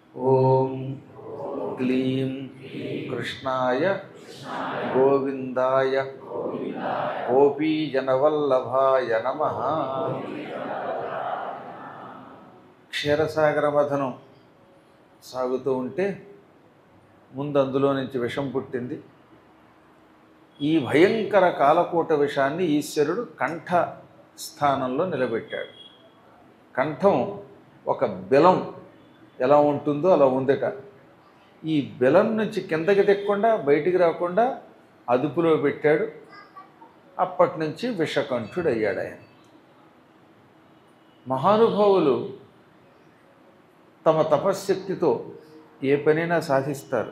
ఓం క్లీం కృష్ణాయ గోవిందాయ గోపీజనవల్లభాయ నమ క్షీరసాగర మథనం సాగుతూ ఉంటే ముందు అందులో నుంచి విషం పుట్టింది ఈ భయంకర కాలకూట విషాన్ని ఈశ్వరుడు కంఠ స్థానంలో నిలబెట్టాడు కంఠం ఒక బెలం ఎలా ఉంటుందో అలా ఉందట ఈ బెలం నుంచి కిందకి తెక్కకుండా బయటికి రాకుండా అదుపులో పెట్టాడు అప్పటి నుంచి విషకంఠుడు అయ్యాడు ఆయన మహానుభావులు తమ తపశ్శక్తితో ఏ పనైనా సాధిస్తారు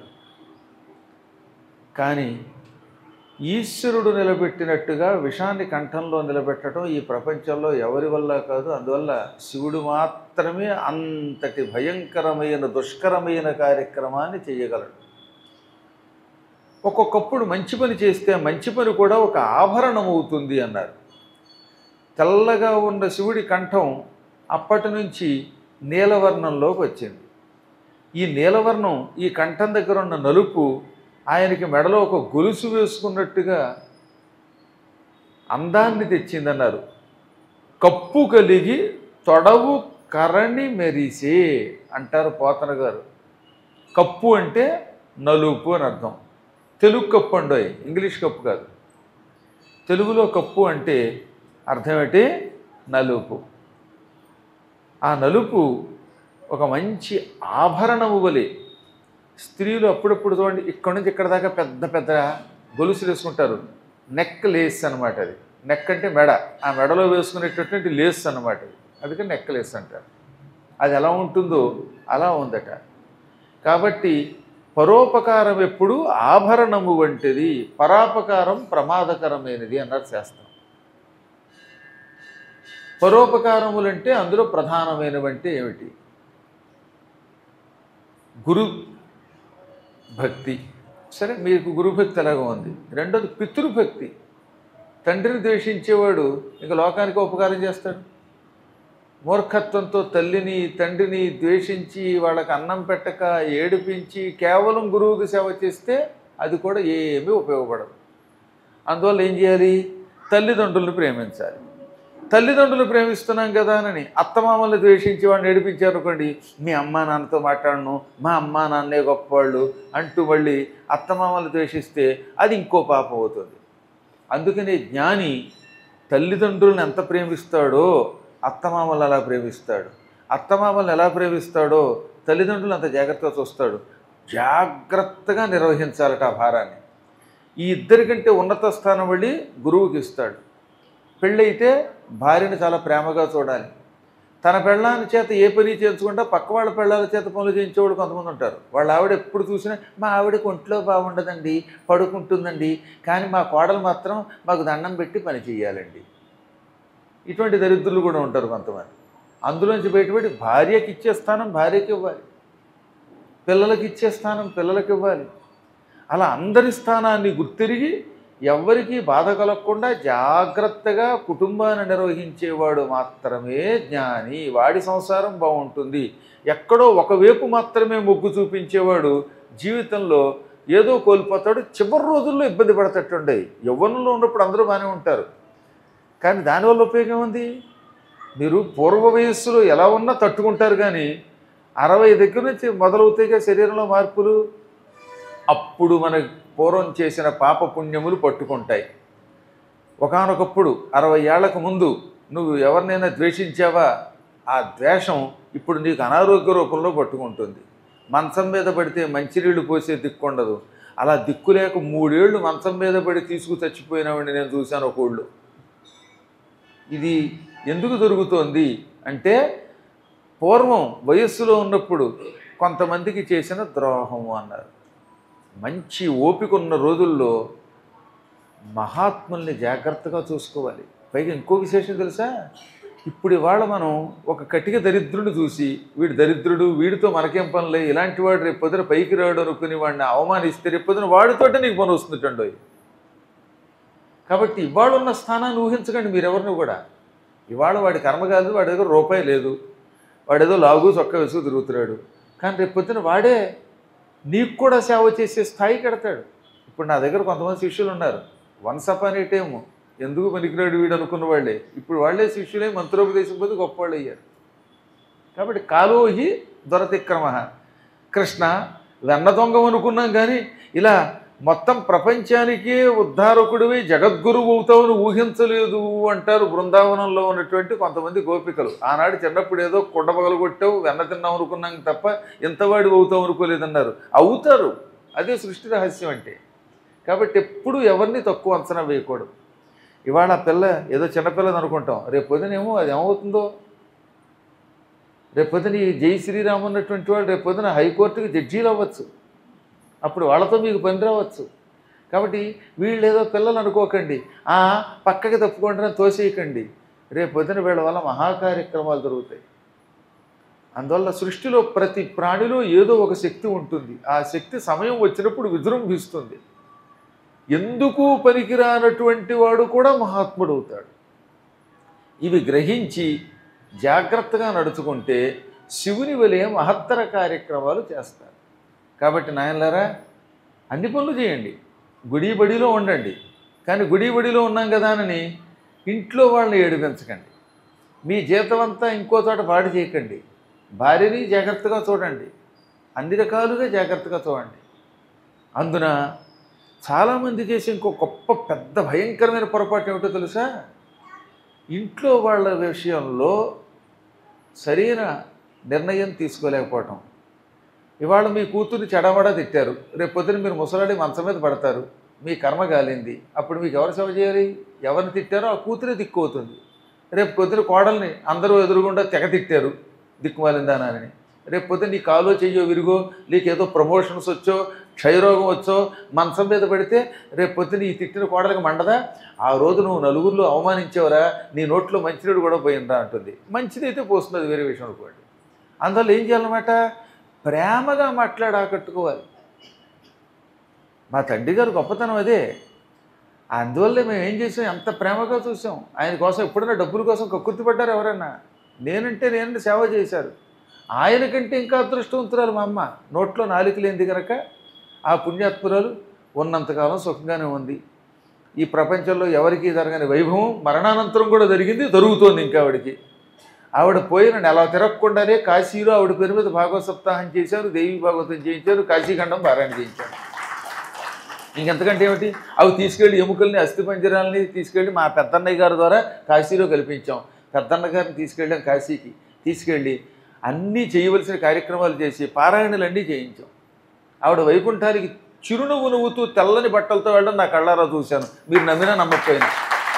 కానీ ఈశ్వరుడు నిలబెట్టినట్టుగా విషాన్ని కంఠంలో నిలబెట్టడం ఈ ప్రపంచంలో ఎవరి వల్ల కాదు అందువల్ల శివుడు మాత్రమే అంతటి భయంకరమైన దుష్కరమైన కార్యక్రమాన్ని చేయగలడు ఒక్కొక్కప్పుడు మంచి పని చేస్తే మంచి పని కూడా ఒక ఆభరణం అవుతుంది అన్నారు తెల్లగా ఉన్న శివుడి కంఠం అప్పటి నుంచి నీలవర్ణంలోకి వచ్చింది ఈ నీలవర్ణం ఈ కంఠం దగ్గర ఉన్న నలుపు ఆయనకి మెడలో ఒక గొలుసు వేసుకున్నట్టుగా అందాన్ని తెచ్చిందన్నారు కప్పు కలిగి తొడవు కరణి మెరిసే అంటారు పోతన గారు కప్పు అంటే నలుపు అని అర్థం తెలుగు కప్పు అండోయ్ ఇంగ్లీష్ కప్పు కాదు తెలుగులో కప్పు అంటే అర్థం ఏంటి నలుపు ఆ నలుపు ఒక మంచి ఆభరణము వలె స్త్రీలు అప్పుడప్పుడు చూడండి ఇక్కడ నుంచి ఇక్కడ దాకా పెద్ద పెద్ద గొలుసులు వేసుకుంటారు నెక్ లేస్ అనమాట అది నెక్ అంటే మెడ ఆ మెడలో వేసుకునేటటువంటి లేస్ అనమాట అది అందుకని నెక్ లేస్ అంటారు అది ఎలా ఉంటుందో అలా ఉందట కాబట్టి పరోపకారం ఎప్పుడు ఆభరణము వంటిది పరాపకారం ప్రమాదకరమైనది అన్నారు శాస్త్రం పరోపకారములంటే అందులో ప్రధానమైనవంటే ఏమిటి గురు భక్తి సరే మీకు గురుభక్తి ఎలాగో ఉంది రెండోది పితృభక్తి తండ్రిని ద్వేషించేవాడు ఇక లోకానికి ఉపకారం చేస్తాడు మూర్ఖత్వంతో తల్లిని తండ్రిని ద్వేషించి వాళ్ళకి అన్నం పెట్టక ఏడిపించి కేవలం గురువుకి సేవ చేస్తే అది కూడా ఏమీ ఉపయోగపడదు అందువల్ల ఏం చేయాలి తల్లిదండ్రులను ప్రేమించాలి తల్లిదండ్రులు ప్రేమిస్తున్నాం కదా అని అత్తమామల్ని ద్వేషించి వాడిని ఏడిపించారు అనుకోండి మీ అమ్మా నాన్నతో మాట్లాడను మా అమ్మా నాన్నే గొప్పవాళ్ళు అంటూ మళ్ళీ అత్తమామల్ని ద్వేషిస్తే అది ఇంకో పాపం అవుతుంది అందుకనే జ్ఞాని తల్లిదండ్రులను ఎంత ప్రేమిస్తాడో అత్తమామలు అలా ప్రేమిస్తాడు అత్తమామల్ని ఎలా ప్రేమిస్తాడో తల్లిదండ్రులు అంత జాగ్రత్తగా చూస్తాడు జాగ్రత్తగా నిర్వహించాలట ఆ భారాన్ని ఈ ఇద్దరికంటే ఉన్నత స్థానం వెళ్ళి గురువుకి ఇస్తాడు పెళ్ళైతే భార్యను చాలా ప్రేమగా చూడాలి తన పెళ్ళాని చేత ఏ పని చేయించకుండా పక్క వాళ్ళ పెళ్ళాల చేత పనులు చేయించేవాడు కొంతమంది ఉంటారు వాళ్ళ ఆవిడ ఎప్పుడు చూసినా మా ఆవిడకి ఒంట్లో బాగుండదండి పడుకుంటుందండి కానీ మా కోడలు మాత్రం మాకు దండం పెట్టి పని చేయాలండి ఇటువంటి దరిద్రులు కూడా ఉంటారు కొంతమంది అందులోంచి బయటపడి భార్యకి ఇచ్చే స్థానం భార్యకి ఇవ్వాలి పిల్లలకి ఇచ్చే స్థానం పిల్లలకి ఇవ్వాలి అలా అందరి స్థానాన్ని గుర్తిరిగి ఎవ్వరికీ బాధ కలగకుండా జాగ్రత్తగా కుటుంబాన్ని నిర్వహించేవాడు మాత్రమే జ్ఞాని వాడి సంసారం బాగుంటుంది ఎక్కడో ఒకవైపు మాత్రమే మొగ్గు చూపించేవాడు జీవితంలో ఏదో కోల్పోతాడు చివరి రోజుల్లో ఇబ్బంది పడతట్టుండే యవ్వనంలో ఉన్నప్పుడు అందరూ బాగానే ఉంటారు కానీ దానివల్ల ఉపయోగం ఉంది మీరు పూర్వ వయస్సులో ఎలా ఉన్నా తట్టుకుంటారు కానీ అరవై దగ్గర నుంచి మొదలవుతాయిగా శరీరంలో మార్పులు అప్పుడు మన పూర్వం చేసిన పాప పుణ్యములు పట్టుకుంటాయి ఒకానొకప్పుడు అరవై ఏళ్లకు ముందు నువ్వు ఎవరినైనా ద్వేషించావా ఆ ద్వేషం ఇప్పుడు నీకు అనారోగ్య రూపంలో పట్టుకుంటుంది మంచం మీద పడితే మంచినీళ్ళు పోసే దిక్కుండదు అలా దిక్కు లేక మూడేళ్లు మంచం మీద పడి తీసుకు చచ్చిపోయినామని నేను చూశాను ఒక ఊళ్ళో ఇది ఎందుకు జరుగుతోంది అంటే పూర్వం వయస్సులో ఉన్నప్పుడు కొంతమందికి చేసిన ద్రోహము అన్నారు మంచి ఓపిక ఉన్న రోజుల్లో మహాత్ముల్ని జాగ్రత్తగా చూసుకోవాలి పైగా ఇంకో విశేషం తెలుసా ఇప్పుడు ఇవాళ మనం ఒక కటిక దరిద్రుడిని చూసి వీడు దరిద్రుడు వీడితో మనకేం పనులే ఇలాంటి వాడు రేపు పొద్దున పైకి రాడు అనుకుని వాడిని అవమానిస్తే రేపు పొద్దున వాడితోటే నీకు పని వస్తుందండోయ్ కాబట్టి ఇవాళ ఉన్న స్థానాన్ని ఊహించకండి మీరెవరిని కూడా ఇవాళ వాడి కర్మ కాదు వాడి దగ్గర రూపాయి లేదు వాడేదో లాగు చొక్క వేసుకు తిరుగుతున్నాడు కానీ రేపు పొద్దున వాడే నీకు కూడా సేవ చేసే స్థాయికి ఎడతాడు ఇప్పుడు నా దగ్గర కొంతమంది శిష్యులు ఉన్నారు వన్స్ అపాన్ ఏ టైమ్ ఎందుకు పనికిరాడు వీడు అనుకున్న వాళ్ళే ఇప్పుడు వాళ్ళే శిష్యులే మంత్రోపదేశం పొంది గొప్పవాళ్ళు అయ్యారు కాబట్టి కాలోహి దొరతిక్రమ కృష్ణ వెన్న దొంగం అనుకున్నాం కానీ ఇలా మొత్తం ప్రపంచానికే ఉద్ధారకుడివి జగద్గురువు అవుతావని ఊహించలేదు అంటారు బృందావనంలో ఉన్నటువంటి కొంతమంది గోపికలు ఆనాడు చిన్నప్పుడు ఏదో కుండ పగలు కొట్టావు వెన్న తిన్నాం అనుకున్నాం తప్ప ఇంతవాడి అవుతాం అనుకోలేదన్నారు అవుతారు అదే సృష్టి రహస్యం అంటే కాబట్టి ఎప్పుడు ఎవరిని తక్కువ అంచనా వేయకూడదు ఇవాళ ఆ పిల్ల ఏదో చిన్నపిల్లని అనుకుంటాం రేపు పొద్దునేమో అది ఏమవుతుందో రేపు పొద్దున ఈ జై శ్రీరామ్ ఉన్నటువంటి వాళ్ళు రేపు పొద్దున హైకోర్టుకి జడ్జీలు అవ్వచ్చు అప్పుడు వాళ్ళతో మీకు పని రావచ్చు కాబట్టి వీళ్ళు ఏదో పిల్లలు అనుకోకండి ఆ పక్కకి తప్పుకోండి అని తోసేయకండి రేపు పొద్దున వీళ్ళ వల్ల మహాకార్యక్రమాలు జరుగుతాయి అందువల్ల సృష్టిలో ప్రతి ప్రాణిలో ఏదో ఒక శక్తి ఉంటుంది ఆ శక్తి సమయం వచ్చినప్పుడు విజృంభిస్తుంది ఎందుకు పనికిరానటువంటి వాడు కూడా మహాత్ముడు అవుతాడు ఇవి గ్రహించి జాగ్రత్తగా నడుచుకుంటే శివుని వలె మహత్తర కార్యక్రమాలు చేస్తారు కాబట్టి నాయనలారా అన్ని పనులు చేయండి గుడి బడిలో ఉండండి కానీ గుడి బడిలో ఉన్నాం కదా అని ఇంట్లో వాళ్ళని ఏడిపించకండి మీ జీతం అంతా ఇంకో చోట పాడు చేయకండి భార్యని జాగ్రత్తగా చూడండి అన్ని రకాలుగా జాగ్రత్తగా చూడండి అందున చాలామంది చేసే ఇంకో గొప్ప పెద్ద భయంకరమైన పొరపాటు ఏమిటో తెలుసా ఇంట్లో వాళ్ళ విషయంలో సరైన నిర్ణయం తీసుకోలేకపోవటం ఇవాళ మీ కూతుర్ని చెడమడా తిట్టారు రేపు పొద్దున మీరు ముసలాడి మంచం మీద పడతారు మీ కర్మ కాలింది అప్పుడు మీకు ఎవరు సేవ చేయాలి ఎవరిని తిట్టారో ఆ కూతురే దిక్కు అవుతుంది రేపు పొద్దున కోడల్ని అందరూ ఎదురుగుండా తెగ తిట్టారు దిక్కుమాలిందానని రేపు పొద్దున నీ కాలో చెయ్యో విరిగో నీకు ఏదో ప్రమోషన్స్ వచ్చో క్షయరోగం వచ్చో మంచం మీద పడితే రేపు పొద్దున ఈ తిట్టిన కోడలికి మండదా ఆ రోజు నువ్వు నలుగురిలో అవమానించేవరా నీ నోట్లో మంచినీడు కూడా పోయిందా అంటుంది మంచిదైతే పోస్తుంది అది వేరే విషయం అనుకోండి అందువల్ల ఏం చేయాలన్నమాట ప్రేమగా మాట్లాడి ఆకట్టుకోవాలి మా తండ్రి గారు గొప్పతనం అదే అందువల్లే మేము ఏం చేసాం ఎంత ప్రేమగా చూసాం ఆయన కోసం ఎప్పుడైనా డబ్బుల కోసం కక్కుర్తి పడ్డారు ఎవరైనా నేనంటే నేను సేవ చేశారు ఆయన కంటే ఇంకా అదృష్టవంతురాలు మా అమ్మ నోట్లో నాలుక లేనిది కనుక ఆ పుణ్యాత్మురాలు ఉన్నంతకాలం సుఖంగానే ఉంది ఈ ప్రపంచంలో ఎవరికీ జరగని వైభవం మరణానంతరం కూడా జరిగింది జరుగుతోంది ఇంకా ఆవిడకి ఆవిడ పోయిన నెల తిరగకుండానే కాశీలో ఆవిడ పేరు మీద భాగవత సప్తాహం చేశారు దేవి భాగవతం చేయించారు కాశీఖండం పారాయణ చేయించారు ఇంకెంతకంటే ఏమిటి అవి తీసుకెళ్ళి ఎముకల్ని అస్థిపంజరాలని తీసుకెళ్ళి మా పెద్దన్నయ్య గారి ద్వారా కాశీలో కల్పించాం పెద్దన్న గారిని తీసుకెళ్ళాం కాశీకి తీసుకెళ్ళి అన్నీ చేయవలసిన కార్యక్రమాలు చేసి పారాయణలన్నీ చేయించాం ఆవిడ వైకుంఠానికి చిరునవ్వు నవ్వుతూ తెల్లని బట్టలతో వెళ్ళడం నా కళ్ళారా చూశాను మీరు నమ్మినా నమ్మకపోయినా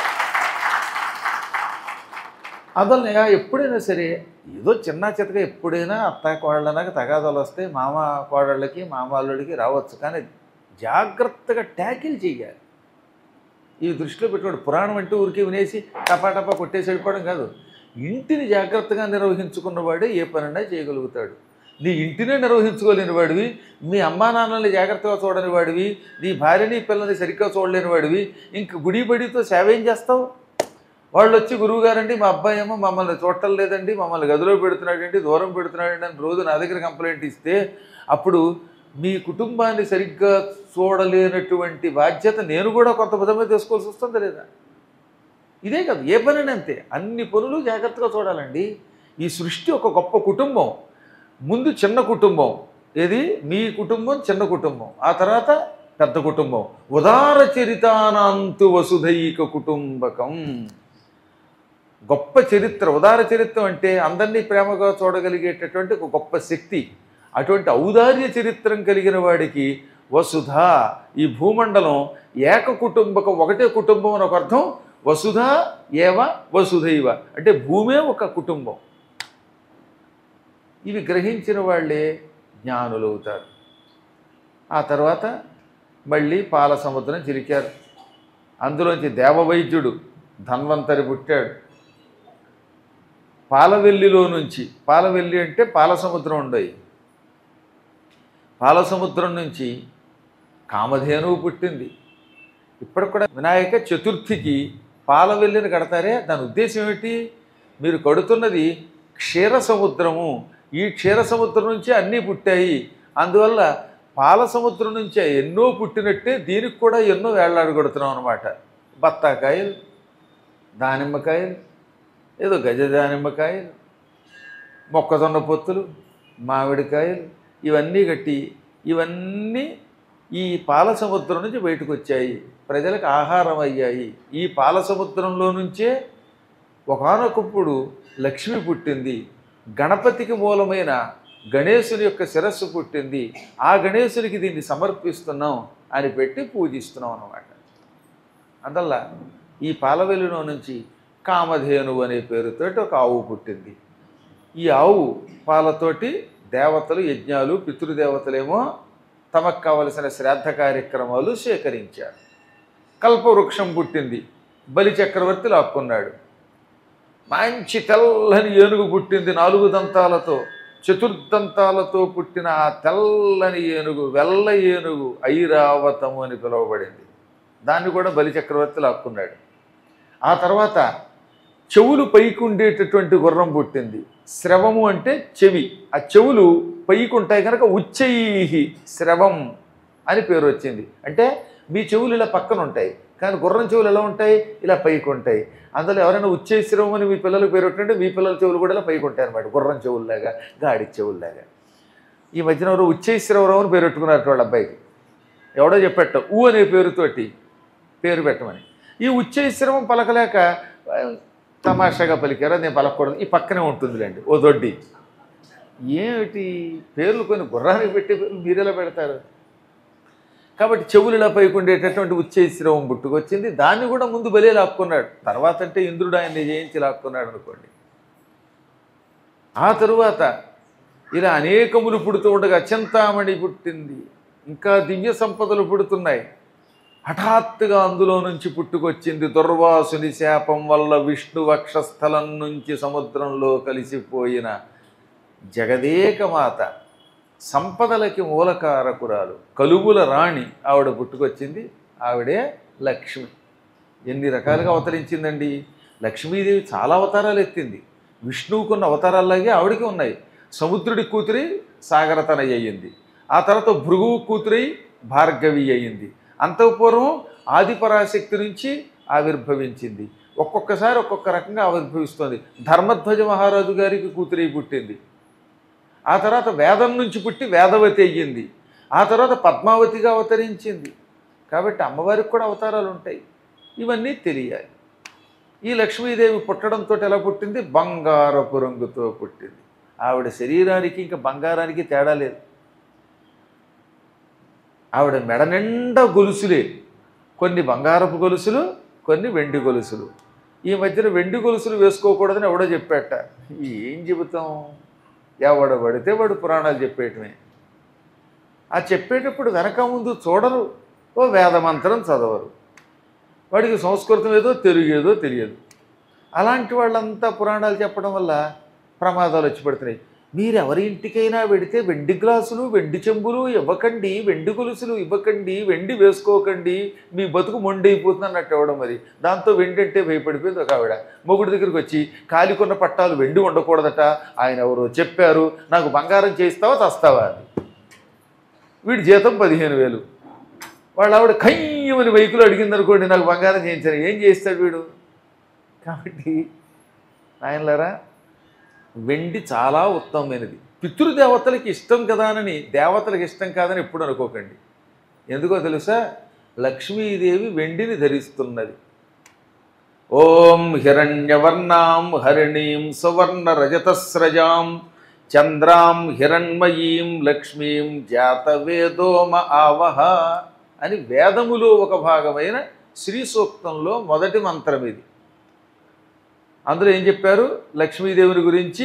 అందువల్ల ఎప్పుడైనా సరే ఏదో చిన్న చితక ఎప్పుడైనా అత్త కోడళ్ళనక తగాదాలు వస్తే మామ కోడళ్ళకి మామ అల్లుడికి రావచ్చు కానీ జాగ్రత్తగా ట్యాకిల్ చేయాలి ఈ దృష్టిలో పెట్టుకోండి పురాణం అంటూ ఊరికే వినేసి టపా టపా కొట్టేసి వెళ్ళిపోవడం కాదు ఇంటిని జాగ్రత్తగా నిర్వహించుకున్నవాడే ఏ పనైనా చేయగలుగుతాడు నీ ఇంటినే నిర్వహించుకోలేని వాడివి మీ అమ్మా నాన్నల్ని జాగ్రత్తగా చూడని వాడివి నీ భార్యని పిల్లల్ని సరిగ్గా చూడలేని వాడివి ఇంక గుడి బడితో సేవ ఏం చేస్తావు వాళ్ళు వచ్చి గురువు గారండి మా అబ్బాయి ఏమో మమ్మల్ని చూడటం లేదండి మమ్మల్ని గదిలో పెడుతున్నాడండి దూరం పెడుతున్నాడండి అని రోజు నా దగ్గర కంప్లైంట్ ఇస్తే అప్పుడు మీ కుటుంబాన్ని సరిగ్గా చూడలేనటువంటి బాధ్యత నేను కూడా కొంత విధంగా తీసుకోవాల్సి వస్తుంది లేదా ఇదే కాదు ఏ పనైనా అంతే అన్ని పనులు జాగ్రత్తగా చూడాలండి ఈ సృష్టి ఒక గొప్ప కుటుంబం ముందు చిన్న కుటుంబం ఏది మీ కుటుంబం చిన్న కుటుంబం ఆ తర్వాత పెద్ద కుటుంబం ఉదార చరితానాంతు వసుధైక కుటుంబకం గొప్ప చరిత్ర ఉదార చరిత్ర అంటే అందరినీ ప్రేమగా చూడగలిగేటటువంటి ఒక గొప్ప శక్తి అటువంటి ఔదార్య చరిత్రం కలిగిన వాడికి వసుధ ఈ భూమండలం ఏక కుటుంబకం ఒకటే కుటుంబం అని ఒక అర్థం వసుధ ఏవ వసుధైవ అంటే భూమే ఒక కుటుంబం ఇవి గ్రహించిన వాళ్ళే జ్ఞానులు అవుతారు ఆ తర్వాత మళ్ళీ పాల సముద్రం చిరికారు అందులోంచి దేవవైద్యుడు ధన్వంతరి పుట్టాడు పాలవెల్లిలో నుంచి పాలవెల్లి అంటే పాల సముద్రం ఉండయి పాల సముద్రం నుంచి కామధేనువు పుట్టింది ఇప్పటికి కూడా వినాయక చతుర్థికి పాలవెల్లిని కడతారే దాని ఉద్దేశం ఏమిటి మీరు కడుతున్నది క్షీర సముద్రము ఈ క్షీర సముద్రం నుంచే అన్నీ పుట్టాయి అందువల్ల పాల సముద్రం నుంచే ఎన్నో పుట్టినట్టే దీనికి కూడా ఎన్నో వేళ్లాడగొడుతున్నాం అనమాట బత్తాకాయలు దానిమ్మకాయలు ఏదో గజ దానిమ్మకాయలు మొక్కజొన్న పొత్తులు మామిడికాయలు ఇవన్నీ కట్టి ఇవన్నీ ఈ పాల సముద్రం నుంచి బయటకు వచ్చాయి ప్రజలకు ఆహారం అయ్యాయి ఈ పాల సముద్రంలో నుంచే ఒకనొకప్పుడు లక్ష్మి పుట్టింది గణపతికి మూలమైన గణేశుని యొక్క శిరస్సు పుట్టింది ఆ గణేశునికి దీన్ని సమర్పిస్తున్నాం అని పెట్టి పూజిస్తున్నాం అన్నమాట అందువల్ల ఈ పాలవెల్లులో నుంచి కామధేను అనే పేరుతోటి ఒక ఆవు పుట్టింది ఈ ఆవు పాలతోటి దేవతలు యజ్ఞాలు పితృదేవతలేమో తమకు కావలసిన శ్రాద్ధ కార్యక్రమాలు సేకరించారు కల్పవృక్షం పుట్టింది బలి చక్రవర్తి లాక్కున్నాడు మంచి తెల్లని ఏనుగు పుట్టింది నాలుగు దంతాలతో చతుర్దంతాలతో పుట్టిన ఆ తెల్లని ఏనుగు వెల్ల ఏనుగు ఐరావతము అని పిలువబడింది దాన్ని కూడా బలి చక్రవర్తి లాక్కున్నాడు ఆ తర్వాత చెవులు పైకి ఉండేటటువంటి గుర్రం పుట్టింది శ్రవము అంటే చెవి ఆ చెవులు పైకి ఉంటాయి కనుక ఉచ్చైహి శ్రవం అని పేరు వచ్చింది అంటే మీ చెవులు ఇలా పక్కన ఉంటాయి కానీ గుర్రం చెవులు ఎలా ఉంటాయి ఇలా పైకి ఉంటాయి అందులో ఎవరైనా ఉచ్చై శ్రవం అని మీ పిల్లలకు పేరు పెట్టంటే మీ పిల్లల చెవులు కూడా ఇలా పైకి ఉంటాయి అనమాట గుర్రం చెవుల్లాగా గాడి చెవుల్లాగా ఈ మధ్యన ఎవరు ఉచ్చై శ్రవరావు అని పేరు పెట్టుకున్నారు వాళ్ళ అబ్బాయికి ఎవడో చెప్పేట ఊ అనే పేరుతోటి పేరు పెట్టమని ఈ ఉచ్చైశ్రమం పలకలేక ఆ, తమాషాగా పలికారు నేను పలకూడదు ఈ పక్కనే ఉంటుందిలేండి ఓ దొడ్డి ఏమిటి పేర్లు కొన్ని గుర్రానికి పెట్టే పేర్లు మీరెలా పెడతారు కాబట్టి చెవులులా పైకి ఉండేటటువంటి ఉచ్చైశ్రవం పుట్టుకొచ్చింది దాన్ని కూడా ముందు బలే లాక్కున్నాడు తర్వాత అంటే ఇంద్రుడు ఆయన్ని జయించి లాక్కున్నాడు అనుకోండి ఆ తరువాత ఇలా అనేకములు పుడుతూ ఉండగా చింతామణి పుట్టింది ఇంకా దివ్య సంపదలు పుడుతున్నాయి హఠాత్తుగా అందులో నుంచి పుట్టుకొచ్చింది దుర్వాసుని శాపం వల్ల విష్ణు వక్షస్థలం నుంచి సముద్రంలో కలిసిపోయిన జగదేకమాత సంపదలకి మూలకారకురాలు కలుగుల రాణి ఆవిడ పుట్టుకొచ్చింది ఆవిడే లక్ష్మి ఎన్ని రకాలుగా అవతరించిందండి లక్ష్మీదేవి చాలా అవతారాలు ఎత్తింది విష్ణువుకున్న అవతారాల్లాగే ఆవిడకి ఉన్నాయి సముద్రుడి కూతురి సాగరతనయ్య అయ్యింది ఆ తర్వాత భృగువు కూతురై భార్గవి అయ్యింది అంతఃపూర్వం ఆదిపరాశక్తి నుంచి ఆవిర్భవించింది ఒక్కొక్కసారి ఒక్కొక్క రకంగా ఆవిర్భవిస్తోంది ధర్మధ్వజ మహారాజు గారికి కూతురై పుట్టింది ఆ తర్వాత వేదం నుంచి పుట్టి వేదవతి అయ్యింది ఆ తర్వాత పద్మావతిగా అవతరించింది కాబట్టి అమ్మవారికి కూడా అవతారాలు ఉంటాయి ఇవన్నీ తెలియాలి ఈ లక్ష్మీదేవి పుట్టడంతో ఎలా పుట్టింది బంగారపు రంగుతో పుట్టింది ఆవిడ శరీరానికి ఇంకా బంగారానికి తేడా లేదు ఆవిడ మెడ నిండా గొలుసులే కొన్ని బంగారపు గొలుసులు కొన్ని వెండి గొలుసులు ఈ మధ్యన వెండి గొలుసులు వేసుకోకూడదని ఎవడో చెప్పాట ఏం చెబుతాం ఎవడ పడితే వాడు పురాణాలు చెప్పేయటమే ఆ చెప్పేటప్పుడు వెనక ముందు చూడరు ఓ వేదమంత్రం చదవరు వాడికి సంస్కృతం ఏదో తెలుగు ఏదో తెలియదు అలాంటి వాళ్ళంతా పురాణాలు చెప్పడం వల్ల ప్రమాదాలు వచ్చి పడుతున్నాయి మీరు ఎవరి ఇంటికైనా వెడితే వెండి గ్లాసులు వెండి చెంబులు ఇవ్వకండి వెండి గొలుసులు ఇవ్వకండి వెండి వేసుకోకండి మీ బతుకు మొండైపోతుంది అన్నట్టు ఇవ్వడం మరి దాంతో వెండి అంటే భయపడిపోయింది ఒక ఆవిడ మొగుడి దగ్గరికి వచ్చి కాలికొన్న పట్టాలు వెండి ఉండకూడదట ఆయన ఎవరో చెప్పారు నాకు బంగారం చేయిస్తావా తెస్తావా అని వీడి జీతం పదిహేను వేలు వాళ్ళ ఆవిడ కయ్యమని వెహికల్ అడిగింది అనుకోండి నాకు బంగారం చేయించాను ఏం చేస్తాడు వీడు కాబట్టి ఆయనలారా వెండి చాలా ఉత్తమమైనది పితృదేవతలకి ఇష్టం కదా అని దేవతలకు ఇష్టం కాదని ఎప్పుడు అనుకోకండి ఎందుకో తెలుసా లక్ష్మీదేవి వెండిని ధరిస్తున్నది ఓం హిరణ్యవర్ణాం హరిణీం సువర్ణ రజతస్రజాం చంద్రాం హిరణ్మయీం లక్ష్మీం జాతవేదోమ ఆవహ అని వేదములో ఒక భాగమైన శ్రీ సూక్తంలో మొదటి మంత్రం ఇది అందులో ఏం చెప్పారు లక్ష్మీదేవుని గురించి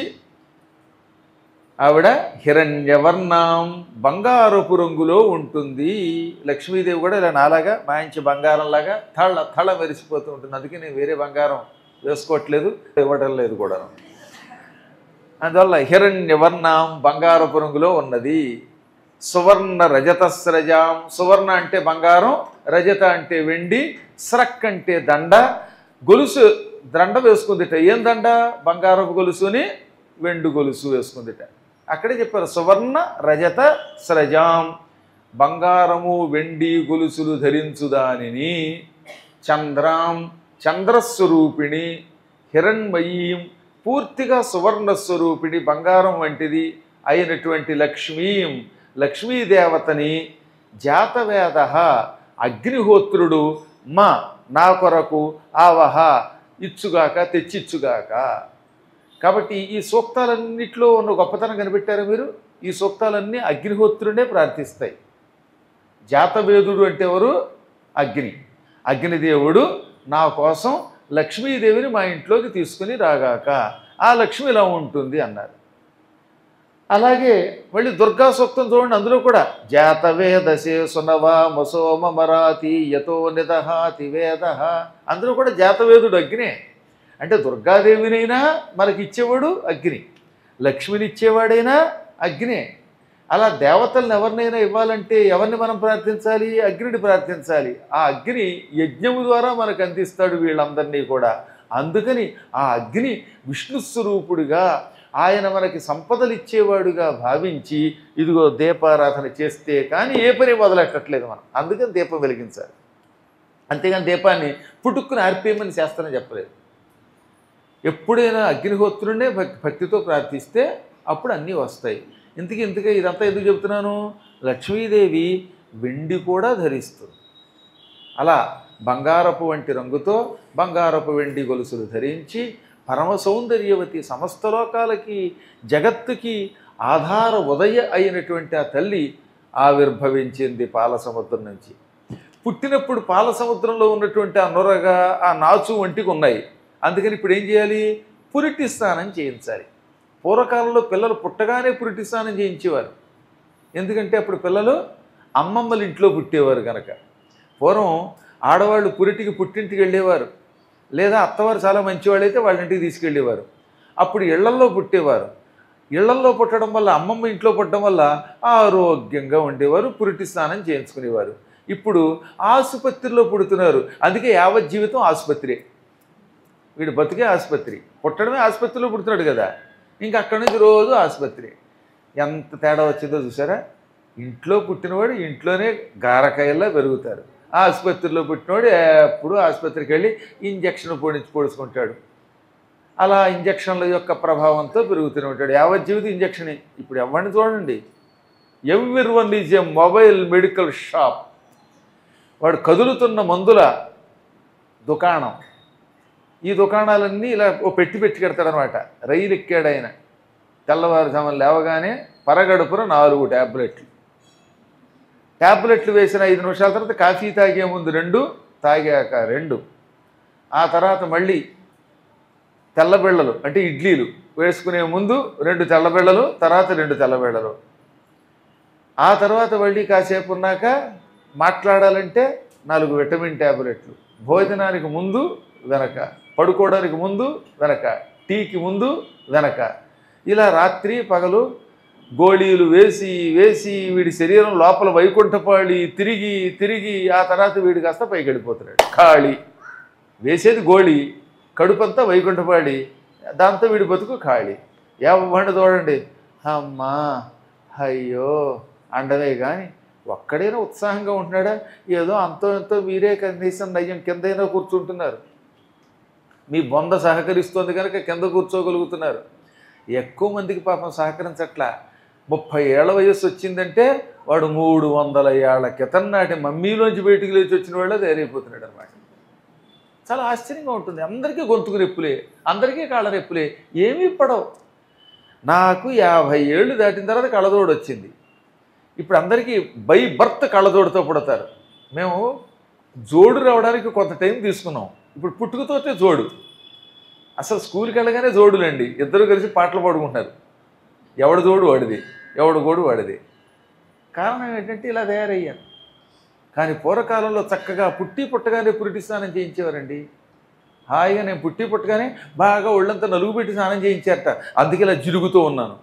ఆవిడ హిరణ్యవర్ణం బంగారపు రంగులో ఉంటుంది లక్ష్మీదేవి కూడా ఇలా నాలాగా మంచి బంగారంలాగా తళ తళ మెరిసిపోతూ ఉంటుంది అందుకే నేను వేరే బంగారం వేసుకోవట్లేదు ఇవ్వటం లేదు కూడా అందువల్ల హిరణ్యవర్ణం బంగారపు రంగులో ఉన్నది సువర్ణ రజతస్రజాం సువర్ణ అంటే బంగారం రజత అంటే వెండి స్రక్ అంటే దండ గొలుసు దండ వేసుకుందిట ఏం దండ బంగారపు గొలుసుని వెండి గొలుసు వేసుకుందిట అక్కడే చెప్పారు సువర్ణ రజత స్రజాం బంగారము వెండి గొలుసులు ధరించు దానిని చంద్రాం చంద్రస్వరూపిణి హిరణ్మయీం పూర్తిగా సువర్ణ స్వరూపిణి బంగారం వంటిది అయినటువంటి లక్ష్మీం లక్ష్మీదేవతని జాతవేద అగ్నిహోత్రుడు మా నా కొరకు ఆవహ ఇచ్చుగాక తెచ్చిచ్చుగాక కాబట్టి ఈ సూక్తాలన్నింటిలో ఉన్న గొప్పతనం కనిపెట్టారా మీరు ఈ సూక్తాలన్నీ అగ్నిహోత్రుడే ప్రార్థిస్తాయి జాతవేదుడు అంటే ఎవరు అగ్ని అగ్నిదేవుడు నా కోసం లక్ష్మీదేవిని మా ఇంట్లోకి తీసుకుని రాగాక ఆ లక్ష్మి ఇలా ఉంటుంది అన్నారు అలాగే మళ్ళీ దుర్గా సూక్తం చూడండి అందులో కూడా జాతవేదసే సునవా మసోమ మరాతి యతో నిదహాతి వేద అందులో కూడా జాతవేదుడు అగ్నే అంటే దుర్గాదేవినైనా మనకి ఇచ్చేవాడు అగ్ని లక్ష్మిని ఇచ్చేవాడైనా అగ్నే అలా దేవతలను ఎవరినైనా ఇవ్వాలంటే ఎవరిని మనం ప్రార్థించాలి అగ్నిని ప్రార్థించాలి ఆ అగ్ని యజ్ఞము ద్వారా మనకు అందిస్తాడు వీళ్ళందరినీ కూడా అందుకని ఆ అగ్ని విష్ణు స్వరూపుడిగా ఆయన మనకి సంపదలు ఇచ్చేవాడుగా భావించి ఇదిగో దీపారాధన చేస్తే కానీ ఏ పని మొదలెట్టట్లేదు మనం అందుకని దీపం వెలిగించాలి అంతేగాని దీపాన్ని పుట్టుక్కుని ఆర్పేయమని శాస్త్రం చెప్పలేదు ఎప్పుడైనా అగ్నిహోత్రుడే భక్ భక్తితో ప్రార్థిస్తే అప్పుడు అన్నీ వస్తాయి ఇంతకీ ఇంతకీ ఇదంతా ఎందుకు చెప్తున్నాను లక్ష్మీదేవి వెండి కూడా ధరిస్తుంది అలా బంగారపు వంటి రంగుతో బంగారపు వెండి గొలుసులు ధరించి పరమ సౌందర్యవతి సమస్త లోకాలకి జగత్తుకి ఆధార ఉదయ అయినటువంటి ఆ తల్లి ఆవిర్భవించింది పాల సముద్రం నుంచి పుట్టినప్పుడు పాల సముద్రంలో ఉన్నటువంటి ఆ నొరగ ఆ నాచు వంటికి ఉన్నాయి అందుకని ఇప్పుడు ఏం చేయాలి పురిటి స్నానం చేయించాలి పూర్వకాలంలో పిల్లలు పుట్టగానే పురిటి స్నానం చేయించేవారు ఎందుకంటే అప్పుడు పిల్లలు అమ్మమ్మల ఇంట్లో పుట్టేవారు కనుక పూర్వం ఆడవాళ్ళు పురిటికి పుట్టింటికి వెళ్ళేవారు లేదా అత్తవారు చాలా మంచివాళ్ళు అయితే వాళ్ళ ఇంటికి తీసుకెళ్ళేవారు అప్పుడు ఇళ్లల్లో పుట్టేవారు ఇళ్లల్లో పుట్టడం వల్ల అమ్మమ్మ ఇంట్లో పుట్టడం వల్ల ఆరోగ్యంగా ఉండేవారు పురిటి స్నానం చేయించుకునేవారు ఇప్పుడు ఆసుపత్రిలో పుడుతున్నారు అందుకే యావత్ జీవితం ఆసుపత్రి వీడు బతికే ఆసుపత్రి పుట్టడమే ఆసుపత్రిలో పుడుతున్నాడు కదా ఇంకా అక్కడి నుంచి రోజు ఆసుపత్రి ఎంత తేడా వచ్చిందో చూసారా ఇంట్లో పుట్టినవాడు ఇంట్లోనే గారకాయల్లా పెరుగుతారు ఆసుపత్రిలో పుట్టినవాడు ఎప్పుడు ఆసుపత్రికి వెళ్ళి ఇంజక్షన్ పొడిచి పొడుచుకుంటాడు అలా ఇంజక్షన్ల యొక్క ప్రభావంతో పెరుగుతూనే ఉంటాడు యావత్ జీవితం ఇంజక్షనే ఇప్పుడు ఎవరిని చూడండి every one is a mobile medical shop వాడు కదులుతున్న మందుల దుకాణం ఈ దుకాణాలన్నీ ఇలా ఓ పెట్టి పెట్టి కడతాడనమాట రైలు ఎక్కాడు ఆయన తెల్లవారుజామున లేవగానే పరగడుపున నాలుగు ట్యాబ్లెట్లు ట్యాబ్లెట్లు వేసిన ఐదు నిమిషాల తర్వాత కాఫీ తాగే ముందు రెండు తాగాక రెండు ఆ తర్వాత మళ్ళీ తెల్లబిళ్ళలు అంటే ఇడ్లీలు వేసుకునే ముందు రెండు తెల్లబిళ్ళలు తర్వాత రెండు తెల్లబిళ్ళలు ఆ తర్వాత మళ్ళీ కాసేపు ఉన్నాక మాట్లాడాలంటే నాలుగు విటమిన్ ట్యాబ్లెట్లు భోజనానికి ముందు వెనక పడుకోవడానికి ముందు వెనక టీకి ముందు వెనక ఇలా రాత్రి పగలు గోళీలు వేసి వేసి వీడి శరీరం లోపల వైకుంఠపాళి తిరిగి తిరిగి ఆ తర్వాత వీడి కాస్త పైకి వెళ్ళిపోతున్నాడు ఖాళీ వేసేది గోళీ కడుపంతా వైకుంఠపాడి దాంతో వీడి బతుకు ఖాళీ ఎవరిని చూడండి అమ్మా అయ్యో అండవే కానీ ఒక్కడైనా ఉత్సాహంగా ఉంటున్నాడా ఏదో అంతో ఎంతో మీరే కనీసం నయ్యం కిందైనా కూర్చుంటున్నారు మీ బొంద సహకరిస్తోంది కనుక కింద కూర్చోగలుగుతున్నారు ఎక్కువ మందికి పాపం సహకరించట్లా ముప్పై ఏళ్ల వయస్సు వచ్చిందంటే వాడు మూడు వందల ఏళ్ల క్రితం నాటి మమ్మీలోంచి బయటికి లేచి వచ్చిన వాళ్ళ తయారైపోతున్నాడు అనమాట చాలా ఆశ్చర్యంగా ఉంటుంది అందరికీ గొంతుకు రెప్పులే అందరికీ కాళ్ళ రెప్పులే ఏమీ పడవు నాకు యాభై ఏళ్ళు దాటిన తర్వాత కళ్ళదోడు వచ్చింది ఇప్పుడు అందరికీ బై బర్త్ కళ్ళదోడుతో పుడతారు మేము జోడు రావడానికి కొంత టైం తీసుకున్నాం ఇప్పుడు పుట్టుకతోటే జోడు అసలు స్కూల్కి వెళ్ళగానే జోడులండి ఇద్దరు కలిసి పాటలు పాడుకుంటున్నారు ఎవడు జోడు వాడిది ఎవడు గోడు వాడిది కారణం ఏంటంటే ఇలా తయారయ్యాను కానీ పూర్వకాలంలో చక్కగా పుట్టి పుట్టగానే పురిటి స్నానం చేయించేవారండి హాయిగా నేను పుట్టి పుట్టగానే బాగా ఒళ్ళంతా నలుగు పెట్టి స్నానం చేయించారట అందుకే ఇలా జిరుగుతూ ఉన్నాను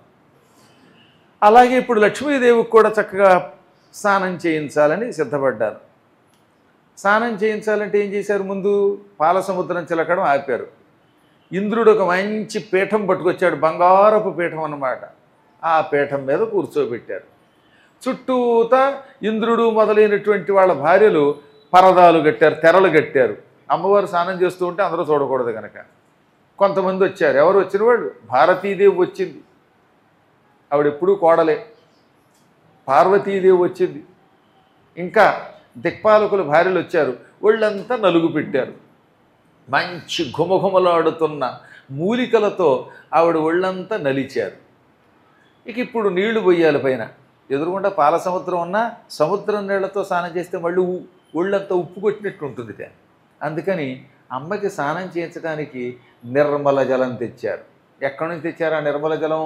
అలాగే ఇప్పుడు లక్ష్మీదేవికి కూడా చక్కగా స్నానం చేయించాలని సిద్ధపడ్డారు స్నానం చేయించాలంటే ఏం చేశారు ముందు పాల సముద్రం చిలకడం ఆపారు ఇంద్రుడు ఒక మంచి పీఠం పట్టుకొచ్చాడు బంగారపు పీఠం అన్నమాట ఆ పీఠం మీద కూర్చోబెట్టారు చుట్టూత ఇంద్రుడు మొదలైనటువంటి వాళ్ళ భార్యలు పరదాలు కట్టారు తెరలు కట్టారు అమ్మవారు స్నానం చేస్తూ ఉంటే అందరూ చూడకూడదు కనుక కొంతమంది వచ్చారు ఎవరు వచ్చిన వాళ్ళు భారతీదేవి వచ్చింది ఆవిడ ఎప్పుడూ కోడలే పార్వతీదేవి వచ్చింది ఇంకా దిక్పాలకుల భార్యలు వచ్చారు ఒళ్ళంతా నలుగు పెట్టారు మంచి ఘుమఘుమలాడుతున్న మూలికలతో ఆవిడ ఒళ్ళంతా నలిచారు ఇక ఇప్పుడు నీళ్లు పొయ్యాలి పైన ఎదురుగుండా పాల సముద్రం ఉన్నా సముద్రం నీళ్లతో స్నానం చేస్తే మళ్ళీ ఉ- ఒళ్ళంతా ఉప్పు కొట్టినట్టు ఉంటుంది ఇక. అందుకని అమ్మకి స్నానం చేయించడానికి నిర్మల జలం తెచ్చారు ఎక్కడి నుంచి తెచ్చారు ఆ నిర్మల జలం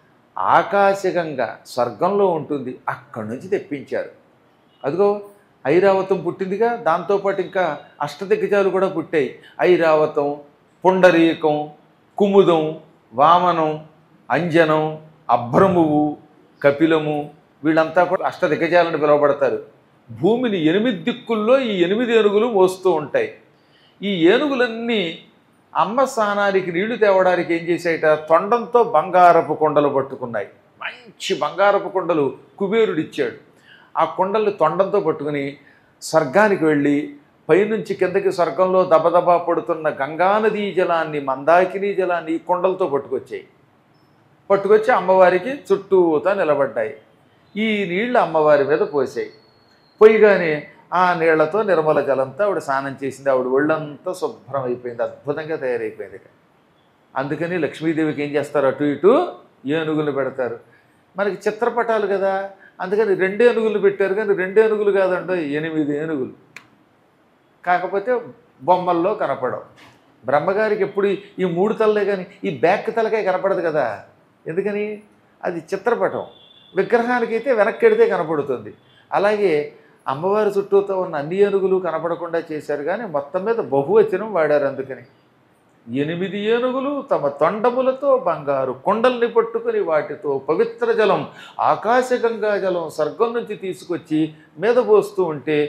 ఆకాశగంగా స్వర్గంలో ఉంటుంది అక్కడి నుంచి తెప్పించారు అదిగో ఐరావతం పుట్టిందిగా దాంతోపాటు ఇంకా అష్టదిగ్గజాలు కూడా పుట్టాయి ఐరావతం పుండరీకం కుముదం వామనం అంజనం అభ్రమువు కపిలము వీళ్ళంతా కూడా అష్టదిగ్గజాలను పిలువబడతారు భూమిని ఎనిమిది దిక్కుల్లో ఈ ఎనిమిది ఏనుగులు మోస్తూ ఉంటాయి ఈ ఏనుగులన్నీ అమ్మ స్నానానికి నీళ్లు తేవడానికి ఏం చేశాయట తొండంతో బంగారపు కొండలు పట్టుకున్నాయి మంచి బంగారపు కొండలు కుబేరుడిచ్చాడు ఆ కొండల్ని తొండంతో పట్టుకుని స్వర్గానికి వెళ్ళి పైనుంచి కిందకి స్వర్గంలో దబదబా పడుతున్న గంగానదీ జలాన్ని మందాకిని జలాన్ని ఈ కొండలతో పట్టుకొచ్చాయి పట్టుకొచ్చి అమ్మవారికి చుట్టూతా నిలబడ్డాయి ఈ నీళ్లు అమ్మవారి మీద పోసాయి పోయిగానే ఆ నీళ్లతో నిర్మల జలంతో ఆవిడ స్నానం చేసింది ఆవిడ ఒళ్ళంతా శుభ్రం అయిపోయింది అద్భుతంగా తయారైపోయింది ఇక అందుకని లక్ష్మీదేవికి ఏం చేస్తారు అటు ఇటు ఏనుగులు పెడతారు మనకి చిత్రపటాలు కదా అందుకని రెండు ఏనుగులు పెట్టారు కానీ రెండు ఏనుగులు కాదండి ఎనిమిది ఏనుగులు కాకపోతే బొమ్మల్లో కనపడవు బ్రహ్మగారికి ఎప్పుడు ఈ మూడు తలలే కానీ ఈ బ్యాక్ తలకే కనపడదు కదా ఎందుకని అది చిత్రపటం విగ్రహానికైతే వెనక్కెడితే కనపడుతుంది అలాగే అమ్మవారి చుట్టూతో ఉన్న అన్ని ఏనుగులు కనపడకుండా చేశారు కానీ మొత్తం మీద బహువచనం వాడారు అందుకని ఎనిమిది ఏనుగులు తమ తొండములతో బంగారు కొండల్ని పట్టుకుని వాటితో పవిత్ర జలం ఆకాశగంగా జలం స్వర్గం నుంచి తీసుకొచ్చి మీద పోస్తూ ఉంటే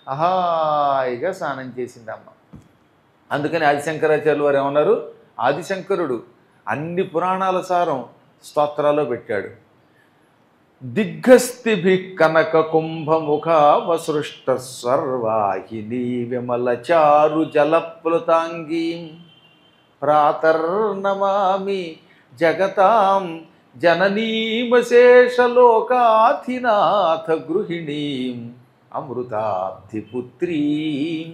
హాయిగా స్నానం చేసింది అమ్మ అందుకని ఆదిశంకరాచార్యులు వారు ఏమన్నారు ఆదిశంకరుడు అన్ని పురాణాల సారం స్తోత్రాల్లో పెట్టాడు దిగ్గస్థిభి కనక కుంభముఖ వసృష్ట సర్వాహిని విమల చారు జలప్లుతాంగీ ప్రాతర్నమామి జగతాం జననీమశేషలోకాధినాథ గృహిణీం అమృతాబ్ధిపుత్రీం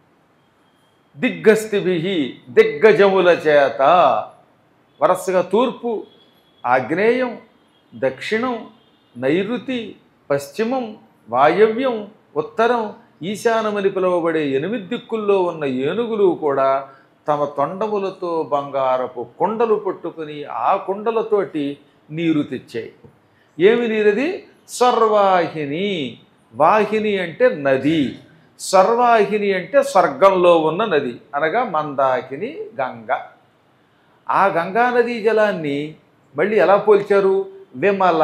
దిగ్గస్థిభి దిగ్గజముల చేత వరసగా తూర్పు ఆగ్నేయం దక్షిణం నైరుతి పశ్చిమం వాయవ్యం ఉత్తరం ఈశానమని పిలువబడే ఎనిమిది దిక్కుల్లో ఉన్న ఏనుగులు కూడా తమ తొండములతో బంగారపు కుండలు పట్టుకుని ఆ కుండలతోటి నీరు తెచ్చాయి ఏమి నీరది సర్వాహిని వాహిని అంటే నది సర్వాహిని అంటే స్వర్గంలో ఉన్న నది అనగా మందాకిని గంగ ఆ గంగా నదీ జలాన్ని మళ్ళీ ఎలా పోల్చారు విమల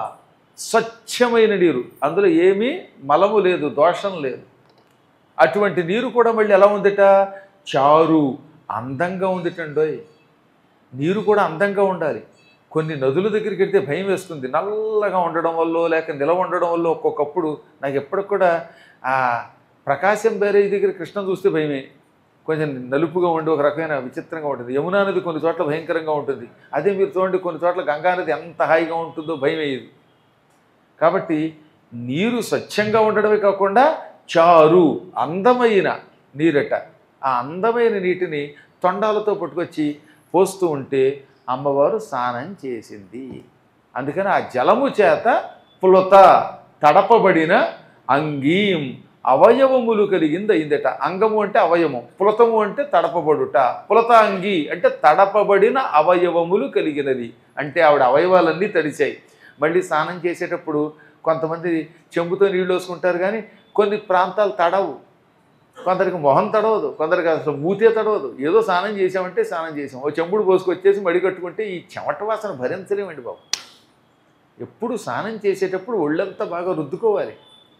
స్వచ్ఛమైన నీరు అందులో ఏమీ మలము లేదు దోషం లేదు అటువంటి నీరు కూడా మళ్ళీ ఎలా ఉందిట చారు అందంగా ఉందిటండోయ్ నీరు కూడా అందంగా ఉండాలి కొన్ని నదుల దగ్గరికి వెళ్తే భయం వేస్తుంది నల్లగా ఉండడం వల్ల లేక నిలవ ఉండడం వల్ల ఒక్కొక్కప్పుడు నాకు ఎప్పటికి కూడా ఆ ప్రకాశం బ్యారేజ్ దగ్గర కృష్ణ చూస్తే భయమే కొంచెం నలుపుగా ఉండి ఒక రకమైన విచిత్రంగా ఉంటుంది యమునా నది కొన్ని చోట్ల భయంకరంగా ఉంటుంది అదే మీరు చూడండి కొన్ని చోట్ల గంగా నది ఎంత హాయిగా ఉంటుందో భయం వేయదు కాబట్టి నీరు స్వచ్ఛంగా ఉండడమే కాకుండా చారు అందమైన నీరట ఆ అందమైన నీటిని తొండాలతో పట్టుకొచ్చి పోస్తూ ఉంటే అమ్మవారు స్నానం చేసింది అందుకని ఆ జలము చేత పులత తడపబడిన అంగీం అవయవములు కలిగింది అయిందట అంగము అంటే అవయవం పులతము అంటే తడపబడుట పులత అంగి అంటే తడపబడిన అవయవములు కలిగినది అంటే ఆవిడ అవయవాలన్నీ తడిచాయి మళ్ళీ స్నానం చేసేటప్పుడు కొంతమంది చెంబుతో నీళ్ళు వేసుకుంటారు కానీ కొన్ని ప్రాంతాలు తడవు కొందరికి మొహం తడవదు కొందరికి అసలు మూతే తడవదు ఏదో స్నానం చేసామంటే స్నానం చేసాం ఓ చెంబుడు పోసుకొచ్చేసి మడి కట్టుకుంటే ఈ చెమట వాసన భరించలేమండి బాబు ఎప్పుడు స్నానం చేసేటప్పుడు ఒళ్ళంతా బాగా రుద్దుకోవాలి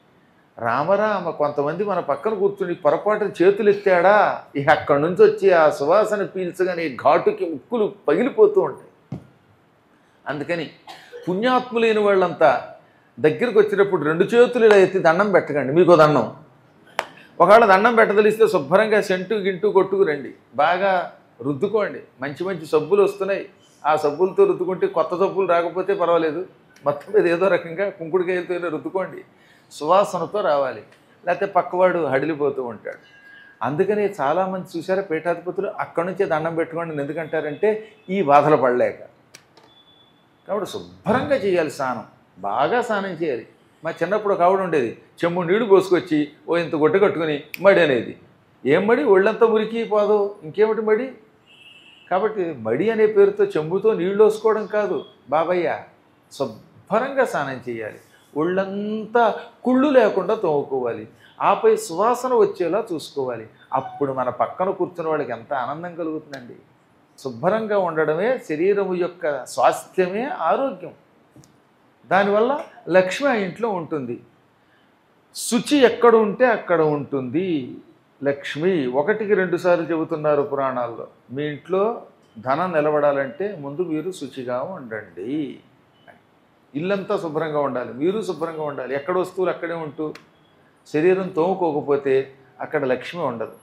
రామరామ కొంతమంది మన పక్కన కూర్చుని పొరపాటు చేతులు ఎత్తాడా ఇక అక్కడి నుంచి వచ్చి ఆ సువాసన పీల్చగానే ఘాటుకి ఉక్కులు పగిలిపోతూ ఉంటాయి అందుకని పుణ్యాత్ములైన వాళ్ళంతా దగ్గరికి వచ్చినప్పుడు రెండు చేతులు ఇలా ఎత్తి దండం పెట్టకండి మీకు దండం ఒకవేళ దండం పెట్టదలిస్తే శుభ్రంగా సెంటు గింటు కొట్టుకురండి బాగా రుద్దుకోండి మంచి మంచి సబ్బులు వస్తున్నాయి ఆ సబ్బులతో రుద్దుకుంటే కొత్త సబ్బులు రాకపోతే పర్వాలేదు మొత్తం మీద ఏదో రకంగా కుంకుడుకాయలతో అయినా రుద్దుకోండి సువాసనతో రావాలి లేకపోతే పక్కవాడు హడిలిపోతూ ఉంటాడు అందుకని చాలామంది చూసారా పీఠాధిపతులు అక్కడి నుంచే దండం పెట్టుకోండి అని ఎందుకంటారంటే ఈ బాధలు పడలేక కాబట్టి శుభ్రంగా చేయాలి స్నానం బాగా స్నానం చేయాలి మా చిన్నప్పుడు ఒక ఆవిడ ఉండేది చెమ్ము నీళ్లు పోసుకొచ్చి ఓ ఇంత గుడ్డ కట్టుకుని మడి అనేది ఏం మడి ఒళ్ళంతా మురికి పోదు ఇంకేమిటి మడి కాబట్టి మడి అనే పేరుతో చెంబుతో నీళ్లు వేసుకోవడం కాదు బాబయ్య శుభ్రంగా స్నానం చేయాలి ఒళ్ళంతా కుళ్ళు లేకుండా తోముకోవాలి ఆపై సువాసన వచ్చేలా చూసుకోవాలి అప్పుడు మన పక్కన కూర్చున్న వాళ్ళకి ఎంత ఆనందం కలుగుతుందండి శుభ్రంగా ఉండడమే శరీరము యొక్క స్వాస్థ్యమే ఆరోగ్యం దానివల్ల లక్ష్మి ఆ ఇంట్లో ఉంటుంది శుచి ఎక్కడ ఉంటే అక్కడ ఉంటుంది లక్ష్మి ఒకటికి రెండు సార్లు చెబుతున్నారు పురాణాల్లో మీ ఇంట్లో ధనం నిలబడాలంటే ముందు మీరు శుచిగా ఉండండి ఇల్లంతా శుభ్రంగా ఉండాలి మీరు శుభ్రంగా ఉండాలి ఎక్కడ వస్తువులు అక్కడే ఉంటూ శరీరం తోముకోకపోతే అక్కడ లక్ష్మి ఉండదు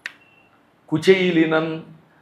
కుచైలినం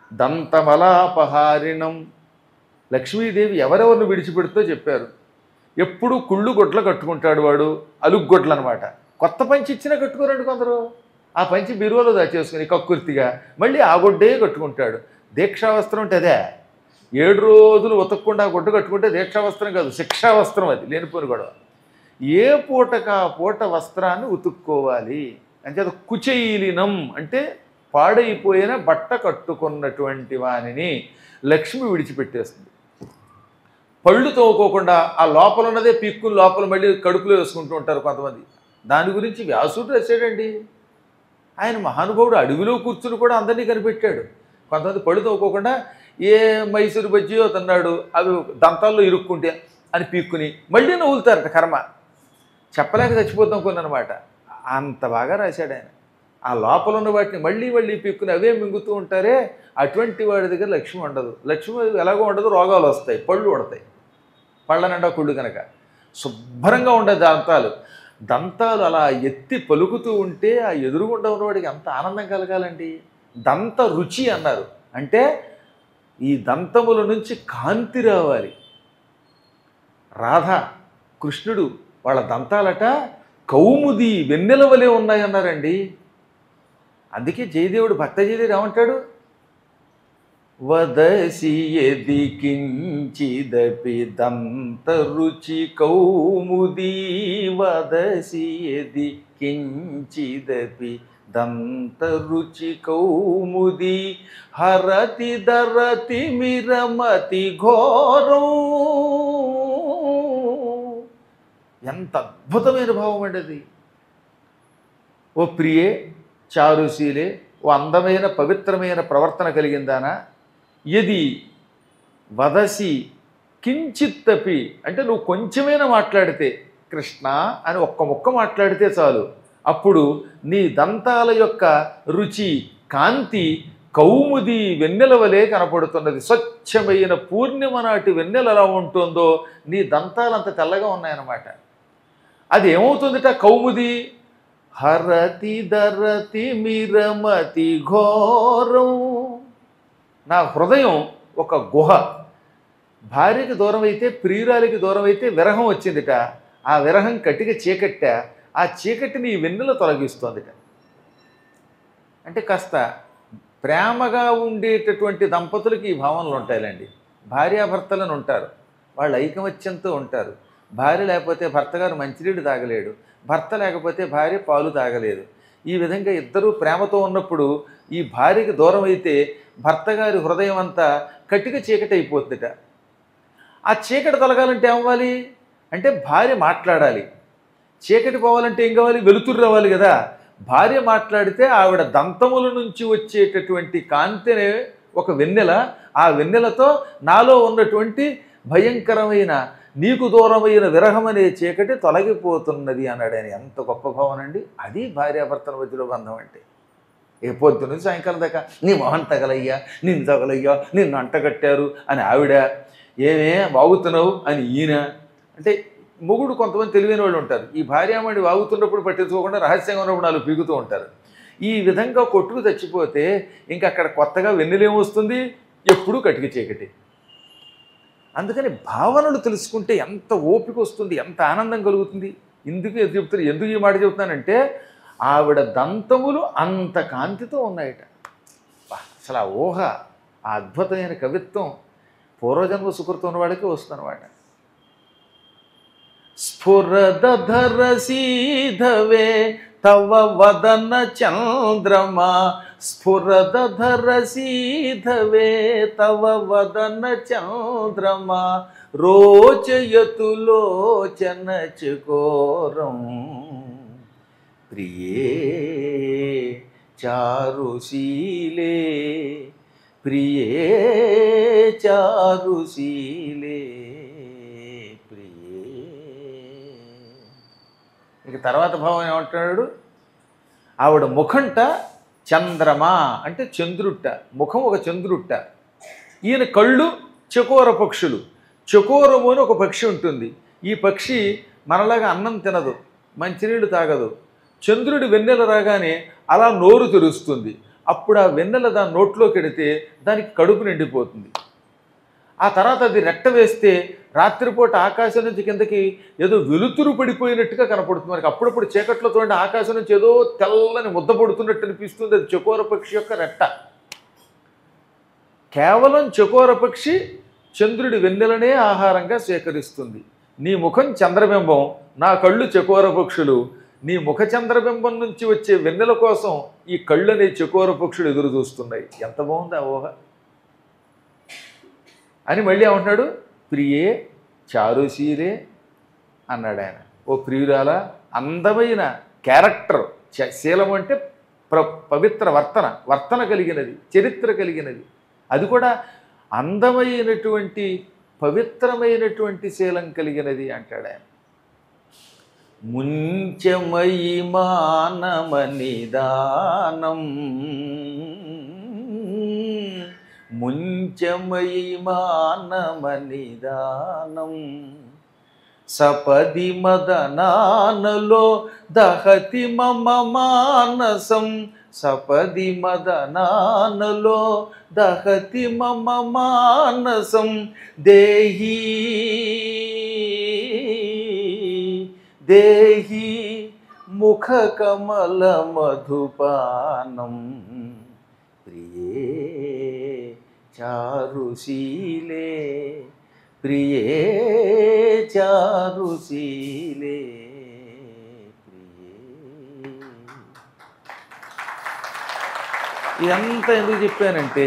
దంతమలాపహారిణం లక్ష్మీదేవి ఎవరెవరిని విడిచిపెడుతో చెప్పారు ఎప్పుడు కుళ్ళు గొడ్ల కట్టుకుంటాడు వాడు అలుగ్గొడ్లు అనమాట కొత్త పంచి ఇచ్చినా కట్టుకోరండి కొందరు ఆ పంచి బీరువాలో దాచేసుకుని కక్కుర్తిగా మళ్ళీ ఆ గొడ్డే కట్టుకుంటాడు దీక్షావస్త్రం అంటే అదే ఏడు రోజులు ఉతకకుండా ఆ గుడ్డ కట్టుకుంటే దీక్షావస్త్రం కాదు శిక్షావస్త్రం అది లేనిపోని గొడవ ఏ పూటకు ఆ పూట వస్త్రాన్ని ఉతుక్కోవాలి అంచేత కుచైలినం అంటే పాడైపోయిన బట్ట కట్టుకున్నటువంటి వానిని లక్ష్మి విడిచిపెట్టేస్తుంది పళ్ళు తోముకోకుండా ఆ లోపల ఉన్నదే పీక్కుని లోపల మళ్ళీ కడుపులో వేసుకుంటూ ఉంటారు కొంతమంది దాని గురించి వ్యాసుడు రాశాడండి ఆయన మహానుభావుడు అడవిలో కూర్చుని కూడా అందరినీ కనిపెట్టాడు కొంతమంది పళ్ళు తోముకోకుండా ఏ మైసూరు బజ్జీయో తిన్నాడు అవి దంతాల్లో ఇరుక్కుంటే అని పీక్కుని మళ్ళీ నవ్వులుతారట కర్మ చెప్పలేక చచ్చిపోతాం కొన్ని అనమాట అంత బాగా రాశాడు ఆయన ఆ లోపల ఉన్న వాటిని మళ్ళీ మళ్ళీ పీక్కుని అవే మింగుతూ ఉంటారే అటువంటి వాడి దగ్గర లక్ష్మి ఉండదు లక్ష్మి ఎలాగో ఉండదు రోగాలు వస్తాయి పళ్ళు ఉడతాయి పళ్ళ నిండా కుళ్ళు కనుక శుభ్రంగా ఉండే దంతాలు దంతాలు అలా ఎత్తి పలుకుతూ ఉంటే ఆ ఎదురుగుండా ఉన్నవాడికి ఎంత ఆనందం కలగాలండి దంత రుచి అన్నారు అంటే ఈ దంతముల నుంచి కాంతి రావాలి రాధ కృష్ణుడు వాళ్ళ దంతాలట కౌముది వెన్నెల వలె ఉన్నాయన్నారండి అందుకే జయదేవుడు భక్త జయదేవుడు ఏమంటాడు వదసి ఎది కించిదపి దంత రుచి కౌముది వదసి ఎది కించిదపి దంత రుచి కౌముది హరతి దరతి మిరమతి ఘోరం ఎంత అద్భుతమైన భావం అండి అది ఓ ప్రియే చారుశీలే ఓ అందమైన పవిత్రమైన ప్రవర్తన కలిగిందానా ఇది వదసి కించిత్తపి అంటే నువ్వు కొంచెమైనా మాట్లాడితే కృష్ణ అని ఒక్క ముక్క మాట్లాడితే చాలు అప్పుడు నీ దంతాల యొక్క రుచి కాంతి కౌముది వెన్నెల వలె కనపడుతున్నది స్వచ్ఛమైన పూర్ణిమ నాటి వెన్నెల ఎలా ఉంటుందో నీ దంతాలు అంత తెల్లగా ఉన్నాయన్నమాట అది ఏమవుతుందిట కౌముది హరతి దరతి మిరమతి ఘోరం నా హృదయం ఒక గుహ భార్యకి దూరం అయితే ప్రియురాలికి దూరం అయితే విరహం వచ్చిందిట ఆ విరహం కట్టిక చీకట్ట ఆ చీకటిని ఈ వెన్నెల తొలగిస్తోందిట అంటే కాస్త ప్రేమగా ఉండేటటువంటి దంపతులకి ఈ భావనలు ఉంటాయిలండి భార్యాభర్తలను ఉంటారు వాళ్ళు ఐకమత్యంతో ఉంటారు భార్య లేకపోతే భర్త గారు మంచినీళ్ళు తాగలేడు భర్త లేకపోతే భార్య పాలు తాగలేదు ఈ విధంగా ఇద్దరూ ప్రేమతో ఉన్నప్పుడు ఈ భార్యకి దూరం అయితే భర్త గారి హృదయం అంతా కట్టిక చీకటి అయిపోతుందిట ఆ చీకటి తొలగాలంటే ఏమవ్వాలి అంటే భార్య మాట్లాడాలి చీకటి పోవాలంటే ఏం కావాలి వెలుతురు రావాలి కదా భార్య మాట్లాడితే ఆవిడ దంతముల నుంచి వచ్చేటటువంటి కాంతినే ఒక వెన్నెల ఆ వెన్నెలతో నాలో ఉన్నటువంటి భయంకరమైన నీకు దూరమైన విరహం అనే చీకటి తొలగిపోతున్నది అన్నాడు ఆయన ఎంత గొప్ప భావన అండి అది భార్యాభర్తల మధ్యలో బంధం అంటే ఏ పొద్దు నుంచి సాయంకాలం దాకా నీ మొహం తగలయ్యా నిన్ను తగలయ్యా నిన్ను అంటగట్టారు అని ఆవిడ ఏమే వాగుతున్నావు అని ఈయన అంటే మొగుడు కొంతమంది తెలివైన వాళ్ళు ఉంటారు ఈ భార్యామణి వాగుతున్నప్పుడు పట్టించుకోకుండా రహస్యంగా ఉన్నప్పుడు నాలుగు పీగుతూ ఉంటారు ఈ విధంగా కొట్టుకు చచ్చిపోతే ఇంకా అక్కడ కొత్తగా వెన్నెలేమొస్తుంది ఎప్పుడూ కటిక చీకటి అందుకని భావనలు తెలుసుకుంటే ఎంత ఓపిక వస్తుంది ఎంత ఆనందం కలుగుతుంది ఎందుకు ఇది చెప్తారు ఎందుకు ఈ మాట చెప్తున్నానంటే ఆవిడ దంతములు అంత కాంతితో ఉన్నాయట బా, అసలు ఆ ఊహ ఆ అద్భుతమైన కవిత్వం పూర్వజన్మ సుకృతం ఉన్న వాళ్ళకే వస్తుందన్నమాట స్ఫురదధర సీధవే తవ వదన చంద్రమా స్ఫురదధర సీధవే తవ వదన చంద్రమా రోచయతు లోచన చకోరం ప్రియే చారుశీలే ప్రియే చారుశీలే ప్రియే ఇక తర్వాత భావం ఏమంటున్నాడు ఆవిడ ముఖంట చంద్రమా అంటే చంద్రుట్ట ముఖం ఒక చంద్రుట్ట ఈయన కళ్ళు చకోర పక్షులు చకోరము అని ఒక పక్షి ఉంటుంది ఈ పక్షి మనలాగా అన్నం తినదు మంచినీళ్ళు తాగదు చంద్రుడి వెన్నెల రాగానే అలా నోరు తెరుస్తుంది అప్పుడు ఆ వెన్నెల దాని నోట్లోకి ఎడితే దానికి కడుపు నిండిపోతుంది ఆ తర్వాత అది రెట్ట వేస్తే రాత్రిపూట ఆకాశం నుంచి కిందకి ఏదో వెలుతురు పడిపోయినట్టుగా కనపడుతుంది మనకి అప్పుడప్పుడు చీకట్లో చూడండి ఆకాశం నుంచి ఏదో తెల్లని ముద్ద పడుతున్నట్టు అనిపిస్తుంది అది చకోర పక్షి యొక్క రెట్ట కేవలం చకోర పక్షి చంద్రుడి వెన్నెలనే ఆహారంగా స్వీకరిస్తుంది నీ ముఖం చంద్రబింబం నా కళ్ళు చకోర పక్షులు నీ ముఖ చంద్రబింబం నుంచి వచ్చే వెన్నెల కోసం ఈ కళ్ళు అనే చకోర పక్షులు ఎదురు చూస్తున్నాయి ఎంత బాగుంది ఆ ఊహ అని మళ్ళీ ఏమంటున్నాడు ప్రియే చారుశీలే అన్నాడు ఆయన ఓ ప్రియురాల అందమైన క్యారెక్టర్ చ- శీలం అంటే ప్ర పవిత్ర వర్తన వర్తన కలిగినది చరిత్ర కలిగినది అది కూడా అందమైనటువంటి పవిత్రమైనటువంటి శీలం కలిగినది అంటాడు ఆయన ముంచమయి మానమనిదానం ముంచమయి మానమనిదానం సపది మదనానలో దహతి మమ మానసం సపది మదనానలో దహతి మమ మానసం దేహి దేహి ముఖ కమల మధుపానం ప్రియే చారుశీలే ప్రియే చారుశీలే ప్రియే ఇదంతా ఎందుకు చెప్పానంటే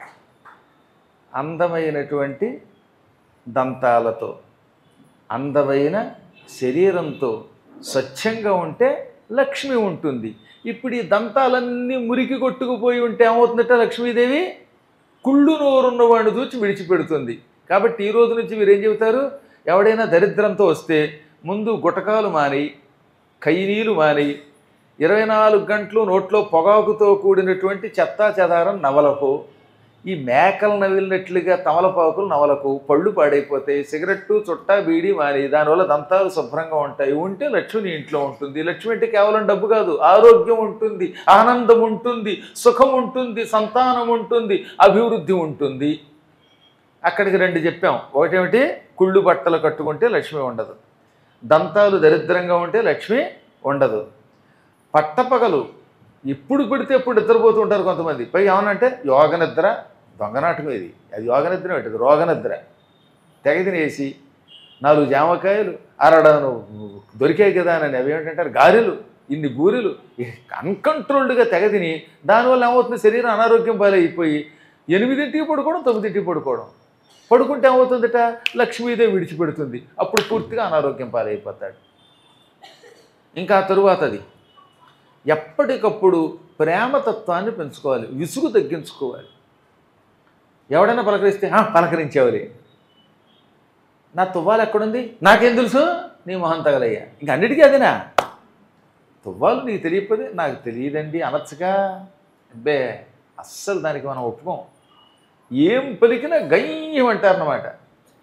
అందమైనటువంటి దంతాలతో అందమైన శరీరంతో స్వచ్ఛంగా ఉంటే లక్ష్మి ఉంటుంది ఇప్పుడు ఈ దంతాలన్నీ మురికి కొట్టుకుపోయి ఉంటే ఏమవుతుందట లక్ష్మీదేవి కుళ్ళు నోరున్న వాడిని చూచి విడిచిపెడుతుంది కాబట్టి ఈ రోజు నుంచి మీరు ఏం చెబుతారు ఎవడైనా దరిద్రంతో వస్తే ముందు గుటకాలు మాని కైనీలు మాని ఇరవై నాలుగు గంటలు నోట్లో పొగాకుతో కూడినటువంటి చెత్తా చెదారం నవలకు ఈ మేకలు నవిలినట్లుగా తమలపాకులు నవలకు పళ్ళు పాడైపోతాయి సిగరెట్టు చుట్టా బీడి మాని దానివల్ల దంతాలు శుభ్రంగా ఉంటాయి ఉంటే లక్ష్మి నీ ఇంట్లో ఉంటుంది లక్ష్మి అంటే కేవలం డబ్బు కాదు ఆరోగ్యం ఉంటుంది ఆనందం ఉంటుంది సుఖం ఉంటుంది సంతానం ఉంటుంది అభివృద్ధి ఉంటుంది అక్కడికి రెండు చెప్పాం ఒకటేమిటి కుళ్ళు బట్టలు కట్టుకుంటే లక్ష్మి ఉండదు దంతాలు దరిద్రంగా ఉంటే లక్ష్మి ఉండదు పట్టపగలు ఎప్పుడు పెడితే ఎప్పుడు నిద్రపోతూ ఉంటారు కొంతమంది పై ఏమనంటే యోగ నిద్ర దొంగనాటకం ఇది అది యోగ నిద్ర ఏంటది రోగ నిద్ర తెగ తినేసి నాలుగు జామకాయలు అరడను దొరికాయి కదా అని అవి ఏమిటంటారు గారెలు ఇన్ని బూరెలు అన్కంట్రోల్డ్గా తెగ తిని దానివల్ల ఏమవుతుంది శరీరం అనారోగ్యం పాలైపోయి ఎనిమిదింటికి పడుకోవడం తొమ్మిదింటికి పడుకోవడం పడుకుంటే ఏమవుతుందట లక్ష్మీదేవి విడిచిపెడుతుంది అప్పుడు పూర్తిగా అనారోగ్యం పాలైపోతాడు ఇంకా ఆ తరువాతది ఎప్పటికప్పుడు ప్రేమతత్వాన్ని పెంచుకోవాలి విసుగు తగ్గించుకోవాలి ఎవడైనా పలకరిస్తే "ఆ, పలకరించేవారి నా తువ్వాలు ఎక్కడుంది నాకేం తెలుసు నీ మొహం తగలయ్యా ఇంక అన్నిటికీ అదేనా తువ్వాలు నీకు తెలియకపోతే నాకు తెలియదండి అనొచ్చుగా అబ్బే అస్సలు దానికి మనం ఒప్పుకోం ఏం పలికినా గయ్యం అంటారనమాట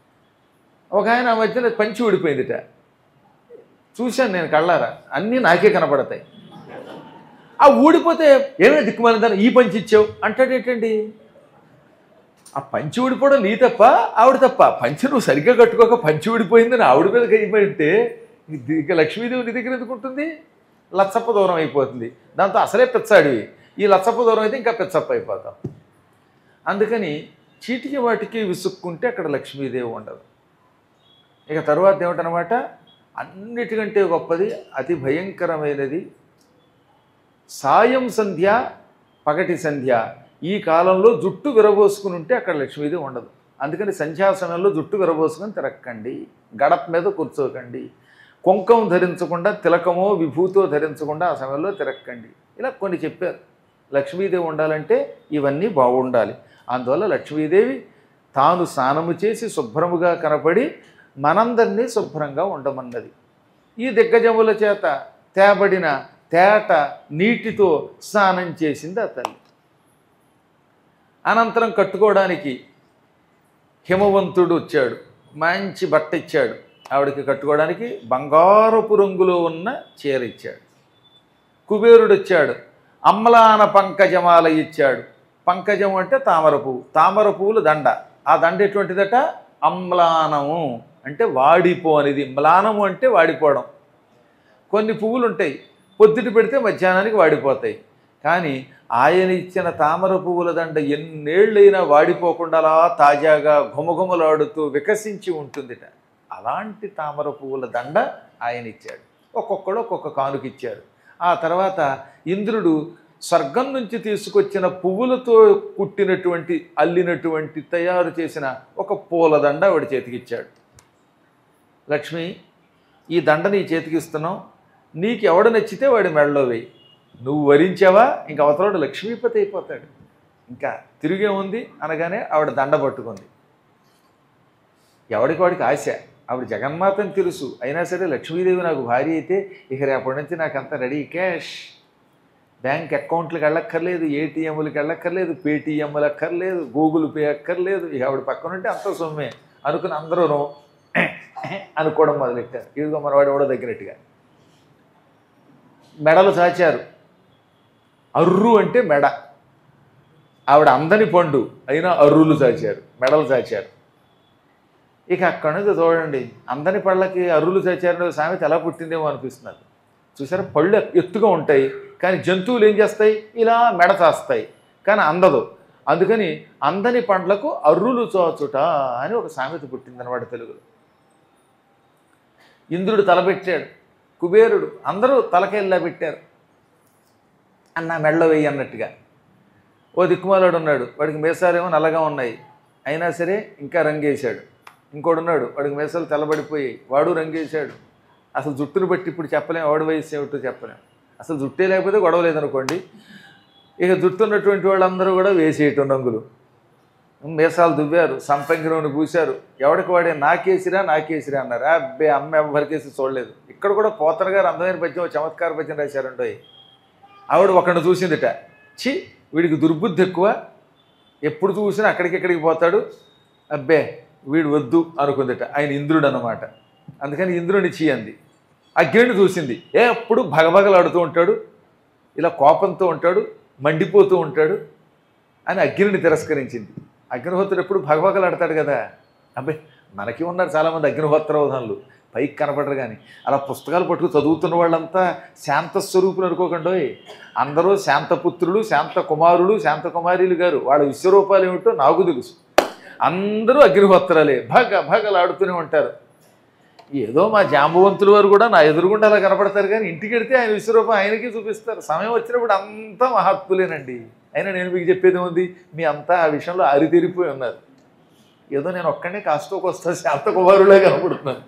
ఒక ఆయన ఆ మధ్యన పంచి ఊడిపోయిందిట చూశాను నేను కళ్ళారా అన్నీ నాకే కనపడతాయి ఆ ఊడిపోతే ఏమే దిక్కుమాలిందని ఈ పంచి ఇచ్చావు అంటాడేంటండి ఆ పంచి ఊడిపోవడం నీ తప్ప ఆవిడ తప్ప పంచి నువ్వు సరిగ్గా కట్టుకోక పంచి ఊడిపోయిందని ఆవిడ మీద కైపోయింటే ఇక లక్ష్మీదేవి నీ దగ్గర ఎందుకుంటుంది లచ్చప్ప దూరం అయిపోతుంది దాంతో అసలే పిచ్చాడివి ఈ లచ్చప్ప దూరం అయితే ఇంకా పిచ్చప్ప అయిపోతాం అందుకని చీటికి వాటికి విసుక్కుంటే అక్కడ లక్ష్మీదేవి ఉండదు ఇక తరువాత ఏమిటనమాట అన్నిటికంటే గొప్పది అతి భయంకరమైనది సాయం సంధ్య పగటి సంధ్య ఈ కాలంలో జుట్టు విరబోసుకుని ఉంటే అక్కడ లక్ష్మీదేవి ఉండదు అందుకని సంధ్యా సమయంలో జుట్టు విరబోసుకుని తిరక్కండి గడప మీద కూర్చోకండి కుంకం ధరించకుండా తిలకమో విభూతో ధరించకుండా ఆ సమయంలో తిరక్కండి ఇలా కొన్ని చెప్పారు లక్ష్మీదేవి ఉండాలంటే ఇవన్నీ బాగుండాలి అందువల్ల లక్ష్మీదేవి తాను స్నానము చేసి శుభ్రముగా కనపడి మనందరినీ శుభ్రంగా ఉండమన్నది ఈ దిగ్గజముల చేత తేబడిన తేట నీటితో స్నానం చేసింది ఆ తల్లి అనంతరం కట్టుకోవడానికి హిమవంతుడు వచ్చాడు మంచి బట్ట ఇచ్చాడు ఆవిడకి కట్టుకోవడానికి బంగారపు రంగులో ఉన్న చీర ఇచ్చాడు కుబేరుడు వచ్చాడు అమ్లాన పంకజమాల ఇచ్చాడు పంకజం అంటే తామర పువ్వు తామర పువ్వుల దండ ఆ దండ ఎటువంటిదట అమ్లానము అంటే వాడిపోనిది మ్లానము అంటే వాడిపోవడం కొన్ని పువ్వులు ఉంటాయి పొద్దుట పెడితే మధ్యాహ్నానికి వాడిపోతాయి కానీ ఆయన ఇచ్చిన తామర పువ్వుల దండ ఎన్నేళ్ళైనా వాడిపోకుండా అలా తాజాగా ఘుమఘుమలాడుతూ వికసించి ఉంటుందిట అలాంటి తామర పువ్వుల దండ ఆయన ఇచ్చాడు ఒక్కొక్కడు ఒక్కొక్క కానుక ఇచ్చారు ఆ తర్వాత ఇంద్రుడు స్వర్గం నుంచి తీసుకొచ్చిన పువ్వులతో కుట్టినటువంటి అల్లినటువంటి తయారు చేసిన ఒక పూలదండ ఆవిడ చేతికిచ్చాడు లక్ష్మి ఈ దండ నీ చేతికి ఇస్తున్నావు నీకు ఎవడు నచ్చితే వాడి మెడలో వేయి నువ్వు వరించావా ఇంక అవతలవాడు లక్ష్మీపతి అయిపోతాడు ఇంకా తిరిగే ఉంది అనగానే ఆవిడ దండ పట్టుకుంది ఎవడికి వాడికి ఆశ ఆవిడ జగన్మాతని తెలుసు అయినా సరే లక్ష్మీదేవి నాకు భార్య అయితే ఇక రేపటి నుంచి నాకు అంత రెడీ క్యాష్ బ్యాంక్ అకౌంట్లకు వెళ్ళక్కర్లేదు ఏటీఎంలకు వెళ్ళక్కర్లేదు పేటీఎంలు అక్కర్లేదు గూగుల్ పే అక్కర్లేదు ఇక ఆవిడ పక్కన ఉంటే అంత సొమ్మే అనుకుని అందరూ అనుకోవడం మొదలెట్టారు ఇదిగో మనవాడు ఎవడో దగ్గరట్టుగా మెడలు చాచారు అర్రు అంటే మెడ ఆవిడ అందని పండు అయినా అర్రులు చాచారు మెడలు చాచారు ఇక అక్కడి నుంచి చూడండి అందని పళ్ళకి అర్రులు చాచారనే సామెత ఎలా పుట్టిందేమో అనిపిస్తున్నారు చూసారా పళ్ళు ఎత్తుగా ఉంటాయి కానీ జంతువులు ఏం చేస్తాయి ఇలా మెడ చాస్తాయి కానీ అందదు అందుకని అందని పండ్లకు అర్రులు చాచుట అని ఒక సామెత పుట్టిందనమాట తెలుగులో ఇంద్రుడు తలపెట్టాడు కుబేరుడు అందరూ తలకెళ్ళా పెట్టారు అన్న మెడలో వెయ్యి అన్నట్టుగా ఓ దిక్కుమాలాడు ఉన్నాడు వాడికి మీసాలేమో నల్లగా ఉన్నాయి అయినా సరే ఇంకా రంగేశాడు ఇంకోడు ఉన్నాడు వాడికి మీసాలు తెల్లబడిపోయాయి వాడు రంగేశాడు అసలు జుట్టును బట్టి ఇప్పుడు చెప్పలేం వాడు వయసు ఏమిటో చెప్పలేం అసలు జుట్టే లేకపోతే గొడవ లేదనుకోండి ఇక జుట్టు ఉన్నటువంటి వాళ్ళందరూ కూడా వేసేయటం రంగులు మీసాలు దువ్వారు సంపంగి నూనె పూశారు ఎవడికి వాడే నాకేసిరా నాకేసిరా అన్నారు అబ్బే అమ్మ ఎవరికేసి చూడలేదు ఇక్కడ కూడా పోతన గారు అందమైన పద్యం ఓ చమత్కార పద్యం రాశారంటో ఆవిడ ఒకడిని చూసిందిట చి వీడికి దుర్బుద్ధి ఎక్కువ ఎప్పుడు చూసినా అక్కడికి ఇక్కడికి పోతాడు అబ్బే వీడు వద్దు అనుకుందిట ఆయన ఇంద్రుడు అన్నమాట అందుకని ఇంద్రుని చీ అంది అగ్నిని చూసింది ఏ ఎప్పుడు భగభగలాడుతూ ఉంటాడు ఇలా కోపంతో ఉంటాడు మండిపోతూ ఉంటాడు అని అగ్నిని తిరస్కరించింది అగ్నిహోత్రుడు ఎప్పుడు భగభగలాడతాడు కదా అబ్బాయి మనకి ఉన్నారు చాలామంది అగ్నిహోత్రవధానులు పైకి కనపడరు కానీ అలా పుస్తకాలు పట్టుకు చదువుతున్న వాళ్ళంతా శాంత స్వరూపులు అనుకోకండోయ్ అందరూ శాంతపుత్రులు శాంత కుమారులు శాంత కుమారీలు గారు వాళ్ళ విశ్వరూపాలు ఏమిటో నాకు తెలుసు అందరూ అగ్నిహోత్రాలే భగ భగలాడుతూనే ఉంటారు ఏదో మా జాంబవంతుల వారు కూడా నా ఎదురుగుండా అలా కనపడతారు కానీ ఇంటికి వెడితే ఆయన విశ్వరూపం ఆయనకి చూపిస్తారు సమయం వచ్చినప్పుడు అంతా మహాత్ములేనండి అయినా నేను మీకు చెప్పేది ఉంది మీ అంతా ఆ విషయంలో అరితెరిపోయి ఉన్నారు ఏదో నేను ఒక్కడే కాస్టోకి వస్తా శాంత కుమారులే కనపడుతున్నాను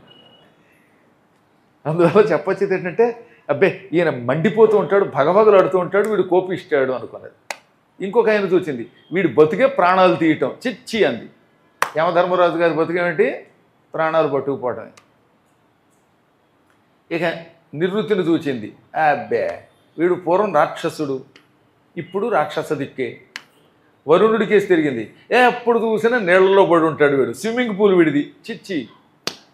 అందువల్ల చెప్పొచ్చేది ఏంటంటే అబ్బే ఈయన మండిపోతూ ఉంటాడు భగభగలాడుతూ ఉంటాడు వీడు కోపిస్తాడు అనుకున్నది ఇంకొక ఆయన చూసింది వీడు బతికే ప్రాణాలు తీయటం చిచ్చి అంది యమధర్మరాజు గారి బతికేమిటి ప్రాణాలు పట్టుకుపోవటమే ఇక నివృత్తిని చూచింది అబ్బే వీడు పూర్వం రాక్షసుడు ఇప్పుడు రాక్షస దిక్కే వరుణుడికేసి తిరిగింది ఏ ఎప్పుడు చూసినా నీళ్ళలో పడి ఉంటాడు వీడు స్విమ్మింగ్ పూల్ వీడిది చిచ్చి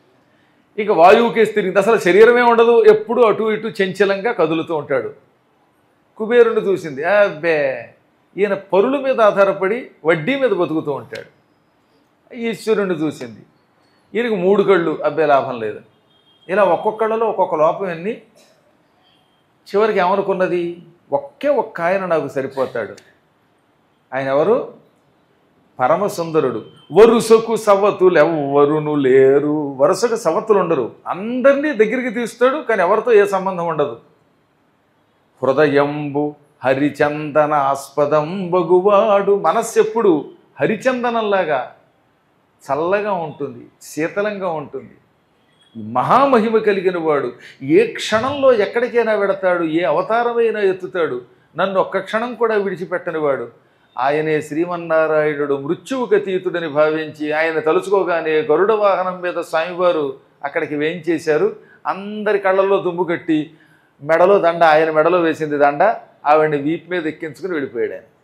ఇక వాయువుకేసి తిరిగింది అసలు శరీరమే ఉండదు ఎప్పుడు అటు ఇటు చంచలంగా కదులుతూ ఉంటాడు కుబేరుని చూసింది అబ్బే ఈయన పరుల మీద ఆధారపడి వడ్డీ మీద బతుకుతూ ఉంటాడు ఈశ్వరుణ్ణి చూసింది ఈయనకు మూడు కళ్ళు అబ్బే లాభం లేదు ఇలా ఒక్కొక్కళ్ళలో ఒక్కొక్క లోపం ఎన్ని చివరికి ఏమనుకున్నది ఒకే ఒక్క ఆయన నాకు సరిపోతాడు ఆయన ఎవరు పరమసుందరుడు వరుసకు సవతులు ఎవ్వరును లేరు వరుసకు సవతులు ఉండరు అందరినీ దగ్గరికి తీస్తాడు కానీ ఎవరితో ఏ సంబంధం ఉండదు హృదయంబు హరిచందన ఆస్పదం బగువాడు మనస్సు ఎప్పుడు హరిచందనంలాగా చల్లగా ఉంటుంది శీతలంగా ఉంటుంది ఈ మహామహిమ కలిగిన వాడు ఏ క్షణంలో ఎక్కడికైనా వెడతాడు ఏ అవతారమైనా ఎత్తుతాడు నన్ను ఒక్క క్షణం కూడా విడిచిపెట్టని వాడు ఆయనే శ్రీమన్నారాయణుడు మృత్యువుకు అతీతుడని భావించి ఆయన తలుచుకోగానే గరుడ వాహనం మీద స్వామివారు అక్కడికి వేయించేశారు అందరి కళ్ళల్లో దుమ్ము కట్టి మెడలో దండ ఆయన మెడలో వేసింది దండ ఆవిడని వీపు మీద ఎక్కించుకుని వెళ్ళిపోయాడు ఆయన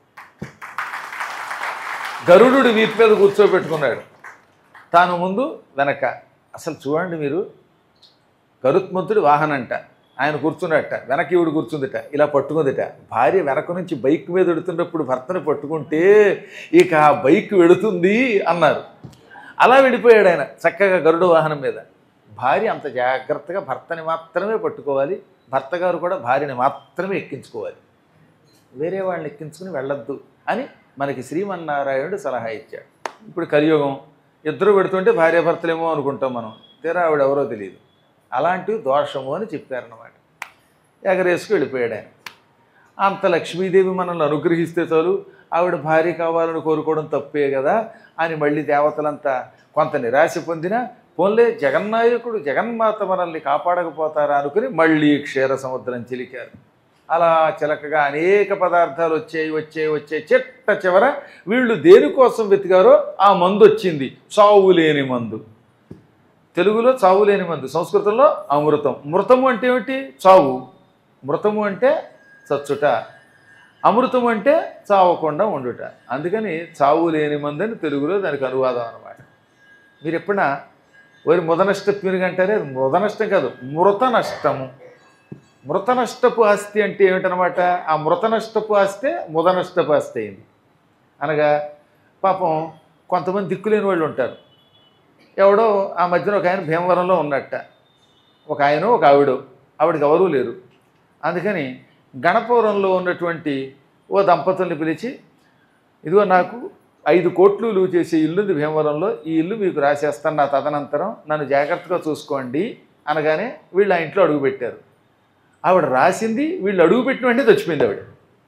గరుడు వీపు మీద కూర్చోబెట్టుకున్నాడు తాను ముందు వెనక అసలు చూడండి మీరు గరుత్మంతుడి వాహనంట ఆయన కూర్చున్నట్ట వెనక ఈవిడ కూర్చుందిట ఇలా పట్టుకుందిట భార్య వెనక నుంచి బైక్ మీద వెడుతున్నప్పుడు భర్తను పట్టుకుంటే ఇక ఆ బైక్ వెడుతుంది అన్నారు అలా వెళ్ళిపోయాడు ఆయన చక్కగా గరుడు వాహనం మీద భార్య అంత జాగ్రత్తగా భర్తని మాత్రమే పట్టుకోవాలి భర్త గారు కూడా భార్యని మాత్రమే ఎక్కించుకోవాలి వేరే వాళ్ళని ఎక్కించుకుని వెళ్ళొద్దు అని మనకి శ్రీమన్నారాయణుడు సలహా ఇచ్చాడు ఇప్పుడు కలియుగం ఇద్దరు పెడుతుంటే భార్యాభర్తలేమో అనుకుంటాం మనం తీరా ఆవిడ ఎవరో తెలియదు అలాంటివి దోషము అని చెప్పారన్నమాట ఎగరేసుకు వెళ్ళిపోయాడు ఆయన అంత లక్ష్మీదేవి మనల్ని అనుగ్రహిస్తే చాలు ఆవిడ భార్య కావాలని కోరుకోవడం తప్పే కదా అని మళ్ళీ దేవతలంతా కొంత నిరాశ పొందినా పోన్లే జగన్నాయకుడు జగన్మాత మనల్ని కాపాడకపోతారా అనుకుని మళ్ళీ క్షీర సముద్రం చిలికారు అలా చిలకగా అనేక పదార్థాలు వచ్చాయి వచ్చాయి వచ్చాయి చిట్ట చివర వీళ్ళు దేనికోసం వెతికారో ఆ మందు వచ్చింది చావు లేని మందు తెలుగులో చావు లేని మందు సంస్కృతంలో అమృతం మృతము అంటే ఏమిటి చావు మృతము అంటే చచ్చుట అమృతం అంటే చావకుండా ఉండుట అందుకని చావు లేని మందు అని తెలుగులో దానికి అనువాదం అనమాట మీరు ఎప్పుడన్నా వరి ముద నష్టం అంటారే అది ముద నష్టం కాదు మృత నష్టము మృత నష్టపు ఆస్తి అంటే ఏమిటనమాట ఆ మృత నష్టపు ఆస్తే ముద నష్టపు ఆస్తి అయింది అనగా పాపం కొంతమంది దిక్కులేని వాళ్ళు ఉంటారు ఎవడో ఆ మధ్యన ఒక ఆయన భీమవరంలో ఉన్నట్ట ఒక ఆయన ఒక ఆవిడ ఆవిడకి ఎవరూ లేరు అందుకని గణపురంలో ఉన్నటువంటి ఓ దంపతుల్ని పిలిచి ఇదిగో నాకు ఐదు కోట్లు విలువ చేసే ఇల్లుంది భీమవరంలో ఈ ఇల్లు మీకు రాసేస్తాను నా తదనంతరం నన్ను జాగ్రత్తగా చూసుకోండి అనగానే వీళ్ళు ఆ ఇంట్లో అడుగుపెట్టారు ఆవిడ రాసింది వీళ్ళు అడుగుపెట్టిన వెంటనే చచ్చిపోయింది ఆవిడ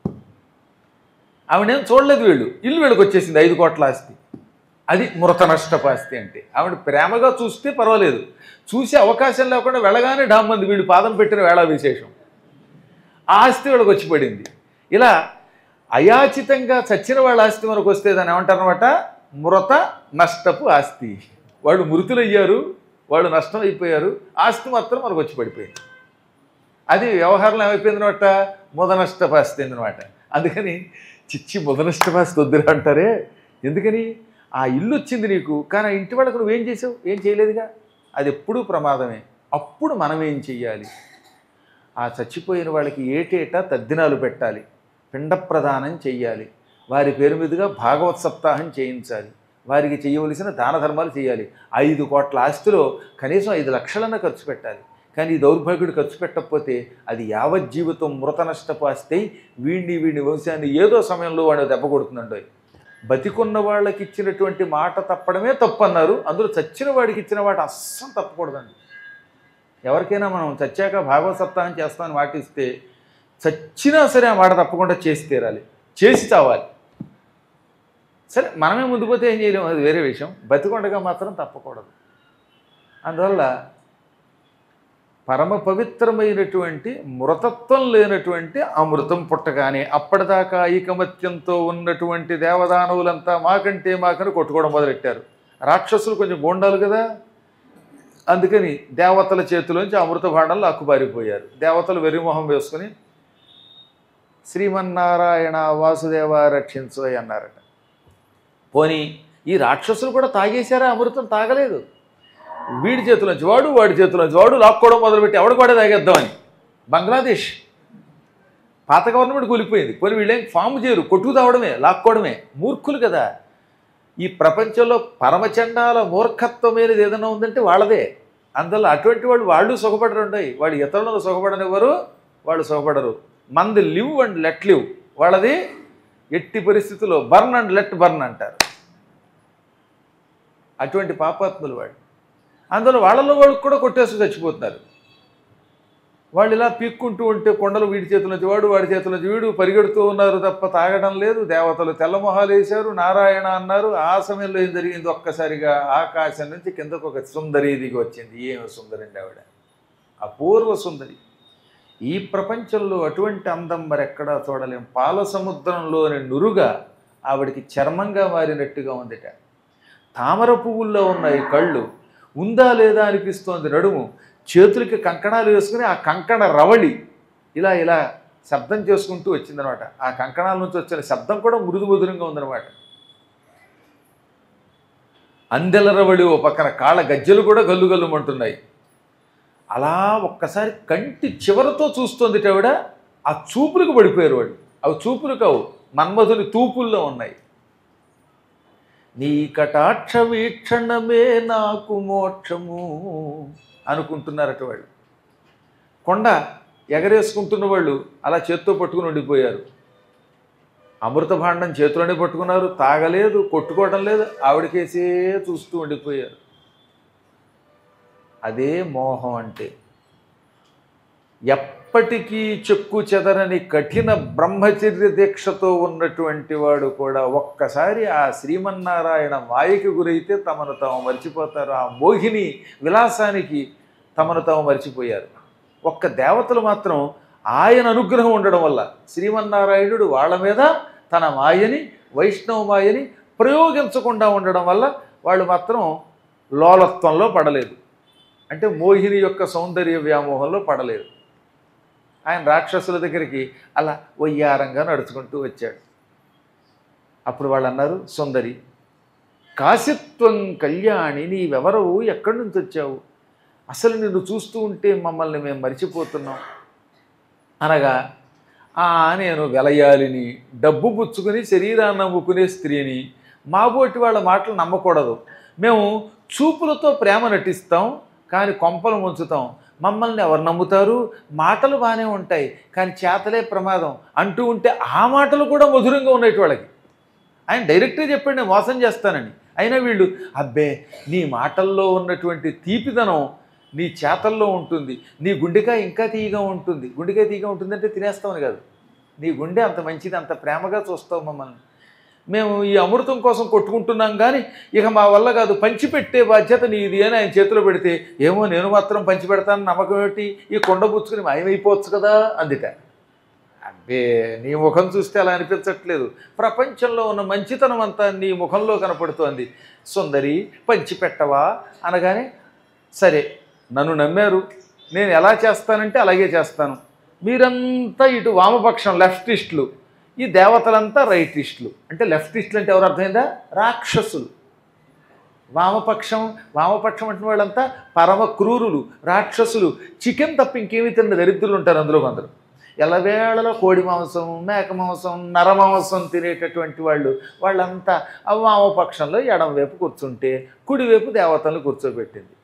ఆవిడేం చూడలేదు వీళ్ళు ఇల్లు వీళ్ళకి వచ్చేసింది ఐదు కోట్ల ఆస్తి అది మృత నష్టపు ఆస్తి అంటే ఆవిడ ప్రేమగా చూస్తే పర్వాలేదు చూసే అవకాశం లేకుండా వెళ్ళగానే డామ్మంది వీళ్ళు పాదం పెట్టిన వేళ విశేషం ఆ ఆస్తి వాళ్ళకి వచ్చి పడింది ఇలా అయాచితంగా చచ్చిన వాళ్ళ ఆస్తి మనకు వస్తే దాన్ని ఏమంటారనమాట మృత నష్టపు ఆస్తి వాళ్ళు మృతులయ్యారు వాళ్ళు నష్టం అయిపోయారు ఆస్తి మాత్రం మనకు వచ్చి పడిపోయింది అది వ్యవహారంలో ఏమైపోయిందనమాట ముద నష్టపు ఆస్తి అనమాట అందుకని చిచ్చి ముద నష్టపు ఆస్తి వద్దురా అంటారే ఎందుకని ఆ ఇల్లు వచ్చింది నీకు కానీ ఆ ఇంటి వాళ్ళకు నువ్వేం చేసావు ఏం చేయలేదుగా అది ఎప్పుడూ ప్రమాదమే అప్పుడు మనం ఏం చెయ్యాలి ఆ చచ్చిపోయిన వాళ్ళకి ఏటేటా తద్దినాలు పెట్టాలి పిండ ప్రదానం చెయ్యాలి వారి పేరు మీదుగా భాగవత్ సప్తాహం చేయించాలి వారికి చేయవలసిన దాన ధర్మాలు చేయాలి ఐదు కోట్ల ఆస్తిలో కనీసం ఐదు లక్షలన్న ఖర్చు పెట్టాలి కానీ ఈ దౌర్భాగ్యుడు ఖర్చు పెట్టకపోతే అది యావజ్జీవితం మృత నష్టపు ఆస్తి అయి వీడిని వీడిని వంశాన్ని ఏదో సమయంలో వాడు దెబ్బ కొడుతుందండో బతికున్న వాళ్ళకి ఇచ్చినటువంటి మాట తప్పడమే తప్పు అన్నారు అందులో చచ్చిన వాడికి ఇచ్చిన మాట అస్సలు తప్పకూడదండి ఎవరికైనా మనం చచ్చాక భాగవత సప్తాహం చేస్తామని మాట ఇస్తే చచ్చినా సరే ఆ మాట తప్పకుండా చేసి తీరాలి చేసి చావాలి సరే మనమే ముందు పోతే ఏం చేయలేము అది వేరే విషయం బతికొండగా మాత్రం తప్పకూడదు అందువల్ల పరమ పవిత్రమైనటువంటి మృతత్వం లేనటువంటి అమృతం పుట్టగానే అప్పటిదాకా ఐకమత్యంతో ఉన్నటువంటి దేవదానవులంతా మాకంటే మాకని కొట్టుకోవడం మొదలెట్టారు రాక్షసులు కొంచెం గోండాలు కదా అందుకని దేవతల చేతిలోంచి అమృత భాండాలు అక్కుబారిపోయారు దేవతలు వెర్రిమొహం వేసుకుని శ్రీమన్నారాయణ వాసుదేవ రక్షించోయ్ అన్నారట పోనీ ఈ రాక్షసులు కూడా తాగేశారా అమృతం తాగలేదు వీడి చేతిలోంచి వాడు వాడి చేతిలోంచి వాడు లాక్కోవడం మొదలుపెట్టి ఎవడు కూడా తాగేద్దామని బంగ్లాదేశ్ పాత గవర్నమెంట్ కూలిపోయింది కొన్ని వీళ్ళేం ఫామ్ చేయరు కొట్టుకు తావడమే లాక్కోవడమే మూర్ఖులు కదా ఈ ప్రపంచంలో పరమచండాల మూర్ఖత్వమైనది ఏదైనా ఉందంటే వాళ్ళదే అందువల్ల అటువంటి వాళ్ళు వాళ్ళు సుఖపడరు ఉండయి వాళ్ళు ఇతరులను సుఖపడనివ్వరు వాళ్ళు సుఖపడరు మంది లివ్ అండ్ లెట్ లివ్ వాళ్ళది ఎట్టి పరిస్థితుల్లో బర్న్ అండ్ లెట్ బర్న్ అంటారు అటువంటి పాపాత్ములు వాళ్ళు అందులో వాళ్ళలో వాళ్ళు కూడా కొట్టేసి చచ్చిపోతున్నారు వాళ్ళు ఇలా పీక్కుంటూ ఉంటే కొండలు వీడి చేతుల నుంచి వాడు వాడి చేతుల నుంచి వీడు పరిగెడుతూ ఉన్నారు తప్ప తాగడం లేదు దేవతలు తెల్లమొహాలు వేశారు నారాయణ అన్నారు ఆ సమయంలో ఏం జరిగింది ఒక్కసారిగా ఆకాశం నుంచి కిందకు ఒక సుందరి దిగి వచ్చింది ఏమి సుందరి అండి ఆవిడ అపూర్వ సుందరి ఈ ప్రపంచంలో అటువంటి అందం మరెక్కడా చూడలేం పాల సముద్రంలోని నురుగా ఆవిడికి చర్మంగా మారినట్టుగా ఉందిట తామర పువ్వుల్లో ఉన్నాయి కళ్ళు ఉందా లేదా అనిపిస్తోంది నడుము చేతులకి కంకణాలు వేసుకుని ఆ కంకణ రవళి ఇలా ఇలా శబ్దం చేసుకుంటూ వచ్చిందనమాట ఆ కంకణాల నుంచి వచ్చిన శబ్దం కూడా మృదు మధురంగా ఉందన్నమాట అందెల రవళి ఓ పక్కన కాళ్ళ గజ్జెలు కూడా గల్లు గల్లుమంటున్నాయి అలా ఒక్కసారి కంటి చివరతో చూస్తోంది ఆవిడ ఆ చూపులకు పడిపోయారు వాడు అవి చూపులు కావు మన్మధుని తూపుల్లో ఉన్నాయి నీ కటాక్ష వీక్షణమే నాకు మోక్షము అనుకుంటున్నారట వాళ్ళు కొండ ఎగరేసుకుంటున్న వాళ్ళు అలా చేత్తో పట్టుకుని ఉండిపోయారు అమృత భాండం చేతిలోనే పట్టుకున్నారు తాగలేదు కొట్టుకోవడం లేదు ఆవిడకేసే చూస్తూ ఉండిపోయారు అదే మోహం అంటే ఎప్పటికీ చెక్కు చెదరని కఠిన బ్రహ్మచర్య దీక్షతో ఉన్నటువంటి వాడు కూడా ఒక్కసారి ఆ శ్రీమన్నారాయణ మాయకి గురైతే తమను తాము మర్చిపోతారు ఆ మోహిని విలాసానికి తమను తాము మర్చిపోయారు ఒక్క దేవతలు మాత్రం ఆయన అనుగ్రహం ఉండడం వల్ల శ్రీమన్నారాయణుడు వాళ్ళ మీద తన మాయని వైష్ణవ మాయని ప్రయోగించకుండా ఉండడం వల్ల వాళ్ళు మాత్రం లోలత్వంలో పడలేదు అంటే మోహిని యొక్క సౌందర్య వ్యామోహంలో పడలేదు ఆయన రాక్షసుల దగ్గరికి అలా వయ్యారంగా నడుచుకుంటూ వచ్చాడు అప్పుడు వాళ్ళు అన్నారు సుందరి కాశిత్వం కళ్యాణి నీవెవరవు ఎక్కడి నుంచి వచ్చావు అసలు నిన్ను చూస్తూ ఉంటే మమ్మల్ని మేము మర్చిపోతున్నాం అనగా ఆ నేను వెలయాలిని డబ్బు పుచ్చుకుని శరీరాన్ని నమ్ముకునే స్త్రీని మాబోటి వాళ్ళ మాటలు నమ్మకూడదు మేము చూపులతో ప్రేమ నటిస్తాం కానీ కొంపలు ముంచుతాం మమ్మల్ని ఎవరు నమ్ముతారు మాటలు బాగానే ఉంటాయి కానీ చేతలే ప్రమాదం అంటూ ఉంటే ఆ మాటలు కూడా మధురంగా ఉన్నాయి వాళ్ళకి ఆయన డైరెక్ట్గా చెప్పండి నేను మోసం చేస్తానని అయినా వీళ్ళు అబ్బే నీ మాటల్లో ఉన్నటువంటి తీపిదనం నీ చేతల్లో ఉంటుంది నీ గుండెకాయ ఇంకా తీయగా ఉంటుంది గుండెకాయ తీయగా ఉంటుందంటే తినేస్తామని కాదు నీ గుండె అంత మంచిది అంత ప్రేమగా చూస్తావు మమ్మల్ని మేము ఈ అమృతం కోసం కొట్టుకుంటున్నాం కానీ ఇక మా వల్ల కాదు పంచిపెట్టే బాధ్యత నీది అని ఆయన చేతిలో పెడితే ఏమో నేను మాత్రం పంచిపెడతాను నమ్మకం ఏమిటి ఈ కొండ పుచ్చుకుని మాయమైపోవచ్చు కదా అందుక అబ్బే నీ ముఖం చూస్తే అలా అనిపించట్లేదు ప్రపంచంలో ఉన్న మంచితనం అంతా నీ ముఖంలో కనపడుతోంది సుందరి పంచిపెట్టవా అనగానే సరే నన్ను నమ్మారు నేను ఎలా చేస్తానంటే అలాగే చేస్తాను మీరంతా ఇటు వామపక్షం లెఫ్టిస్టులు ఈ దేవతలంతా రైటిస్టులు అంటే లెఫ్టిస్టులు అంటే ఎవరు అర్థమైందా రాక్షసులు వామపక్షం వామపక్షం అంటే వాళ్ళంతా పరమ క్రూరులు రాక్షసులు చికెన్ తప్ప ఇంకేమీ తిన్న దరిద్రులు ఉంటారు అందులో కొందరు ఎల్లవేళలో కోడి మాంసం మేక మాంసం నర మాంసం తినేటటువంటి వాళ్ళు వాళ్ళంతా ఆ వామపక్షంలో ఎడం వైపు కూర్చుంటే కుడివైపు దేవతలను కూర్చోబెట్టింది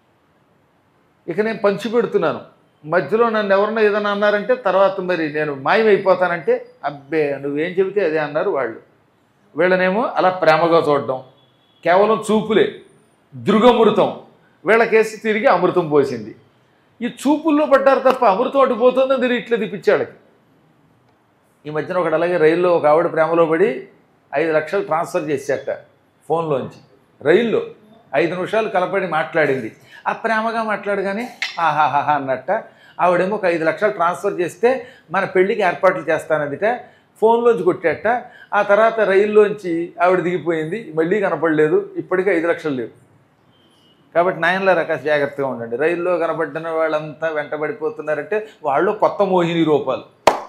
ఇక నేను పంచి పెడుతున్నాను మధ్యలో నన్ను ఎవరన్నా ఏదైనా అన్నారంటే తర్వాత మరి నేను మాయమైపోతానంటే అబ్బే నువ్వేం చెబితే అదే అన్నారు వాళ్ళు వీళ్ళనేమో అలా ప్రేమగా చూడడం కేవలం చూపులే దృగమృతం వీళ్ళకేసి తిరిగి అమృతం పోసింది ఈ చూపుల్లో పడ్డారు తప్ప అమృతం అటు పోతుందని తిరిగి ఇట్లా తిప్పించాళ్ళకి ఈ మధ్యన ఒకటి అలాగే రైల్లో ఒక ఆవిడ ప్రేమలో పడి ఐదు లక్షలు ట్రాన్స్ఫర్ చేశాక ఫోన్లోంచి రైల్లో ఐదు నిమిషాలు కలపడి మాట్లాడింది ఆ ప్రేమగా మాట్లాడగానే ఆహాహాహా అన్నట్ట ఆవిడేమో ఒక ఐదు లక్షలు ట్రాన్స్ఫర్ చేస్తే మన పెళ్ళికి ఏర్పాట్లు చేస్తానదిట ఫోన్లోంచి కొట్టేట ఆ తర్వాత రైల్లోంచి ఆవిడ దిగిపోయింది మళ్ళీ కనపడలేదు ఇప్పటికీ ఐదు లక్షలు లేవు కాబట్టి నాయనల రకాశ జాగ్రత్తగా ఉండండి రైల్లో కనబడిన వాళ్ళంతా వెంటబడిపోతున్నారంటే వాళ్ళు కొత్త మోహిని రూపాలు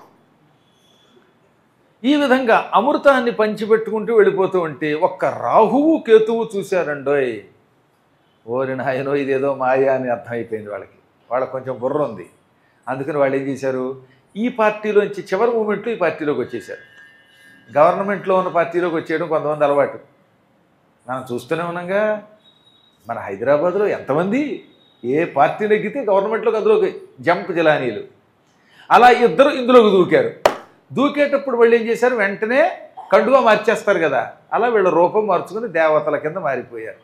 ఈ విధంగా అమృతాన్ని పంచిపెట్టుకుంటూ వెళ్ళిపోతూ ఉంటే ఒక్క రాహువు కేతువు చూశారండోయ్ ఓరి నాయనో ఇదేదో మాయ అని అర్థమైపోయింది వాళ్ళకి వాళ్ళకి కొంచెం బుర్ర ఉంది అందుకని వాళ్ళు ఏం చేశారు ఈ పార్టీలోంచి చివరి మూమెంట్లో ఈ పార్టీలోకి వచ్చేసారు గవర్నమెంట్లో ఉన్న పార్టీలోకి వచ్చేయడం కొంతమంది అలవాటు మనం చూస్తూనే ఉన్నాగా మన హైదరాబాద్లో ఎంతమంది ఏ పార్టీ నెగ్గితే గవర్నమెంట్లోకి అందులోకి జంప్ జిలానీలు అలా ఇద్దరు ఇందులోకి దూకారు దూకేటప్పుడు వాళ్ళు ఏం చేశారు వెంటనే కండుగా మార్చేస్తారు కదా అలా వీళ్ళ రూపం మార్చుకుని దేవతల కింద మారిపోయారు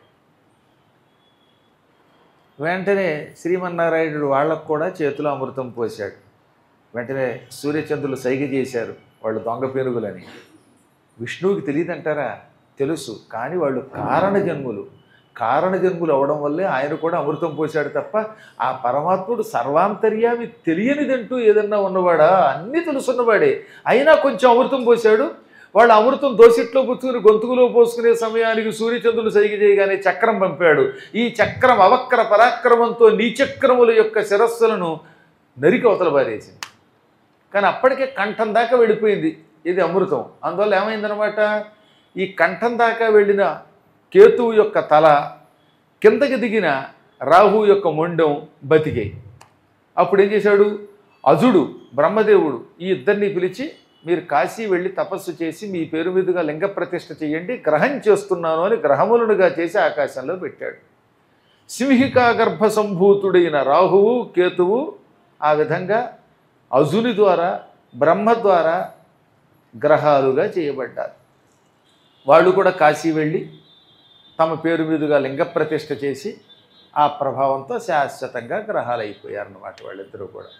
వెంటనే శ్రీమన్నారాయణుడు వాళ్ళకు కూడా చేతిలో అమృతం పోశాడు వెంటనే సూర్యచంద్రులు సైగ చేశారు వాళ్ళు దొంగ పెనుగులని విష్ణువుకి తెలియదంటారా తెలుసు కానీ వాళ్ళు కారణ జన్ములు కారణ జన్ములు అవడం వల్లే ఆయన కూడా అమృతం పోశాడు తప్ప ఆ పరమాత్ముడు సర్వాంతర్యామి తెలియనిదంటూ ఏదన్నా ఉన్నవాడా అన్నీ తెలుసున్నవాడే అయినా కొంచెం అమృతం పోశాడు వాళ్ళు అమృతం దోసిట్లో పుచ్చుకుని గొంతుకులో పోసుకునే సమయానికి సూర్యచంద్రులు సైగ చేయగానే చక్రం పంపాడు ఈ చక్రం అవక్ర పరాక్రమంతో నీచక్రముల యొక్క శిరస్సులను నరికి అవతల పారేసింది కానీ అప్పటికే కంఠం దాకా వెళ్ళిపోయింది ఇది అమృతం అందువల్ల ఏమైందనమాట ఈ కంఠం దాకా వెళ్ళిన కేతువు యొక్క తల కిందకి దిగిన రాహు యొక్క మొండం బతికాయి అప్పుడు ఏం చేశాడు అజుడు బ్రహ్మదేవుడు ఈ ఇద్దరిని పిలిచి మీరు కాశీ వెళ్ళి తపస్సు చేసి మీ పేరు మీదుగా లింగ ప్రతిష్ఠ చేయండి గ్రహం చేస్తున్నాను అని గ్రహములనుగా చేసి ఆకాశంలో పెట్టాడు సింహికా గర్భ సంభూతుడైన రాహువు కేతువు ఆ విధంగా అజుని ద్వారా బ్రహ్మ ద్వారా గ్రహాలుగా చేయబడ్డారు వాళ్ళు కూడా కాశీ వెళ్ళి తమ పేరు మీదుగా లింగ ప్రతిష్ఠ చేసి ఆ ప్రభావంతో శాశ్వతంగా గ్రహాలు అయిపోయారన్నమాట వాళ్ళిద్దరూ కూడా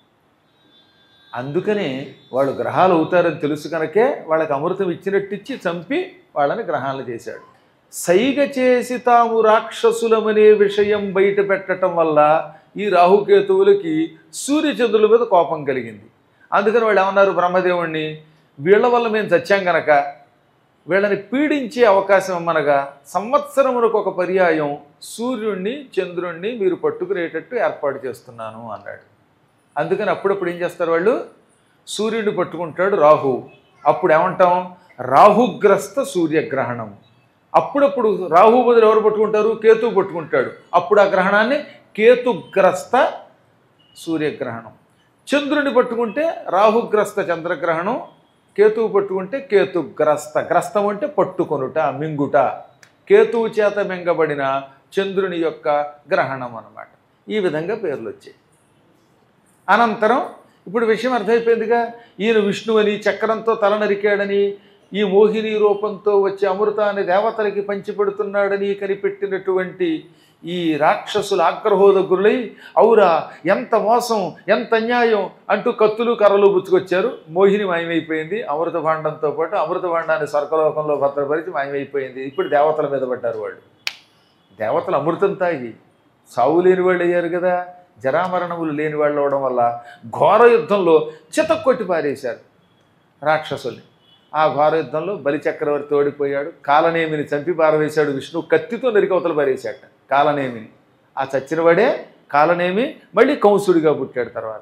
అందుకనే వాళ్ళు గ్రహాలు అవుతారని తెలుసు కనుకే వాళ్ళకి అమృతం ఇచ్చినట్టిచ్చి చంపి వాళ్ళని గ్రహాలను చేశాడు సైగ చేసి తాము రాక్షసులమనే విషయం బయట పెట్టడం వల్ల ఈ రాహుకేతువులకి సూర్యచంద్రుల మీద కోపం కలిగింది అందుకని వాళ్ళు ఏమన్నారు బ్రహ్మదేవుణ్ణి వీళ్ళ వల్ల మేము చచ్చాం గనక వీళ్ళని పీడించే అవకాశం ఇమ్మనగా సంవత్సరమునకు ఒక పర్యాయం సూర్యుణ్ణి చంద్రుణ్ణి మీరు పట్టుకునేటట్టు ఏర్పాటు చేస్తున్నాను అన్నాడు అందుకని అప్పుడప్పుడు ఏం చేస్తారు వాళ్ళు సూర్యుడిని పట్టుకుంటాడు రాహు అప్పుడు ఏమంటాం రాహుగ్రస్త సూర్యగ్రహణం అప్పుడప్పుడు రాహు బదులు ఎవరు పట్టుకుంటారు కేతువు పట్టుకుంటాడు అప్పుడు ఆ గ్రహణాన్ని కేతుగ్రస్త సూర్యగ్రహణం చంద్రుని పట్టుకుంటే రాహుగ్రస్త చంద్రగ్రహణం కేతువు పట్టుకుంటే కేతుగ్రస్త గ్రస్తం అంటే పట్టుకొనుట మింగుట కేతువు చేత మింగబడిన చంద్రుని యొక్క గ్రహణం అన్నమాట ఈ విధంగా పేర్లు వచ్చాయి అనంతరం ఇప్పుడు విషయం అర్థమైపోయిందిగా ఈయన విష్ణువు అని చక్రంతో తల నరికాడని ఈ మోహిని రూపంతో వచ్చే అమృతాన్ని దేవతలకి పంచిపెడుతున్నాడని కనిపెట్టినటువంటి ఈ రాక్షసుల ఆగ్రహోదగ్రులై అవురా ఎంత మోసం ఎంత అన్యాయం అంటూ కత్తులు కర్రలు బుచ్చుకొచ్చారు మోహిని మాయమైపోయింది అమృత భాండంతో పాటు అమృత భాండాన్ని స్వర్గలోకంలో భద్రపరిచి మాయమైపోయింది ఇప్పుడు దేవతల మీద పడ్డారు వాళ్ళు దేవతలు అమృతం తాగి సావు లేని వాళ్ళు అయ్యారు కదా జరామరణములు లేని వాళ్ళు అవడం వల్ల ఘోర యుద్ధంలో చితక్కొట్టి పారేశారు రాక్షసుల్ని ఆ ఘోర యుద్ధంలో బలిచక్రవర్తి ఓడిపోయాడు కాలనేమిని చంపి పారవేశాడు విష్ణు కత్తితో నరికవతలు పారేశాట కాలనేమిని ఆ చచ్చినవాడే కాలనేమి మళ్ళీ కంసుడిగా పుట్టాడు తర్వాత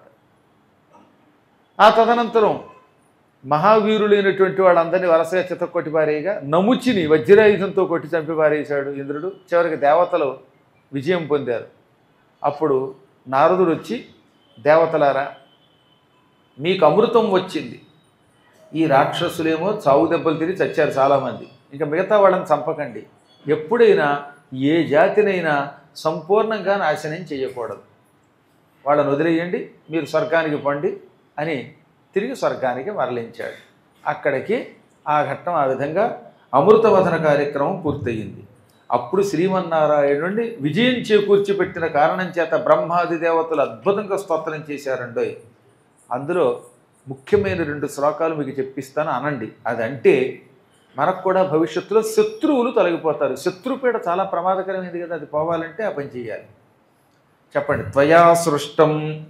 ఆ తదనంతరం మహావీరులైనటువంటి వాళ్ళందరినీ వరుసగా చితక్కొట్టి పారేయగా నముచిని వజ్రాయుధంతో కొట్టి చంపి పారేశాడు ఇంద్రుడు చివరికి దేవతలు విజయం పొందారు అప్పుడు నారదుడు వచ్చి దేవతలారా మీకు అమృతం వచ్చింది ఈ రాక్షసులేమో చావు దెబ్బలు తిరిగి చచ్చారు చాలామంది ఇంకా మిగతా వాళ్ళని చంపకండి ఎప్పుడైనా ఏ జాతినైనా సంపూర్ణంగా నాశనం చేయకూడదు వాళ్ళని వదిలేయండి మీరు స్వర్గానికి పండి అని తిరిగి స్వర్గానికి మరలించాడు అక్కడికి ఆ ఘట్టం ఆ విధంగా అమృతవధన కార్యక్రమం పూర్తయింది అప్పుడు శ్రీమన్నారాయణుడిని విజయం చేకూర్చి పెట్టిన కారణం చేత బ్రహ్మాది దేవతలు అద్భుతంగా స్తోత్రం చేశారండోయ్ అందులో ముఖ్యమైన రెండు శ్లోకాలు మీకు చెప్పిస్తాను అనండి అదంటే మనకు కూడా భవిష్యత్తులో శత్రువులు తొలగిపోతారు శత్రుపీడ చాలా ప్రమాదకరమైనది కదా అది పోవాలంటే ఆ పని చేయాలి చెప్పండి త్వయా సృష్టం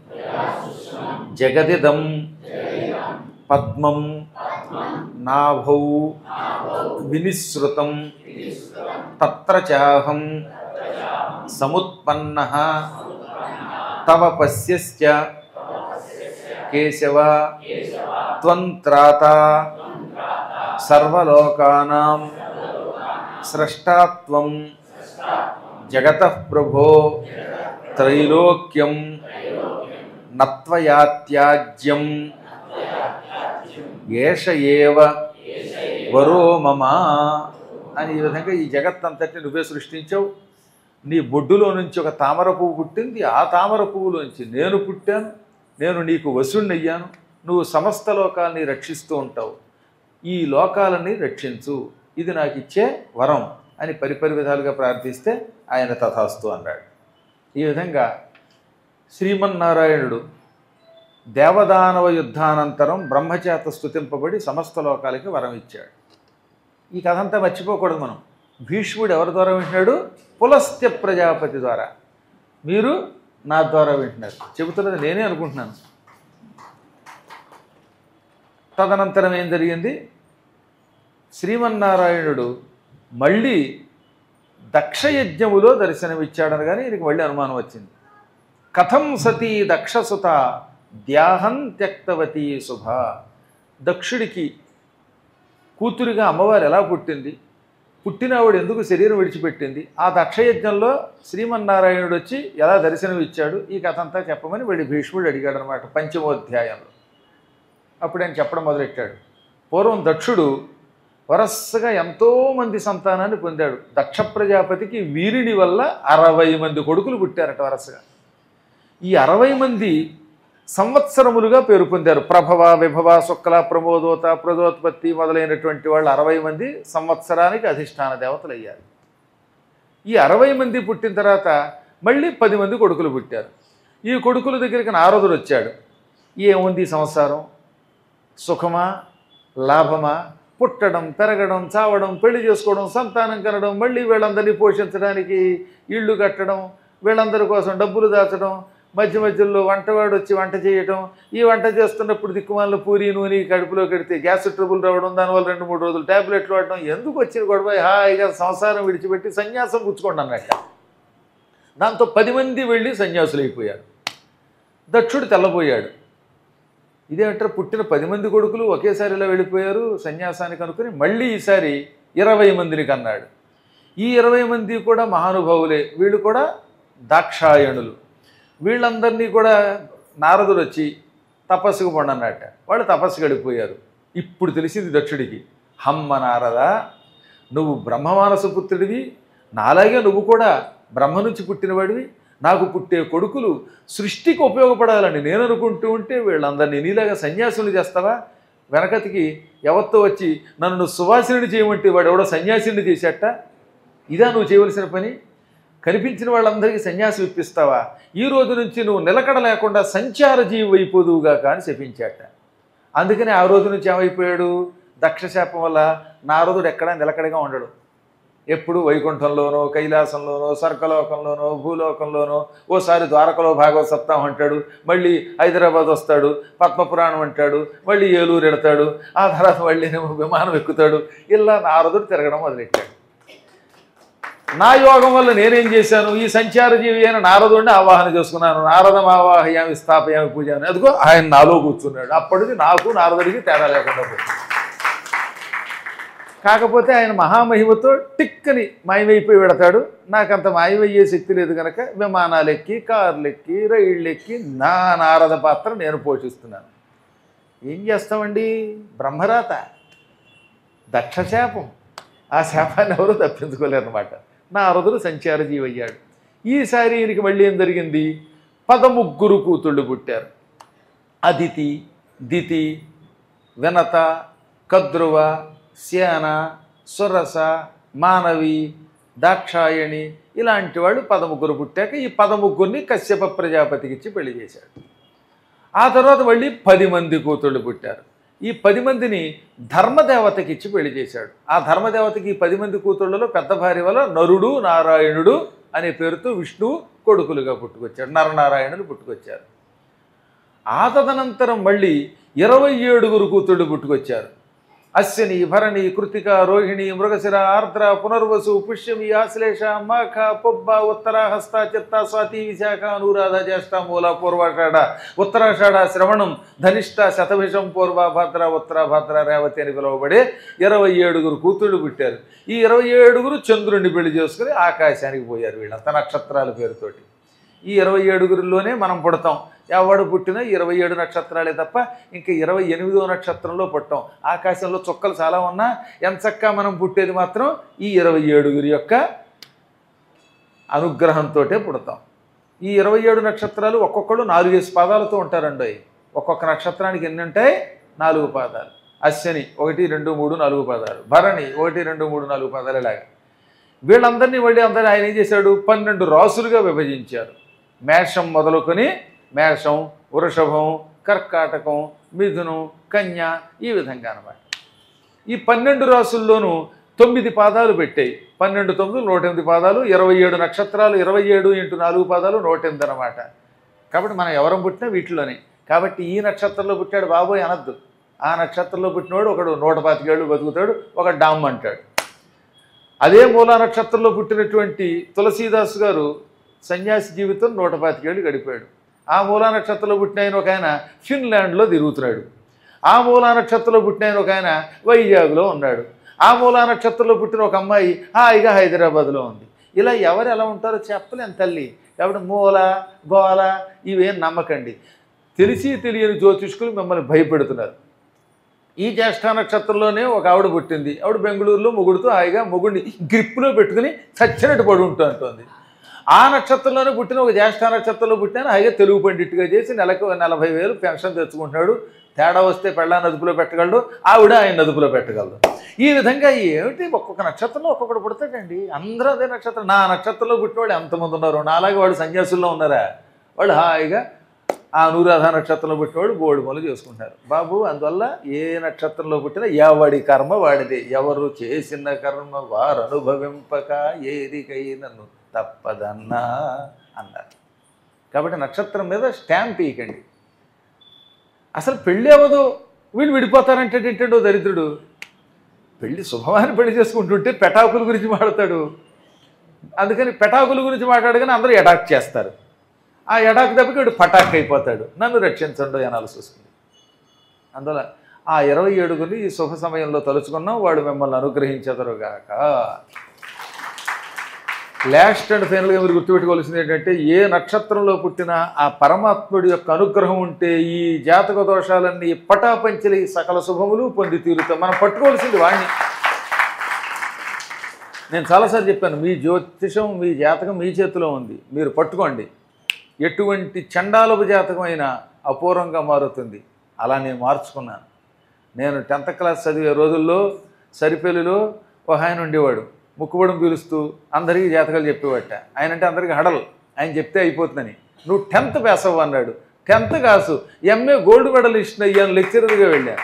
జగదిదం పద్మం నాభౌ వినిశ్రుతం తత్ర చాహం సముత్పన్న తవ పశ్యశ్చ కేశవ త్వంత్రాత సర్వలోకానాం స్రష్టాత్వం జగత ప్రభో త్రైలోక్యం నత్వయాత్యాజ్యం ఏష ఏవ వరో మమ అని ఈ విధంగా ఈ జగత్తంతటిని నువ్వే సృష్టించావు నీ బొడ్డులో నుంచి ఒక తామర పువ్వు పుట్టింది ఆ తామర పువ్వులోంచి నేను పుట్టాను నేను నీకు వసుణ్ణయ్యాను నువ్వు సమస్త లోకాల్ని రక్షిస్తూ ఉంటావు ఈ లోకాలని రక్షించు ఇది నాకు ఇచ్చే వరం అని పరిపరి విధాలుగా ప్రార్థిస్తే ఆయన తథాస్తు అన్నాడు ఈ విధంగా శ్రీమన్నారాయణుడు దేవదానవ యుద్ధానంతరం బ్రహ్మచేత స్తుతింపబడి సమస్త లోకాలకి వరం ఇచ్చాడు ఈ కథ అంతా మర్చిపోకూడదు మనం భీష్ముడు ఎవరి ద్వారా వింటున్నాడు పులస్త్య ప్రజాపతి ద్వారా మీరు నా ద్వారా వింటున్నారు చెబుతున్నది నేనే అనుకుంటున్నాను తదనంతరం ఏం జరిగింది శ్రీమన్నారాయణుడు మళ్ళీ దక్షయజ్ఞములో దర్శనమిచ్చాడని కానీ ఈయనకి మళ్ళీ అనుమానం వచ్చింది కథం సతీ దక్షసుత ద్యాహం త్యక్తవతీ శుభ దక్షుడికి కూతురిగా అమ్మవారు ఎలా పుట్టింది పుట్టినవాడు ఎందుకు శరీరం విడిచిపెట్టింది ఆ దక్షయజ్ఞంలో శ్రీమన్నారాయణుడు వచ్చి ఎలా దర్శనం ఇచ్చాడు ఈ కథ అంతా చెప్పమని వెళ్ళి భీష్ముడు అడిగాడు అనమాట పంచమోధ్యాయంలో అప్పుడు ఆయన చెప్పడం మొదలెట్టాడు పూర్వం దక్షుడు వరసగా ఎంతోమంది సంతానాన్ని పొందాడు దక్ష ప్రజాపతికి వీరిని వల్ల అరవై మంది కొడుకులు పుట్టారట వరసగా ఈ అరవై మంది సంవత్సరములుగా పేరు పొందారు ప్రభవ విభవ శుక్ల ప్రమోదోత ప్రదోత్పత్తి మొదలైనటువంటి వాళ్ళు అరవై మంది సంవత్సరానికి అధిష్టాన దేవతలు అయ్యారు ఈ అరవై మంది పుట్టిన తర్వాత మళ్ళీ పది మంది కొడుకులు పుట్టారు ఈ కొడుకుల దగ్గరికి నారదుడు వచ్చాడు ఏముంది ఈ సంసారం సుఖమా లాభమా పుట్టడం పెరగడం చావడం పెళ్లి చేసుకోవడం సంతానం కనడం మళ్ళీ వీళ్ళందరినీ పోషించడానికి ఇళ్ళు కట్టడం వీళ్ళందరి కోసం డబ్బులు దాచడం మధ్య మధ్యలో వంటవాడు వచ్చి వంట చేయటం ఈ వంట చేస్తున్నప్పుడు దిక్కుమాల పూరి నూనె కడుపులో కడితే గ్యాస్ ట్రబుల్ రావడం దానివల్ల రెండు మూడు రోజులు ట్యాబ్లెట్లు వాడడం ఎందుకు వచ్చిన గొడవ హాయిగా సంసారం విడిచిపెట్టి సన్యాసం పుచ్చుకోండి అన్నట్ట దాంతో పది మంది వెళ్ళి సన్యాసులు అయిపోయారు దక్షుడు తెల్లబోయాడు ఇదేంటారు పుట్టిన పది మంది కొడుకులు ఒకేసారి ఇలా వెళ్ళిపోయారు సన్యాసానికి అనుకుని మళ్ళీ ఈసారి ఇరవై మందిని కన్నాడు ఈ ఇరవై మంది కూడా మహానుభావులే వీళ్ళు కూడా దాక్షాయణులు వీళ్ళందరినీ కూడా నారదుడు వచ్చి తపస్సుకు పండన్నట్ట వాళ్ళు తపస్సు గడిపోయారు ఇప్పుడు తెలిసింది దక్షుడికి హమ్మ నారదా నువ్వు బ్రహ్మమానస పుత్రుడివి నాలాగే నువ్వు కూడా బ్రహ్మ నుంచి పుట్టినవాడివి నాకు పుట్టే కొడుకులు సృష్టికి ఉపయోగపడాలని నేను అనుకుంటూ ఉంటే వీళ్ళందరినీ నీలాగా సన్యాసులు చేస్తావా వెనకతికి ఎవరితో వచ్చి నన్ను నువ్వు సువాసిని చేయమంటే వాడు ఎవడో సన్యాసిని చేసేట ఇదా నువ్వు చేయవలసిన పని కనిపించిన వాళ్ళందరికీ సన్యాసం ఇప్పిస్తావా ఈ రోజు నుంచి నువ్వు నిలకడ లేకుండా సంచార జీవి అయిపోదువుగా కానీ శపించాట అందుకని ఆ రోజు నుంచి ఏమైపోయాడు దక్షశాపం వల్ల నారదుడు ఎక్కడా నిలకడగా ఉండడు ఎప్పుడు వైకుంఠంలోనో కైలాసంలోనో స్వర్గలోకంలోనో భూలోకంలోనో ఓసారి ద్వారకలో భాగవత సప్తాహం అంటాడు మళ్ళీ హైదరాబాద్ వస్తాడు పద్మపురాణం అంటాడు మళ్ళీ ఏలూరు ఎడతాడు ఆ తర్వాత మళ్ళీ విమానం ఎక్కుతాడు ఇలా నారదుడు తిరగడం మొదలెట్టాడు నా యోగం వల్ల నేనేం చేశాను ఈ సంచార జీవి అయిన నారదుడిని ఆవాహన చేసుకున్నాను నారదం ఆవాహయామి స్థాపయామి పూజ అని అదిగో ఆయన నాలో కూర్చున్నాడు అప్పటికి నాకు నారదుడికి తేడా లేకుండా పోయింది కాకపోతే ఆయన మహామహిమతో టిక్కని మాయమైపోయి పెడతాడు నాకంత మాయమయ్యే శక్తి లేదు కనుక విమానాలు ఎక్కి కార్లు ఎక్కి రైళ్ళు ఎక్కి నా నారద పాత్ర నేను పోషిస్తున్నాను ఏం చేస్తామండి బ్రహ్మరాత దక్ష శాపం ఆ శాపాన్ని ఎవరు తప్పించుకోలేరు అనమాట నారదుడు సంచార జీవి అయ్యాడు ఈసారి ఈయనకి మళ్ళీ ఏం జరిగింది పదముగ్గురు కూతుళ్ళు పుట్టారు అదితి దితి వినత కద్రువ శ్యాన సురస మానవి దాక్షాయణి ఇలాంటి వాళ్ళు పదముగ్గురు పుట్టాక ఈ పదముగ్గురిని కశ్యప ప్రజాపతికి ఇచ్చి పెళ్లి చేశాడు ఆ తర్వాత మళ్ళీ పది మంది కూతుళ్ళు పుట్టారు ఈ పది మందిని ధర్మదేవతకి ఇచ్చి పెళ్లి చేశాడు ఆ ధర్మదేవతకి ఈ పది మంది కూతుళ్ళలో పెద్ద భార్య వల్ల నరుడు నారాయణుడు అనే పేరుతో విష్ణువు కొడుకులుగా పుట్టుకొచ్చాడు నరనారాయణులు పుట్టుకొచ్చారు ఆ తదనంతరం మళ్ళీ ఇరవై ఏడుగురు కూతుళ్ళు పుట్టుకొచ్చారు అశ్విని భరణి కృతిక రోహిణి మృగశిర ఆర్ద్ర పునర్వసు పుష్యమి ఆశ్లేష మాఖ పొబ్బ ఉత్తర హస్త చిత్త స్వాతి విశాఖ అనురాధ జ్యేష్ఠ మూల పూర్వాషాఢ ఉత్తరాషాఢ శ్రవణం ధనిష్ట శతభిషం పూర్వ భద్ర ఉత్తర భద్ర రేవతి అని పిలువబడే ఇరవై ఏడుగురు కూతుళ్ళు పుట్టారు ఈ ఇరవై ఏడుగురు చంద్రుడిని పెళ్లి చేసుకుని ఆకాశానికి పోయారు వీళ్ళంతా నక్షత్రాల పేరుతోటి ఈ ఇరవై ఏడుగురిలోనే మనం పుడతాం ఎవడు పుట్టినా ఇరవై ఏడు నక్షత్రాలే తప్ప ఇంకా ఇరవై ఎనిమిదో నక్షత్రంలో పుట్టాం ఆకాశంలో చుక్కలు చాలా ఉన్నా ఎంచక్కా మనం పుట్టేది మాత్రం ఈ ఇరవై ఏడుగురి యొక్క అనుగ్రహంతో పుడతాం ఈ ఇరవై ఏడు నక్షత్రాలు ఒక్కొక్కడు నాలుగేసి పాదాలతో ఉంటారండి ఒక్కొక్క నక్షత్రానికి ఎన్ని ఉంటాయి నాలుగు పాదాలు అశ్వని ఒకటి రెండు మూడు నాలుగు పాదాలు భరణి ఒకటి రెండు మూడు నాలుగు పాదాలు ఇలాగా వీళ్ళందరినీ మళ్ళీ అందరినీ ఆయన ఏం చేశాడు పన్నెండు రాసులుగా విభజించారు మేషం మొదలుకొని మేషం వృషభం కర్కాటకం మిథునం కన్య ఈ విధంగా అన్నమాట ఈ పన్నెండు రాసుల్లోనూ తొమ్మిది పాదాలు పెట్టాయి పన్నెండు తొమ్మిది నూట ఎనిమిది పాదాలు ఇరవై ఏడు నక్షత్రాలు ఇరవై ఏడు ఇంటూ నాలుగు పాదాలు నూట ఎనిమిది అనమాట కాబట్టి మనం ఎవరం పుట్టినా వీటిలోనే కాబట్టి ఈ నక్షత్రంలో పుట్టాడు బాబోయ్ అనద్దు ఆ నక్షత్రంలో పుట్టినవాడు ఒకడు నూట పాతికేళ్ళు బతుకుతాడు ఒక డామ్ అంటాడు అదే మూలా నక్షత్రంలో పుట్టినటువంటి తులసీదాస్ గారు సన్యాసి జీవితం నూట పాతికేళ్ళు గడిపాడు ఆ మూలా నక్షత్రంలో పుట్టిన ఆయన ఒక ఆయన ఫిన్లాండ్లో తిరుగుతున్నాడు ఆ మూలా నక్షత్రంలో పుట్టిన ఆయన ఒక ఆయన వైజాగ్లో ఉన్నాడు ఆ మూలా నక్షత్రంలో పుట్టిన ఒక అమ్మాయి హాయిగా హైదరాబాద్లో ఉంది ఇలా ఎవరు ఎలా ఉంటారో చెప్పలేం తల్లి కాబట్టి మూల గోల ఇవేం నమ్మకండి తెలిసి తెలియని జ్యోతిష్కులు మిమ్మల్ని భయపెడుతున్నారు ఈ జ్యేష్ఠ నక్షత్రంలోనే ఒక ఆవిడ పుట్టింది ఆవిడ బెంగళూరులో మొగుడుతో హాయిగా మొగుడిని గ్రిప్లో పెట్టుకుని చచ్చినట్టు పడి ఉంటుంది ఆ నక్షత్రంలోనే పుట్టిన ఒక జ్యేష్ఠ నక్షత్రంలో పుట్టిన హాయిగా తెలుగు పండిట్టుగా చేసి నెలకు నలభై వేలు పెన్షన్ తెచ్చుకుంటున్నాడు తేడా వస్తే పెళ్ళాన్ని అదుపులో పెట్టగలడు ఆవిడ ఆయన అదుపులో పెట్టగలదు ఈ విధంగా ఏమిటి ఒక్కొక్క నక్షత్రంలో ఒక్కొక్కడు పుడతాడండి అందరూ అదే నక్షత్రం నా నక్షత్రంలో పుట్టిన వాళ్ళు ఎంతమంది ఉన్నారు నాలాగే వాళ్ళు సన్యాసుల్లో ఉన్నారా వాళ్ళు హాయిగా ఆ అనురాధ నక్షత్రంలో పుట్టినవాడు బోడి మొలు చేసుకుంటారు బాబు అందువల్ల ఏ నక్షత్రంలో పుట్టినా ఎవడి కర్మ వాడిదే ఎవరు చేసిన కర్మ వారు అనుభవింపక ఏదికైనను తప్పదన్నా అన్నారు కాబట్టి నక్షత్రం మీద స్టాంప్ ఇయకండి అసలు పెళ్ళి అవ్వదు వీళ్ళు విడిపోతారంటే ఏంటంటో దరిద్రుడు పెళ్లి శుభమాని పెళ్లి చేసుకుంటుంటే పెటాకుల గురించి మాట్లాడతాడు అందుకని పెటాకుల గురించి మాట్లాడగానే అందరూ అటాక్ చేస్తారు ఆ ఎడాకు దెబ్బకి వీడు పటాక్ అయిపోతాడు నన్ను రక్షించండు అనాల్సి వస్తుంది అందువల్ల ఆ ఇరవై ఏడుగురిని ఈ శుభ సమయంలో తలుచుకున్నాం వాడు మిమ్మల్ని అనుగ్రహించెదరుగాక లాస్ట్ అండ్ ఫైనల్గా మీరు గుర్తుపెట్టుకోవాల్సింది ఏంటంటే ఏ నక్షత్రంలో పుట్టిన ఆ పరమాత్ముడి యొక్క అనుగ్రహం ఉంటే ఈ జాతక దోషాలన్నీ పటాపంచలి సకల శుభములు పొంది తీరుతాం మనం పట్టుకోవాల్సింది వాడిని నేను చాలాసార్లు చెప్పాను మీ జ్యోతిషం మీ జాతకం మీ చేతిలో ఉంది మీరు పట్టుకోండి ఎటువంటి చండాలపు జాతకమైన అపూర్వంగా మారుతుంది అలా నేను మార్చుకున్నాను నేను టెన్త్ క్లాస్ చదివే రోజుల్లో సరిపెల్లిలో ఒక ఆయన ఉండేవాడు ముక్కుబడిని పీలుస్తూ అందరికీ జాతకాలు చెప్పేవాట ఆయన అంటే అందరికీ హడల్ ఆయన చెప్తే అయిపోతుందని నువ్వు టెన్త్ పాస్ అవ్వు అన్నాడు టెన్త్ కాసు ఎంఏ గోల్డ్ మెడల్ ఇచ్చిన అయ్యాను లెక్చరర్గా వెళ్ళాను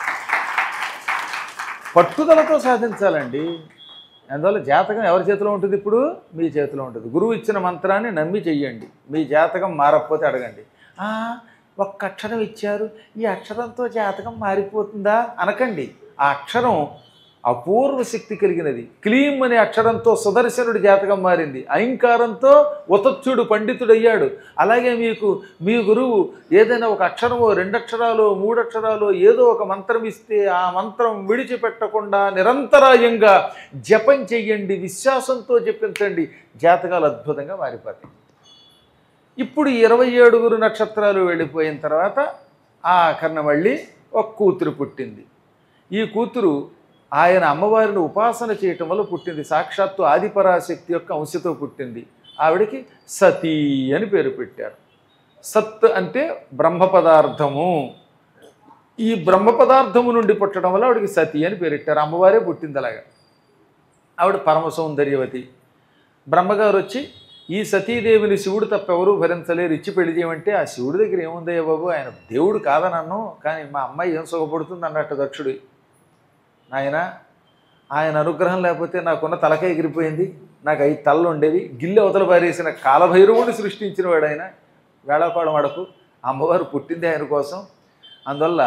పట్టుదలతో సాధించాలండి అందువల్ల జాతకం ఎవరి చేతిలో ఉంటుంది ఇప్పుడు మీ చేతిలో ఉంటుంది గురువు ఇచ్చిన మంత్రాన్ని నమ్మి చెయ్యండి మీ జాతకం మారకపోతే అడగండి "ఆ, ఒక్క అక్షరం ఇచ్చారు ఈ అక్షరంతో జాతకం మారిపోతుందా అనకండి ఆ అక్షరం అపూర్వ శక్తి కలిగినది క్లీం అనే అక్షరంతో సుదర్శనుడి జాతకం మారింది అహంకారంతో ఉతత్సుడు పండితుడయ్యాడు అలాగే మీకు మీ గురువు ఏదైనా ఒక అక్షరమో రెండక్షరాలు మూడక్షరాలు ఏదో ఒక మంత్రం ఇస్తే ఆ మంత్రం విడిచిపెట్టకుండా నిరంతరాయంగా జపం చెయ్యండి విశ్వాసంతో జపించండి జాతకాలు అద్భుతంగా మారిపోతాయి ఇప్పుడు ఇరవై ఏడుగురు నక్షత్రాలు వెళ్ళిపోయిన తర్వాత ఆ ఆఖరణ మళ్ళీ ఒక కూతురు పుట్టింది ఈ కూతురు ఆయన అమ్మవారిని ఉపాసన చేయటం వల్ల పుట్టింది సాక్షాత్తు ఆదిపరాశక్తి యొక్క అంశతో పుట్టింది ఆవిడకి సతీ అని పేరు పెట్టారు సత్ అంటే బ్రహ్మ పదార్థము ఈ బ్రహ్మ పదార్థము నుండి పుట్టడం వల్ల ఆవిడకి సతీ అని పేరెట్టారు అమ్మవారే పుట్టింది అలాగా ఆవిడ పరమ సౌందర్యవతి బ్రహ్మగారు వచ్చి ఈ సతీదేవిని శివుడు తప్ప ఎవరూ భరించలేరు ఇచ్చి పెళ్లి చేయమంటే ఆ శివుడి దగ్గర ఏముందయ్య బాబు ఆయన దేవుడు కాదనన్ను కానీ మా అమ్మాయి ఏం సుఖపడుతుంది అన్నట్టు దక్షుడు ఆయన ఆయన అనుగ్రహం లేకపోతే నాకున్న తలక ఎగిరిపోయింది నాకు ఐదు తలలు ఉండేవి గిల్లె అవతల పారేసిన కాలభైరవుని సృష్టించిన వాడు ఆయన వేళాపాడం వాడకు అమ్మవారు పుట్టింది ఆయన కోసం అందువల్ల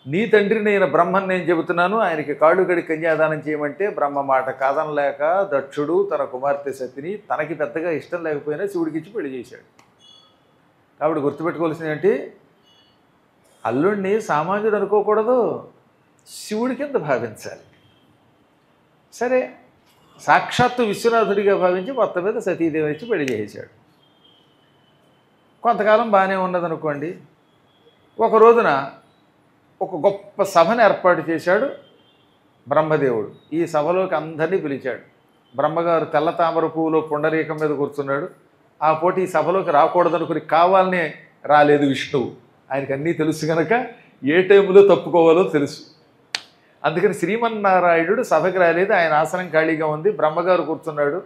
నీ తండ్రినైన బ్రహ్మని నేను చెబుతున్నాను ఆయనకి కాళ్ళు గడి కన్యాదానం చేయమంటే బ్రహ్మ మాట కాదనలేక దక్షుడు తన కుమార్తె సతిని తనకి పెద్దగా ఇష్టం లేకపోయినా శివుడికి ఇచ్చి పెళ్లి చేశాడు కాబట్టి గుర్తుపెట్టుకోవాల్సింది ఏంటి అల్లుడిని సామాన్యుడు అనుకోకూడదు శివుడి కింద భావించాలి సరే సాక్షాత్తు విశ్వనాథుడిగా భావించి మొత్తం మీద సతీదేవి ఇచ్చి పెళ్లి చేశాడు కొంతకాలం బాగానే ఉన్నదనుకోండి ఒక రోజున ఒక గొప్ప సభను ఏర్పాటు చేశాడు బ్రహ్మదేవుడు ఈ సభలోకి అందరినీ పిలిచాడు బ్రహ్మగారు తెల్ల తామర పువ్వులో పుండరీకం మీద కూర్చున్నాడు ఆ పోటీ ఈ సభలోకి రాకూడదనుకుని కావాలనే రాలేదు విష్ణువు ఆయనకు అన్నీ తెలుసు కనుక ఏ టైంలో తప్పుకోవాలో తెలుసు అందుకని శ్రీమన్నారాయణుడు సభకి రాలేదు ఆయన ఆసనం ఖాళీగా ఉంది బ్రహ్మగారు కూర్చున్నాడు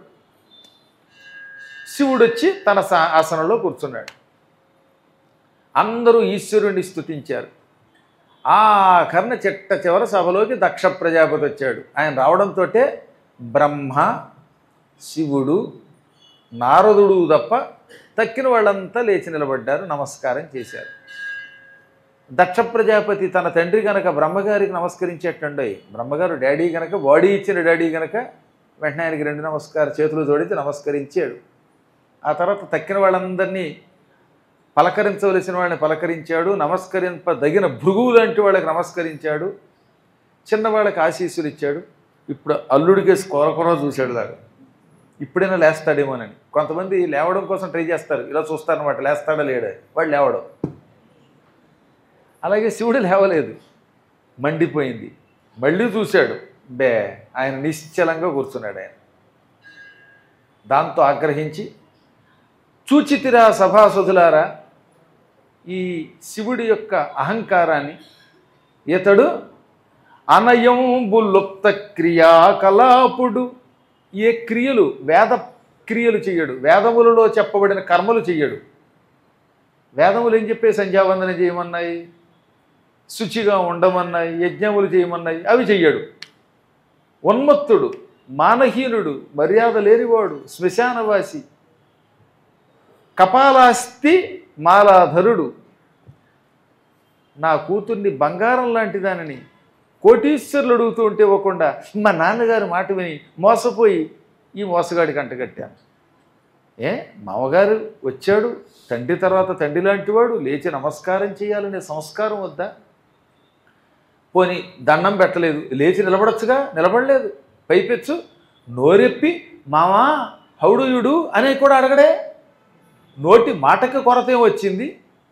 శివుడు వచ్చి తన సా- ఆసనంలో కూర్చున్నాడు అందరూ ఈశ్వరుణ్ణి స్తుతించారు ఆ కర్ణ చిట్ట చివరి సభలోకి దక్ష ప్రజాపతి వచ్చాడు ఆయన రావడంతో బ్రహ్మ శివుడు నారదుడు తప్ప తక్కిన వాళ్ళంతా లేచి నిలబడ్డారు నమస్కారం చేశారు దక్ష ప్రజాపతి తన తండ్రి గనక బ్రహ్మగారికి నమస్కరించేటండి బ్రహ్మగారు డాడీ గనక బాడీ ఇచ్చిన డాడీ గనక వెంటనే ఆయనకి రెండు నమస్కార చేతులు జోడించి నమస్కరించాడు ఆ తర్వాత తక్కిన వాళ్ళందరినీ పలకరించవలసిన వాళ్ళని పలకరించాడు నమస్కరింపదగిన భృగువు లాంటి వాళ్ళకి నమస్కరించాడు చిన్నవాళ్ళకి ఆశీస్సులు ఇచ్చాడు ఇప్పుడు అల్లుడికేసి కొరకొర చూశాడు లాగా ఇప్పుడైనా లేస్తాడేమోనని కొంతమంది లేవడం కోసం ట్రై చేస్తారు ఇలా చూస్తారనమాట లేస్తాడా లేడా వాడు లేవడం అలాగే శివుడు లేవలేదు మండిపోయింది మళ్ళీ చూశాడు బే ఆయన నిశ్చలంగా కూర్చున్నాడు ఆయన దాంతో ఆగ్రహించి చూచితిరా సభాసదులారా ఈ శివుడి యొక్క అహంకారాన్ని ఇతడు అనయంబు లుప్త క్రియాకలాపుడు ఏ క్రియలు వేద క్రియలు చెయ్యడు వేదములలో చెప్పబడిన కర్మలు చెయ్యడు వేదములు ఏం చెప్పే సంధ్యావందన చేయమన్నాయి శుచిగా ఉండమన్నాయి యజ్ఞములు చేయమన్నాయి అవి చెయ్యడు ఉన్మత్తుడు మానహీనుడు మర్యాద లేనివాడు శ్మశానవాసి కపాలాస్తి మాలాధరుడు నా కూతుర్ని బంగారం లాంటి దానిని కోటీశ్వరులు అడుగుతూ ఉంటే ఇవ్వకుండా మా నాన్నగారు మాట విని మోసపోయి ఈ మోసగాడికి అంటగట్టాను ఏ మామగారు వచ్చాడు తండ్రి తర్వాత తండ్రి లాంటివాడు లేచి నమస్కారం చేయాలనే సంస్కారం వద్దా పోని దండం పెట్టలేదు లేచి నిలబడొచ్చుగా నిలబడలేదు పైపెచ్చు నోరెప్పి మామా హౌడుయుడు అనే కూడా అడగడే నోటి మాటకి కొరత వచ్చింది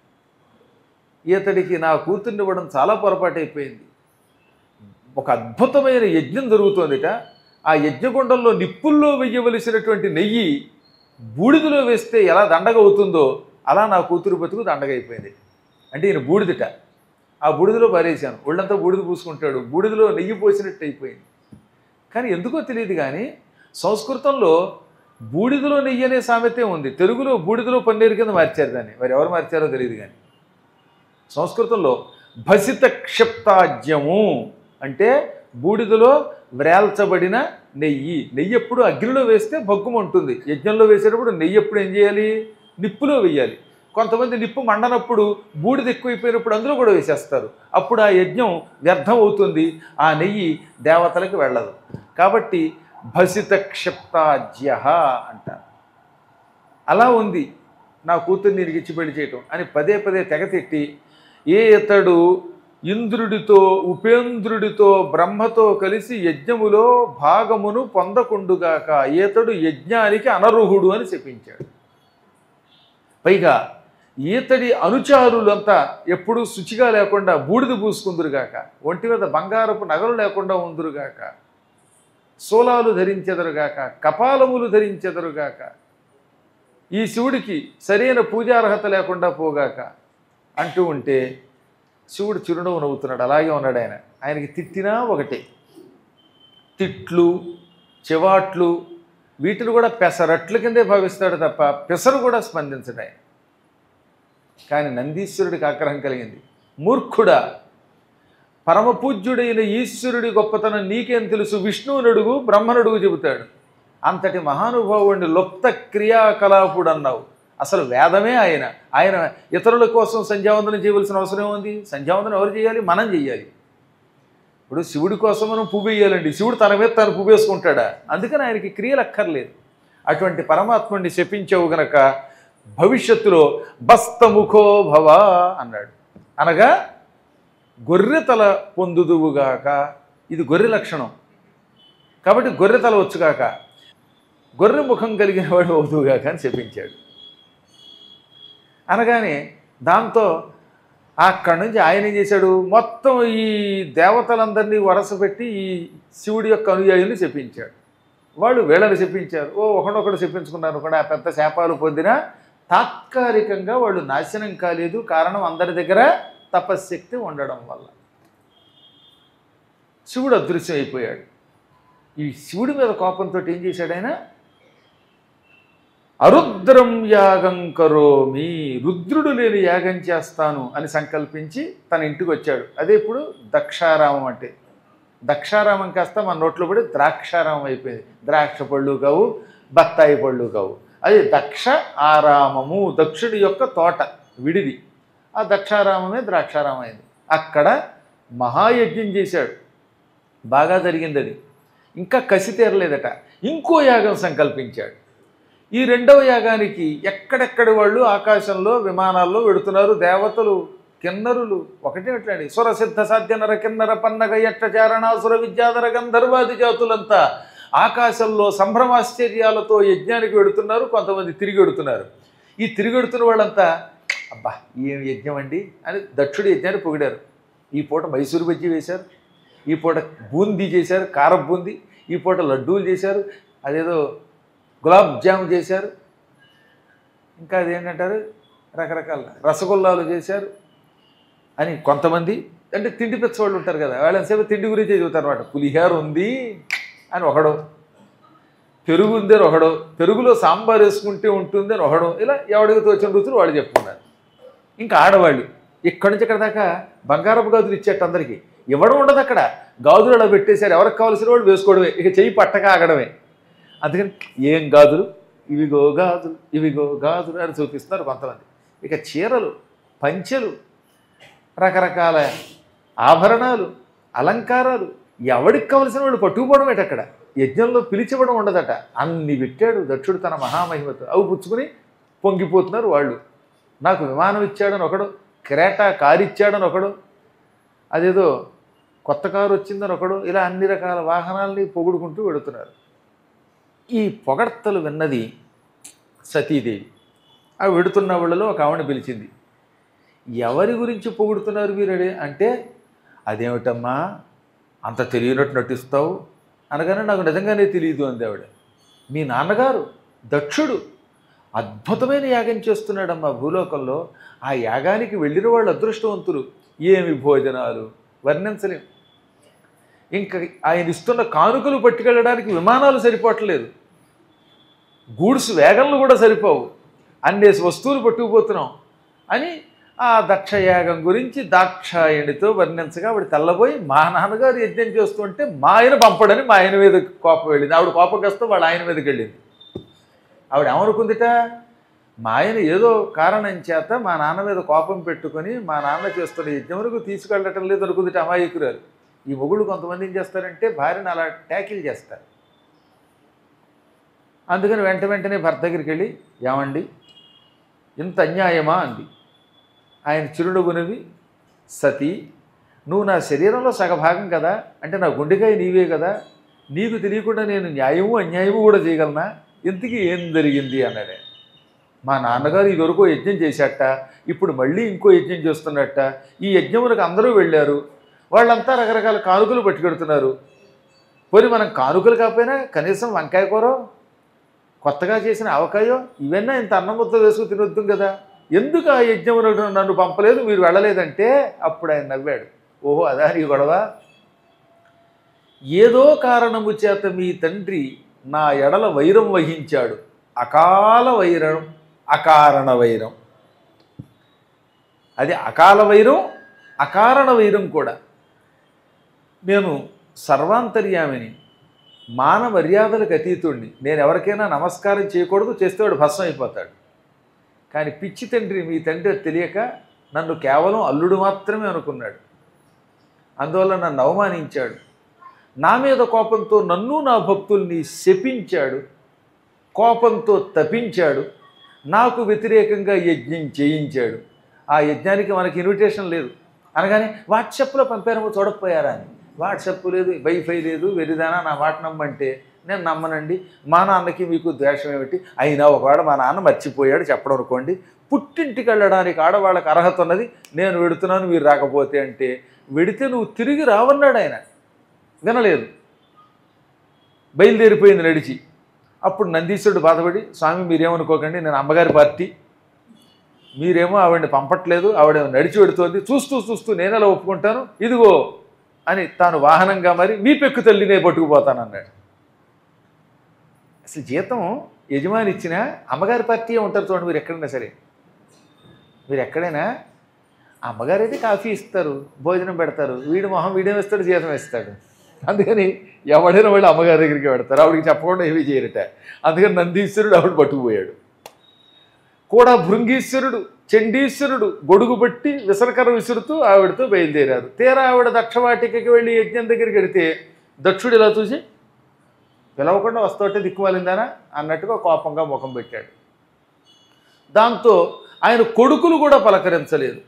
ఇతడికి నా కూతుర్ని ఇవ్వడం చాలా పొరపాటు అయిపోయింది ఒక అద్భుతమైన యజ్ఞం జరుగుతోందిట ఆ యజ్ఞగుండంలో నిప్పుల్లో వెయ్యవలసినటువంటి నెయ్యి బూడిదలో వేస్తే ఎలా దండగ అవుతుందో అలా నా కూతురు బతుకు దండగ అయిపోయింది అంటే ఈయన బూడిదట ఆ బూడిదలో పారేశాను ఒళ్ళంతా బూడిద పూసుకుంటాడు బూడిదలో నెయ్యి పోసినట్టు అయిపోయింది కానీ ఎందుకో తెలియదు కానీ సంస్కృతంలో బూడిదలో నెయ్యి అనే సామెతే ఉంది తెలుగులో బూడిదలో పన్నీరు కింద మార్చారు దాన్ని మరి ఎవరు మార్చారో తెలియదు కానీ సంస్కృతంలో భసిత క్షిప్తాజ్యము అంటే బూడిదలో వ్రేల్చబడిన నెయ్యి నెయ్యి ఎప్పుడు అగ్నిలో వేస్తే భగ్గుమంటుంది యజ్ఞంలో వేసేటప్పుడు నెయ్యి ఎప్పుడు ఏం చేయాలి నిప్పులో వేయాలి కొంతమంది నిప్పు మండనప్పుడు బూడిద ఎక్కువైపోయినప్పుడు అందులో కూడా వేసేస్తారు అప్పుడు ఆ యజ్ఞం వ్యర్థం అవుతుంది ఆ నెయ్యి దేవతలకు వెళ్ళదు కాబట్టి భసిత క్షిప్తాజ్య అంటారు అలా ఉంది నా కూతుర్ని నీకు ఇచ్చి పెళ్లి చేయటం అని పదే పదే తెగతిట్టి ఏ ఇతడు ఇంద్రుడితో ఉపేంద్రుడితో బ్రహ్మతో కలిసి యజ్ఞములో భాగమును పొందకుండుగాక ఈతడు యజ్ఞానికి అనర్హుడు అని చెప్పించాడు పైగా ఈతడి అనుచారులంతా ఎప్పుడూ శుచిగా లేకుండా బూడిద పూసుకుందురుగాక ఒంటి మీద బంగారపు నగలు లేకుండా ఉందురుగాక సోలాలు ధరించెదరుగాక కపాలములు ధరించెదరుగాక ఈ శివుడికి సరైన పూజార్హత లేకుండా పోగాక అంటూ ఉంటే శివుడు చిరునవ్వు నవ్వుతున్నాడు అలాగే ఉన్నాడు ఆయన ఆయనకి తిట్టినా ఒకటే తిట్లు చివాట్లు వీటిని కూడా పెసరట్ల కిందే భావిస్తాడు తప్ప పెసరు కూడా స్పందించడు ఆయన కానీ నందీశ్వరుడికి ఆగ్రహం కలిగింది మూర్ఖుడా పరమపూజ్యుడైన ఈశ్వరుడి గొప్పతనం నీకేం తెలుసు విష్ణువునడుగు బ్రహ్మనడుగు చెబుతాడు అంతటి మహానుభావుడిని లుప్త క్రియాకలాపుడు అన్నావు అసలు వేదమే ఆయన ఆయన ఇతరుల కోసం సంధ్యావందనం చేయవలసిన అవసరం ఏముంది సంధ్యావందనం ఎవరు చేయాలి మనం చేయాలి ఇప్పుడు శివుడి కోసం మనం పువ్వు వేయాలండి శివుడు తన మీద తను పువ్వు వేసుకుంటాడా అందుకని ఆయనకి క్రియలు అక్కర్లేదు అటువంటి పరమాత్ముడిని శపించవు గనక భవిష్యత్తులో బస్తముఖో భవ అన్నాడు అనగా గొర్రె తల పొందుదువుగాక ఇది గొర్రె లక్షణం కాబట్టి గొర్రె తల వచ్చుగాక గొర్రె ముఖం కలిగిన వాడు అవుదుగాక అని చెప్పించాడు అనగానే దాంతో అక్కడి నుంచి ఆయన ఏం చేశాడు మొత్తం ఈ దేవతలందరినీ వరస పెట్టి ఈ శివుడి యొక్క అనుయాయుల్ని చెప్పించాడు వాళ్ళు వీళ్ళని చెప్పించారు ఓ ఒకడొకడు చెప్పించుకున్నారు కూడా పెద్ద శాపాలు పొందినా తాత్కాలికంగా వాళ్ళు నాశనం కాలేదు కారణం అందరి దగ్గర తపశ్శక్తి ఉండడం వల్ల శివుడు అదృశ్యం అయిపోయాడు ఈ శివుడి మీద కోపంతో ఏం చేశాడు ఆయన అరుద్రం యాగం కరోమి రుద్రుడు లేని యాగం చేస్తాను అని సంకల్పించి తన ఇంటికి వచ్చాడు అదే ఇప్పుడు దక్షారామం అంటే దక్షారామం కాస్త మన నోట్లో పడి ద్రాక్షారామం అయిపోయింది ద్రాక్ష పళ్ళు కావు బత్తాయి పళ్ళు కావు అది దక్ష ఆరామము దక్షుడి యొక్క తోట విడిది ఆ దక్షారామమే ద్రాక్షారామం అయింది అక్కడ మహాయజ్ఞం చేశాడు బాగా జరిగింది అది ఇంకా కసి తీరలేదట ఇంకో యాగం సంకల్పించాడు ఈ రెండవ యాగానికి ఎక్కడెక్కడి వాళ్ళు ఆకాశంలో విమానాల్లో వెడుతున్నారు దేవతలు కిన్నరులు ఒకటే అట్లాండి సురసిద్ధ సాధ్య నర కిన్నర పన్నగ ఎట్ట చారణాసుర విద్యాధర గంధర్వాది జాతులంతా ఆకాశంలో సంభ్రమాశ్చర్యాలతో యజ్ఞానికి వెడుతున్నారు కొంతమంది తిరిగి వెడుతున్నారు ఈ తిరిగి వెడుతున్న వాళ్ళంతా అబ్బా ఏం యజ్ఞం అండి అని దక్షుడి యజ్ఞాన్ని పొగిడారు ఈ పూట మైసూరు బజ్జీ వేశారు ఈ పూట బూందీ చేశారు కారం బూందీ ఈ పూట లడ్డూలు చేశారు అదేదో గులాబ్ జామ్ చేశారు ఇంకా అదేంటంటారు రకరకాల రసగుల్లాలు చేశారు అని కొంతమంది అంటే తిండి పెచ్చవాళ్ళు ఉంటారు కదా వాళ్ళని సేపు తిండి గురించి చెబుతారు అనమాట పులిహార ఉంది అని ఒకడు పెరుగు ఉంది అని ఒకడు పెరుగులో సాంబార్ వేసుకుంటే ఉంటుంది అని ఒకడు ఇలా ఎవడికి తోచిన రుచులు వాళ్ళు చెప్పుకున్నారు ఇంకా ఆడవాళ్ళు ఇక్కడి నుంచి ఇక్కడ దాకా బంగారపు గాజులు ఇచ్చేట అందరికీ ఇవ్వడం ఉండదు అక్కడ గాజులు అలా పెట్టేశారు ఎవరికి కావాల్సిన వాళ్ళు వేసుకోవడమే ఇక చెయ్యి పట్టక ఆగడమే అందుకని ఏం గాజులు ఇవిగో గాజులు ఇవిగో గాజులు అని చూపిస్తున్నారు కొంతమంది ఇక చీరలు పంచెలు రకరకాల ఆభరణాలు అలంకారాలు ఎవడికి కావలసిన వాడు పట్టుకుపోవడం అక్కడ యజ్ఞంలో పిలిచివ్వడం ఉండదట అన్ని పెట్టాడు దక్షుడు తన మహామహిమతో అవి పుచ్చుకుని పొంగిపోతున్నారు వాళ్ళు నాకు విమానం ఇచ్చాడని ఒకడు క్రేటా కారు ఇచ్చాడని ఒకడు అదేదో కొత్త కారు వచ్చిందని ఒకడు ఇలా అన్ని రకాల వాహనాల్ని పొగుడుకుంటూ వెడుతున్నారు ఈ పొగడ్తలు విన్నది సతీదేవి ఆ వెడుతున్న వాళ్ళలో ఒక ఆవిడ పిలిచింది ఎవరి గురించి పొగుడుతున్నారు వీరడే అంటే అదేమిటమ్మా అంత తెలియనట్టు నటిస్తావు అనగానే నాకు నిజంగానే తెలియదు అంది ఆవిడ మీ నాన్నగారు దక్షుడు అద్భుతమైన యాగం చేస్తున్నాడమ్మా భూలోకంలో ఆ యాగానికి వెళ్ళిన వాళ్ళు అదృష్టవంతులు ఏమి భోజనాలు వర్ణించలేం ఇంకా ఆయన ఇస్తున్న కానుకలు పట్టుకెళ్ళడానికి విమానాలు సరిపోవట్లేదు గూడ్స్ వేగన్లు కూడా సరిపోవు అన్నేసి వస్తువులు పట్టుకుపోతున్నాం అని ఆ దక్షయాగం గురించి దాక్షాయణితో వర్ణించగా ఆవిడ తెల్లబోయి మా నాన్నగారు యజ్ఞం చేస్తుంటే మా ఆయన పంపడని మా ఆయన మీద కోపం వెళ్ళింది ఆవిడ కోపగ్రస్తం వాళ్ళ ఆయన మీదకి వెళ్ళింది ఆవిడ ఏమనుకుందిట మా ఆయన ఏదో కారణం చేత మా నాన్న మీద కోపం పెట్టుకొని మా నాన్న చేస్తున్న యజ్ఞములకు తీసుకెళ్ళటం లేదు అనుకుందిట అమాయకురాలు ఈ మొగుళ్ళు కొంతమంది ఏం చేస్తారంటే భార్యను అలా ట్యాకిల్ చేస్తారు అందుకని వెంట వెంటనే భర్త దగ్గరికి వెళ్ళి ఏమండి ఇంత అన్యాయమా అంది ఆయన చిరునవ్వునవి సతీ నువ్వు నా శరీరంలో సగభాగం కదా అంటే నా గుండెకాయ నీవే కదా నీకు తెలియకుండా నేను న్యాయము అన్యాయము కూడా చేయగలనా ఇంతకీ ఏం జరిగింది అన్నాడే మా నాన్నగారు ఇదివరకు యజ్ఞం చేశాట ఇప్పుడు మళ్ళీ ఇంకో యజ్ఞం చేస్తున్నట్ట ఈ యజ్ఞములకు అందరూ వెళ్ళారు వాళ్ళంతా రకరకాల కానుకలు పట్టుకెడుతున్నారు పోనీ మనం కానుకలు కాకపోయినా కనీసం వంకాయ కూర కొత్తగా చేసిన ఆవకాయో ఇవన్నీ ఇంత అన్నం ముద్ద వేసుకు తినొద్దు కదా ఎందుకు ఆ యజ్ఞమునకు నన్ను పంపలేదు మీరు వెళ్ళలేదంటే అప్పుడు ఆయన నవ్వాడు ఓహో అదా నీ గొడవ ఏదో కారణము చేత మీ తండ్రి నా ఎడల వైరం వహించాడు అకాల వైరం అకారణ వైరం అది అకాల వైరం అకారణ వైరం కూడా నేను సర్వాంతర్యామిని మాన మర్యాదలకు అతీతుడిని నేను ఎవరికైనా నమస్కారం చేయకూడదు చేస్తే వాడు భస్మం అయిపోతాడు కానీ పిచ్చి తండ్రి మీ తండ్రి అది తెలియక నన్ను కేవలం అల్లుడు మాత్రమే అనుకున్నాడు అందువల్ల నన్ను అవమానించాడు నా మీద కోపంతో నన్ను నా భక్తుల్ని శపించాడు కోపంతో తపించాడు నాకు వ్యతిరేకంగా యజ్ఞం చేయించాడు ఆ యజ్ఞానికి మనకి ఇన్విటేషన్ లేదు అనగానే వాట్సాప్లో పంపారేమో చూడకపోయారా అని వాట్సాప్ లేదు వైఫై లేదు వెరిదానా నా మాట నమ్మంటే నేను నమ్మనండి మా నాన్నకి మీకు ద్వేషం ఏమిటి అయినా ఒకవేళ మా నాన్న మర్చిపోయాడు చెప్పడం అనుకోండి పుట్టింటికి వెళ్ళడానికి ఆడవాళ్ళకి అర్హత ఉన్నది నేను వెడుతున్నాను మీరు రాకపోతే అంటే వెడితే నువ్వు తిరిగి రావన్నాడు ఆయన వినలేదు బయలుదేరిపోయింది నడిచి అప్పుడు నందీశ్వరుడు బాధపడి స్వామి మీరేమనుకోకండి నేను అమ్మగారి పార్టీ మీరేమో ఆవిడని పంపట్లేదు ఆవిడ నడిచి పెడుతోంది చూస్తూ చూస్తూ నేను ఎలా ఒప్పుకుంటాను ఇదిగో అని తాను వాహనంగా మరి మీ పెక్కు తల్లినే పట్టుకుపోతాను అన్నాడు అసలు జీతం యజమాని ఇచ్చిన అమ్మగారి పార్టీ ఉంటారు చూడండి మీరు ఎక్కడైనా సరే మీరు ఎక్కడైనా అమ్మగారు అయితే కాఫీ ఇస్తారు భోజనం పెడతారు వీడి మొహం వీడే వేస్తాడు జీతం వేస్తాడు అందుకని ఎవడైనా వాళ్ళు అమ్మగారి దగ్గరికి పెడతారు ఆవిడికి చెప్పకుండా ఏమీ చేయరట అందుకని నందీశ్వరుడు ఆవిడ పట్టుకుపోయాడు కూడా భృంగీశ్వరుడు చండీశ్వరుడు గొడుగు బట్టి విసరకర విసురుతూ ఆవిడతో బయలుదేరారు తీరా ఆవిడ దక్షవాటికకి వెళ్ళి యజ్ఞం దగ్గరికి వెడితే దక్షుడు ఇలా చూసి పిలవకుండా వస్తుంటే దిక్కుమాలిందానా అన్నట్టుగా కోపంగా ముఖం పెట్టాడు దాంతో ఆయన కొడుకులు కూడా పలకరించలేదు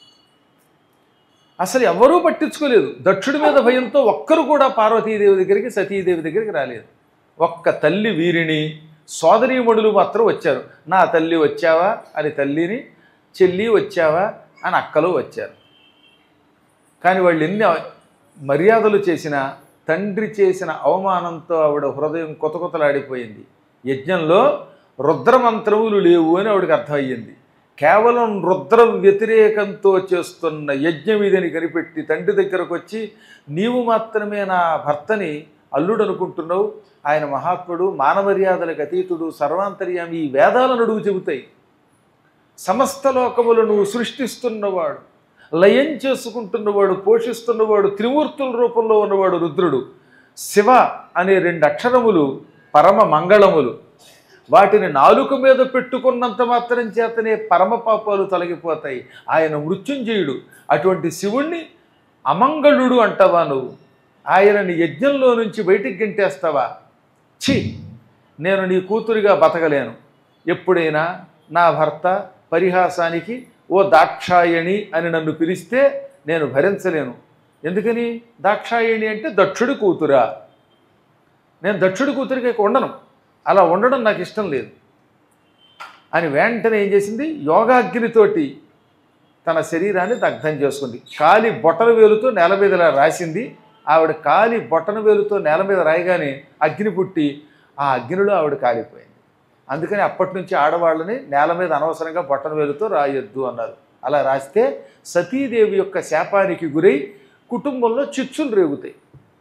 అసలు ఎవరూ పట్టించుకోలేదు దక్షుడి మీద భయంతో ఒక్కరు కూడా పార్వతీదేవి దగ్గరికి సతీదేవి దగ్గరికి రాలేదు ఒక్క తల్లి వీరిని సోదరీమణులు మాత్రం వచ్చారు నా తల్లి వచ్చావా అని తల్లిని చెల్లి వచ్చావా అని అక్కలు వచ్చారు కానీ వాళ్ళు ఎన్ని మర్యాదలు చేసినా తండ్రి చేసిన అవమానంతో ఆవిడ హృదయం కొత్త కొత్తలాడిపోయింది యజ్ఞంలో రుద్రమంత్రములు లేవు అని ఆవిడకి అర్థమయ్యింది కేవలం రుద్ర వ్యతిరేకంతో చేస్తున్న యజ్ఞం ఇదని కనిపెట్టి తండ్రి దగ్గరకు వచ్చి నీవు మాత్రమే నా భర్తని అల్లుడు అనుకుంటున్నావు ఆయన మహాత్ముడు మానమర్యాదలకు అతీతుడు సర్వాంతర్యామి ఈ వేదాలను అడుగు చెబుతాయి సమస్త లోకములను సృష్టిస్తున్నవాడు లయం చేసుకుంటున్నవాడు పోషిస్తున్నవాడు త్రిమూర్తుల రూపంలో ఉన్నవాడు రుద్రుడు శివ అనే రెండు అక్షరములు పరమ మంగళములు వాటిని నాలుక మీద పెట్టుకున్నంత మాత్రం చేతనే పరమ పాపాలు తొలగిపోతాయి ఆయన మృత్యుంజయుడు అటువంటి శివుణ్ణి అమంగళుడు అంటావా నువ్వు ఆయనని యజ్ఞంలో నుంచి బయటికి గెంటేస్తావా ఛీ నేను నీ కూతురిగా బతకలేను ఎప్పుడైనా నా భర్త పరిహాసానికి ఓ దాక్షాయణి అని నన్ను పిలిస్తే నేను భరించలేను ఎందుకని దాక్షాయణి అంటే దక్షుడి కూతురా నేను దక్షుడి కూతురికి ఇక ఉండను అలా ఉండడం నాకు ఇష్టం లేదు అని వెంటనే ఏం చేసింది యోగాగ్నితోటి తన శరీరాన్ని దగ్ధం చేసుకుంది కాలి బొట్టల వేలుతో నేల మీద ఇలా రాసింది ఆవిడ కాలి బొట్టన వేలుతో నేల మీద రాయగానే అగ్ని పుట్టి ఆ అగ్నిలో ఆవిడ కాలిపోయింది అందుకని అప్పటి నుంచి ఆడవాళ్ళని నేల మీద అనవసరంగా బొట్టన వేలుతో రాయొద్దు అన్నారు అలా రాస్తే సతీదేవి యొక్క శాపానికి గురై కుటుంబంలో చిచ్చులు రేగుతాయి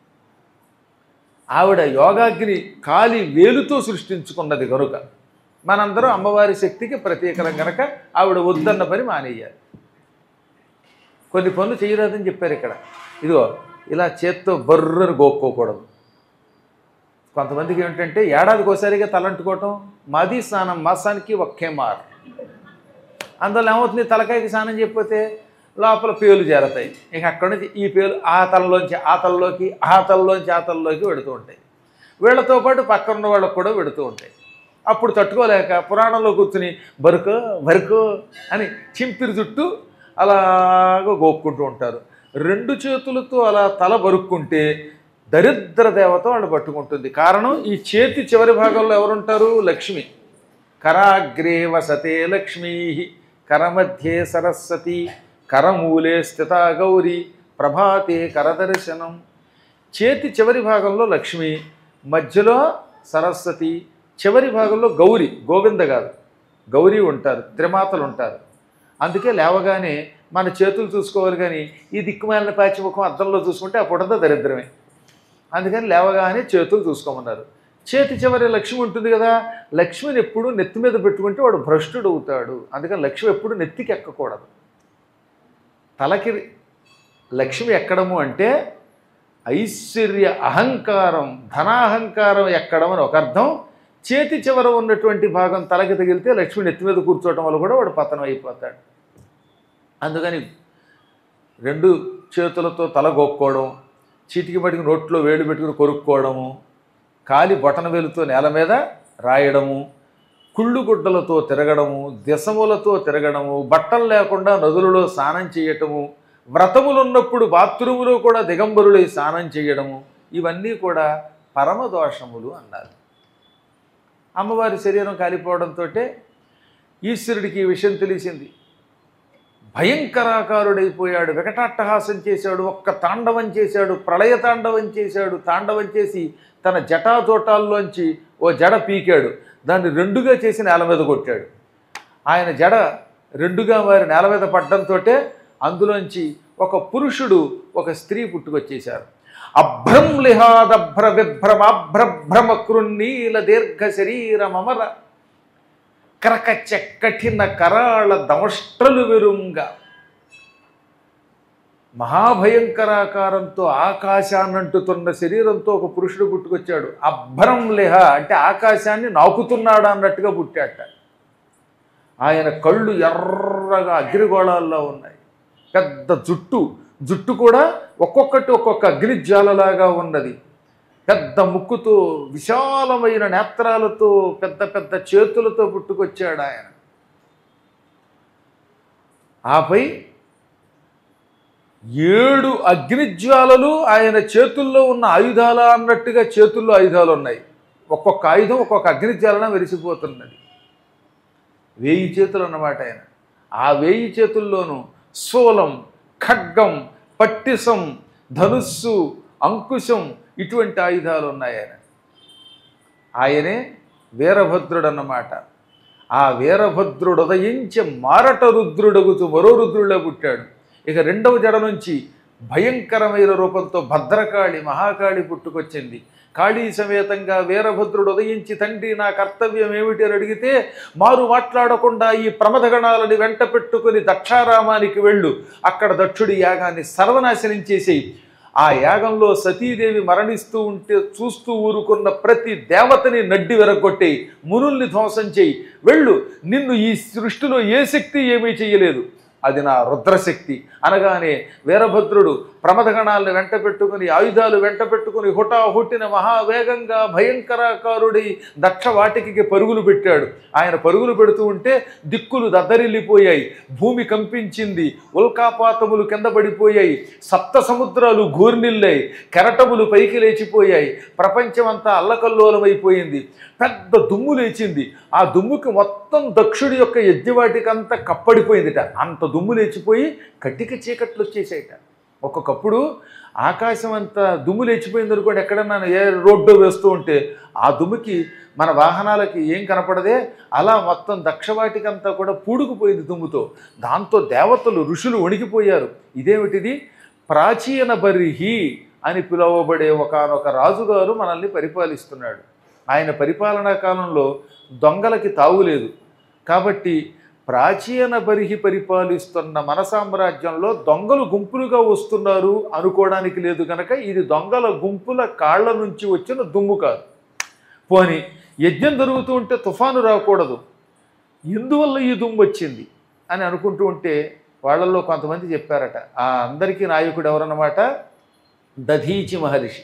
ఆవిడ యోగాగ్ని కాలి వేలుతో సృష్టించుకున్నది కనుక మనందరం అమ్మవారి శక్తికి ప్రతీకరం గనక ఆవిడ వద్దన్న పని మానేయాలి కొన్ని పనులు చేయరాదని చెప్పారు ఇక్కడ ఇదిగో ఇలా చేత్తో బర్రని గోక్కోకూడదు కొంతమందికి ఏంటంటే ఏడాదికి ఒకసారిగా తలంటుకోవటం మాది స్నానం మాసానికి ఒకే మార్ అందువల్ల ఏమవుతుంది తలకాయకి స్నానం చెప్పితే లోపల పేలు చేరతాయి ఇక అక్కడి నుంచి ఈ పేలు ఆ తలలోంచి ఆ తలలోకి ఆ తలలోంచి ఆ తలలోకి వెడుతూ ఉంటాయి వీళ్ళతో పాటు పక్కన ఉన్న వాళ్ళకు కూడా వెడుతూ ఉంటాయి అప్పుడు తట్టుకోలేక పురాణంలో కూర్చుని బరుకో బరుకో అని చింపిరి చుట్టూ అలాగ గోక్కుంటూ ఉంటారు రెండు చేతులతో అలా తల బరుక్కుంటే దరిద్ర దేవత వాళ్ళు పట్టుకుంటుంది కారణం ఈ చేతి చివరి భాగంలో ఎవరుంటారు లక్ష్మి కరాగ్రే వసతే లక్ష్మీ కరమధ్యే సరస్వతి కరమూలే స్థిత గౌరి ప్రభాతే కరదర్శనం చేతి చివరి భాగంలో లక్ష్మి మధ్యలో సరస్వతి చివరి భాగంలో గౌరి గోవింద గారు గౌరీ ఉంటారు త్రిమాతలు ఉంటారు అందుకే లేవగానే మన చేతులు చూసుకోవాలి కానీ ఈ దిక్కుమాలిన పాచి ముఖం అద్దంలో చూసుకుంటే అప్పుడంతా దరిద్రమే అందుకని లేవగానే చేతులు చూసుకోమన్నారు చేతి చివరి లక్ష్మి ఉంటుంది కదా లక్ష్మిని ఎప్పుడు నెత్తి మీద పెట్టుకుంటే వాడు భ్రష్టుడు అవుతాడు అందుకని లక్ష్మి ఎప్పుడు నెత్తికి ఎక్కకూడదు తలకి లక్ష్మి ఎక్కడము అంటే ఐశ్వర్య అహంకారం ధనాహంకారం ఎక్కడం అని ఒక అర్థం చేతి చివర ఉన్నటువంటి భాగం తలకి తగిలితే లక్ష్మి నెత్తి మీద కూర్చోవటం వల్ల కూడా వాడు పతనం అయిపోతాడు అందుకని రెండు చేతులతో తల గొక్కోవడం చీటికి పట్టుకుని నోట్లో వేలు పెట్టుకుని కొరుక్కోవడము కాలి బొటన వేలుతో నేల మీద రాయడము కుళ్ళు గుడ్డలతో తిరగడము దిశములతో తిరగడము బట్టలు లేకుండా నదులలో స్నానం చేయటము వ్రతములున్నప్పుడు బాత్రూములో కూడా దిగంబరులై స్నానం చేయడము ఇవన్నీ కూడా పరమదోషములు అన్నారు అమ్మవారి శరీరం కాలిపోవడంతో ఈశ్వరుడికి ఈ విషయం తెలిసింది భయంకరాకారుడైపోయాడు వికటాట్టహాసం చేశాడు ఒక్క తాండవం చేశాడు ప్రళయ తాండవం చేశాడు తాండవం చేసి తన జటాజోటాల్లోంచి ఓ జడ పీకాడు దాన్ని రెండుగా చేసి నేల మీద కొట్టాడు ఆయన జడ రెండుగా వారి నేల మీద పడ్డంతో అందులోంచి ఒక పురుషుడు ఒక స్త్రీ పుట్టుకొచ్చేశారు అభ్రం లిహాదభ్ర విభ్రమాభ్రభ్రమ కృన్నీల దీర్ఘ శరీరమమర కరక చెక్కటిన కరాళ దంష్ట్రలు వెరుంగా మహాభయంకరాకారంతో ఆకాశాన్నంటుతున్న శరీరంతో ఒక పురుషుడు పుట్టుకొచ్చాడు అభ్రం లిహ అంటే ఆకాశాన్ని నాకుతున్నాడు అన్నట్టుగా పుట్టాట ఆయన కళ్ళు ఎర్రగా అగ్నిగోళాల్లో ఉన్నాయి పెద్ద జుట్టు జుట్టు కూడా ఒక్కొక్కటి ఒక్కొక్క అగ్నిజ్వాలలాగా ఉన్నది పెద్ద ముక్కుతో విశాలమైన నేత్రాలతో పెద్ద పెద్ద చేతులతో పుట్టుకొచ్చాడు ఆయన ఆపై ఏడు అగ్నిజ్వాలలు ఆయన చేతుల్లో ఉన్న ఆయుధాల అన్నట్టుగా చేతుల్లో ఆయుధాలు ఉన్నాయి ఒక్కొక్క ఆయుధం ఒక్కొక్క అగ్నిజ్వాలన వెలిసిపోతున్నది వేయి చేతులు అన్నమాట ఆయన ఆ వేయి చేతుల్లోనూ శూలం ఖడ్గం పట్టిసం ధనుస్సు అంకుశం ఇటువంటి ఆయుధాలు ఉన్నాయి ఆయన ఆయనే వీరభద్రుడు అన్నమాట ఆ వీరభద్రుడు ఉదయించి మారట రుద్రుడగుతూ మరో రుద్రుడిలో పుట్టాడు ఇక రెండవ జడ నుంచి భయంకరమైన రూపంతో భద్రకాళి మహాకాళి పుట్టుకొచ్చింది కాళీ సమేతంగా వీరభద్రుడు ఉదయించి తండ్రి నా కర్తవ్యం ఏమిటి అని అడిగితే మారు మాట్లాడకుండా ఈ ప్రమదగణాలని వెంట పెట్టుకుని దక్షారామానికి వెళ్ళు అక్కడ దక్షుడి యాగాన్ని సర్వనాశనం చేసేయి ఆ యాగంలో సతీదేవి మరణిస్తూ ఉంటే చూస్తూ ఊరుకున్న ప్రతి దేవతని నడ్డి వెరగొట్టేయి మునుల్ని ధ్వంసం చేయి వెళ్ళు నిన్ను ఈ సృష్టిలో ఏ శక్తి ఏమీ చేయలేదు అది నా రుద్రశక్తి అనగానే వీరభద్రుడు ప్రమదగణాలను వెంట పెట్టుకుని ఆయుధాలు వెంట పెట్టుకుని హుటాహుట్టిన మహావేగంగా భయంకరాకారుడి దక్ష వాటికి పరుగులు పెట్టాడు ఆయన పరుగులు పెడుతూ ఉంటే దిక్కులు దద్దరిల్లిపోయాయి భూమి కంపించింది ఉల్కాపాతములు కింద పడిపోయాయి సప్త సముద్రాలు గూర్నిల్లాయి కెరటములు పైకి లేచిపోయాయి ప్రపంచమంతా అల్లకల్లోలమైపోయింది పెద్ద దుమ్ము లేచింది ఆ దుమ్ముకి మొత్తం దక్షుడి యొక్క యజ్ఞవాటికంతా కప్పడిపోయిందిట అంత దుమ్ము లేచిపోయి కట్టిక చీకట్లు వచ్చేసాయిట ఒక్కొక్కప్పుడు ఆకాశం అంతా దుమ్ము లేచిపోయింది అనుకోండి ఎక్కడన్నా ఏ రోడ్డు వేస్తూ ఉంటే ఆ దుమ్ముకి మన వాహనాలకి ఏం కనపడదే అలా మొత్తం దక్షవాటికంతా కూడా పూడుకుపోయింది దుమ్ముతో దాంతో దేవతలు ఋషులు వణికిపోయారు ఇదేమిటిది ప్రాచీన బరిహి అని పిలువబడే ఒకనొక రాజుగారు మనల్ని పరిపాలిస్తున్నాడు ఆయన పరిపాలనా కాలంలో దొంగలకి తావులేదు కాబట్టి ప్రాచీన బరిహి పరిపాలిస్తున్న మన సామ్రాజ్యంలో దొంగలు గుంపులుగా వస్తున్నారు అనుకోవడానికి లేదు కనుక ఇది దొంగల గుంపుల కాళ్ళ నుంచి వచ్చిన దుమ్ము కాదు పోని యజ్ఞం జరుగుతూ ఉంటే తుఫాను రాకూడదు ఎందువల్ల ఈ దుమ్ము వచ్చింది అని అనుకుంటూ ఉంటే వాళ్ళల్లో కొంతమంది చెప్పారట ఆ అందరికీ నాయకుడు ఎవరన్నమాట దధీచి మహర్షి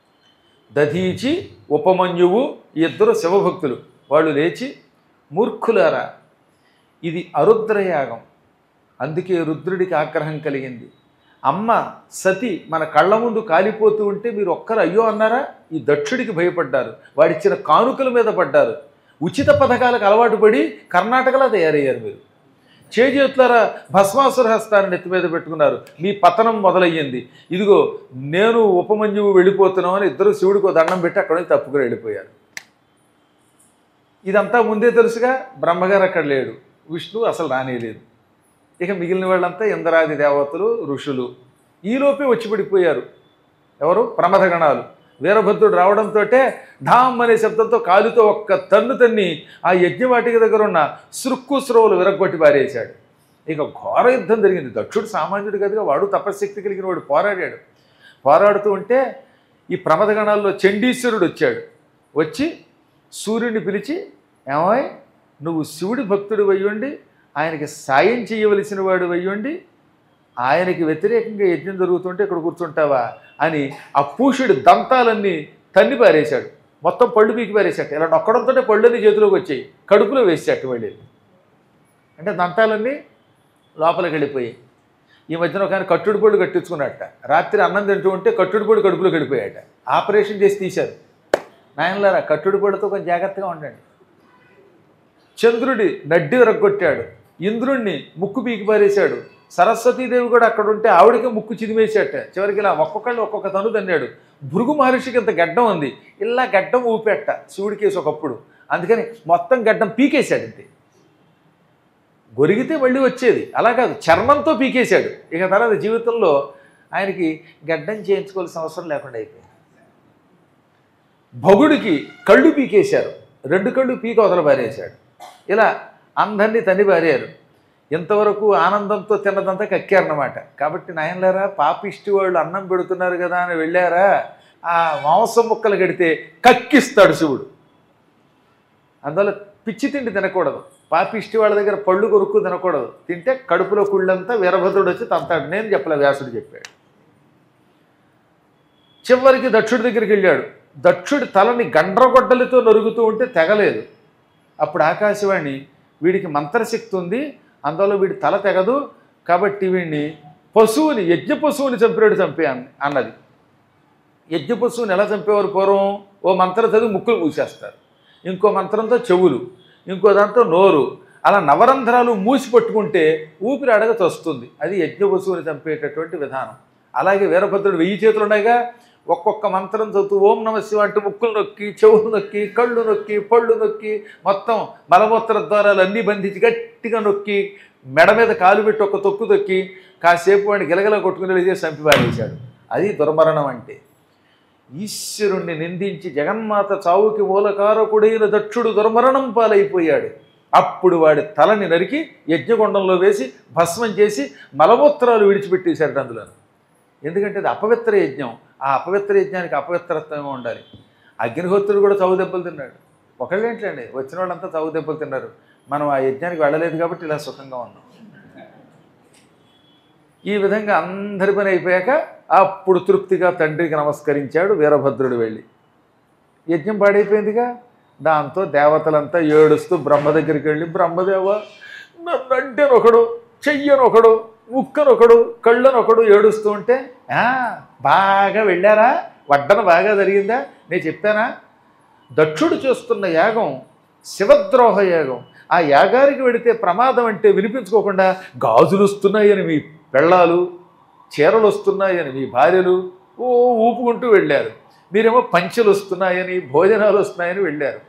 దధీచి ఉపమన్యువు ఈ ఇద్దరు శివభక్తులు వాళ్ళు లేచి మూర్ఖులారా ఇది అరుద్రయాగం అందుకే రుద్రుడికి ఆగ్రహం కలిగింది అమ్మ సతి మన కళ్ళ ముందు కాలిపోతూ ఉంటే మీరు ఒక్కరు అయ్యో అన్నారా ఈ దక్షుడికి భయపడ్డారు వాడిచ్చిన కానుకల మీద పడ్డారు ఉచిత పథకాలకు అలవాటు పడి కర్ణాటకలో తయారయ్యారు మీరు చేజేతులారా భస్మాసుర హస్తాన్ని నెత్తి మీద పెట్టుకున్నారు మీ పతనం మొదలయ్యింది ఇదిగో నేను ఉపమంజువు వెళ్ళిపోతున్నాం అని ఇద్దరు శివుడికి ఓ దండం పెట్టి అక్కడ నుంచి తప్పుకుని వెళ్ళిపోయారు ఇదంతా ముందే తెలుసుగా బ్రహ్మగారు అక్కడ లేడు విష్ణు అసలు రానేలేదు ఇక మిగిలిన వాళ్ళంతా ఇంద్రాది దేవతలు ఋషులు ఈలోపే వచ్చి పడిపోయారు ఎవరు ప్రమథగణాలు వీరభద్రుడు రావడంతో ఢామ్ అనే శబ్దంతో కాలుతో ఒక్క తన్ను తన్ని ఆ యజ్ఞవాటిక దగ్గర ఉన్న సృక్కు స్రోవులు విరగొట్టి పారేశాడు ఇక ఘోర యుద్ధం జరిగింది దక్షుడు సామాన్యుడు కనుక వాడు తపశక్తి కలిగిన వాడు పోరాడాడు పోరాడుతూ ఉంటే ఈ ప్రమథగణాల్లో చండీశ్వరుడు వచ్చాడు వచ్చి సూర్యుడిని పిలిచి ఏమాయ్ నువ్వు శివుడి భక్తుడు అయ్యుండి ఆయనకి సాయం చేయవలసిన వాడు అయ్యుండి ఆయనకి వ్యతిరేకంగా యజ్ఞం జరుగుతుంటే ఇక్కడ కూర్చుంటావా అని ఆ పూషుడి దంతాలన్నీ తన్ని పారేశాడు మొత్తం పళ్ళు పీకి పారేశాడు ఇలా నొక్కడంతో పళ్ళన్నీ చేతిలోకి వచ్చాయి కడుపులో వేసాడు మళ్ళీ అంటే దంతాలన్నీ లోపలికి వెళ్ళిపోయాయి ఈ మధ్యన ఒక ఆయన కట్టుడు పొడి కట్టించుకున్నట్ట రాత్రి అన్నం తింటూ ఉంటే కట్టుడు పొడి కడుపులోకి వెళ్ళిపోయాట ఆపరేషన్ చేసి తీశారు నాయనలారా కట్టుడు పొడితో కొంచెం జాగ్రత్తగా ఉండండి చంద్రుడి నడ్డి విరగొట్టాడు ఇంద్రుణ్ణి ముక్కు పీకి పారేశాడు సరస్వతీదేవి కూడా అక్కడ ఉంటే ఆవిడకి ముక్కు చిదిమేశాట చివరికి ఇలా ఒక్కొక్కళ్ళు ఒక్కొక్క తను తన్నాడు భృగు మహర్షికి ఇంత గడ్డం ఉంది ఇలా గడ్డం ఊపెట్ట శివుడికేసి ఒకప్పుడు అందుకని మొత్తం గడ్డం పీకేశాడు అంతే గొరిగితే మళ్ళీ వచ్చేది అలా కాదు చర్మంతో పీకేశాడు ఇక తర్వాత జీవితంలో ఆయనకి గడ్డం చేయించుకోవాల్సిన అవసరం లేకుండా అయిపోయింది భగుడికి కళ్ళు పీకేశారు రెండు కళ్ళు పీక వదల పారేశాడు ఇలా అందరినీ తన్ని పారారు ఇంతవరకు ఆనందంతో తిన్నదంతా కక్కారన్నమాట కాబట్టి నాయనలారా పాపిష్టి వాళ్ళు అన్నం పెడుతున్నారు కదా అని వెళ్ళారా ఆ మాంసం ముక్కలు కడితే కక్కిస్తాడు శివుడు అందువల్ల పిచ్చి తిండి తినకూడదు పాపిష్టి వాళ్ళ దగ్గర పళ్ళు కొరుక్కు తినకూడదు తింటే కడుపులో కుళ్ళంతా వీరభద్రుడు వచ్చి తంతాడు నేను చెప్పలే వ్యాసుడు చెప్పాడు చివరికి దక్షుడి దగ్గరికి వెళ్ళాడు దక్షుడి తలని గండ్రగొడ్డలతో నరుగుతూ ఉంటే తెగలేదు అప్పుడు ఆకాశవాణి వీడికి మంత్రశక్తి ఉంది అందువల్ల వీడి తల తెగదు కాబట్టి వీడిని పశువుని యజ్ఞ పశువుని చంపినాడు చంపే అన్న- అన్నది యజ్ఞ పశువుని ఎలా చంపేవారు పూర్వం ఓ మంత్రం చదివి ముక్కులు మూసేస్తారు ఇంకో మంత్రంతో చెవులు ఇంకో దాంతో నోరు అలా నవరంధ్రాలు మూసి పట్టుకుంటే ఊపిరి అడగ తొస్తుంది అది యజ్ఞ పశువుని చంపేటటువంటి విధానం అలాగే వీరభద్రుడు వెయ్యి చేతులు ఉన్నాయిగా ఒక్కొక్క మంత్రం చదువుతూ ఓం నమ శివ అంటూ ముక్కులు నొక్కి చెవులు నొక్కి కళ్ళు నొక్కి పళ్ళు నొక్కి మొత్తం మలమూత్ర ద్వారాలు అన్నీ బంధించి గట్టిగా నొక్కి మెడ మీద కాలు పెట్టి ఒక తొక్కు తొక్కి కాసేపు వాడిని గిలగల కొట్టుకుని వెళ్ళి చంపి పారేశాడు అది దుర్మరణం అంటే ఈశ్వరుణ్ణి నిందించి జగన్మాత చావుకి మూలకారకుడైన దక్షుడు దుర్మరణం పాలైపోయాడు అప్పుడు వాడి తలని నరికి యజ్ఞకొండంలో వేసి భస్మం చేసి మలమూత్రాలు విడిచిపెట్టేశాడు అందులో ఎందుకంటే అది అపవిత్ర యజ్ఞం ఆ అపవిత్ర యజ్ఞానికి అపవిత్రత్వమే ఉండాలి అగ్నిహోత్రుడు కూడా చౌ దెబ్బలు తిన్నాడు ఒకళ్ళేంటండి వచ్చిన వాళ్ళంతా చౌ దెబ్బలు తిన్నారు మనం ఆ యజ్ఞానికి వెళ్ళలేదు కాబట్టి ఇలా సుఖంగా ఉన్నాం ఈ విధంగా అందరి పని అయిపోయాక అప్పుడు తృప్తిగా తండ్రికి నమస్కరించాడు వీరభద్రుడు వెళ్ళి యజ్ఞం పాడైపోయిందిగా దాంతో దేవతలంతా ఏడుస్తూ బ్రహ్మ దగ్గరికి వెళ్ళి బ్రహ్మదేవ నన్ను అంటేనొకడు చెయ్యనొకడు ముక్కనొకడు కళ్ళనొకడు ఏడుస్తూ ఉంటే "ఆ, బాగా వెళ్ళారా వడ్డన బాగా జరిగిందా నేను చెప్పానా దక్షుడు చేస్తున్న యాగం శివద్రోహ యాగం ఆ యాగానికి వెడితే ప్రమాదం అంటే వినిపించుకోకుండా గాజులు వస్తున్నాయని మీ పెళ్ళాలు చీరలు వస్తున్నాయని మీ భార్యలు ఓ ఊపుకుంటూ వెళ్ళారు మీరేమో పంచెలు వస్తున్నాయని భోజనాలు వస్తున్నాయని వెళ్ళారు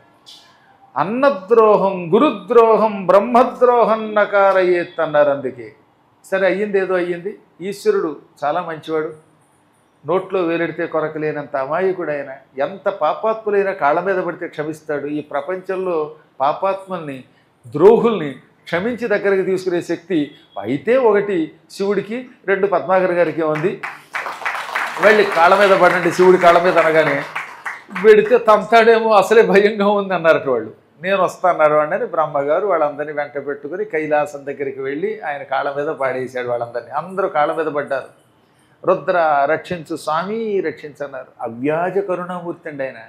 అన్నద్రోహం గురుద్రోహం బ్రహ్మద్రోహం నకారయ్యేత్ అన్నారు అందుకే సరే అయ్యింది ఏదో అయ్యింది ఈశ్వరుడు చాలా మంచివాడు నోట్లో వేలెడితే కొరకలేనంత అమాయకుడైన ఎంత పాపాత్ములైనా కాళ్ళ మీద పడితే క్షమిస్తాడు ఈ ప్రపంచంలో పాపాత్మల్ని ద్రోహుల్ని క్షమించి దగ్గరికి తీసుకునే శక్తి అయితే ఒకటి శివుడికి రెండు పద్మాకర్ గారికి ఉంది వెళ్ళి కాళ్ళ మీద పడండి శివుడి కాళ్ళ మీద అనగానే వెడితే తంతాడేమో అసలే భయంగా ఉంది అన్నారట వాళ్ళు నేను వస్తాన్నారు అని బ్రహ్మగారు వాళ్ళందరినీ వెంట పెట్టుకుని కైలాసం దగ్గరికి వెళ్ళి ఆయన కాళ్ళ మీద పాడేశాడు వాళ్ళందరినీ అందరూ కాళ్ళ మీద పడ్డారు రుద్ర రక్షించు స్వామి రక్షించన్నారు అవ్యాజ కరుణామూర్తి అండి ఆయన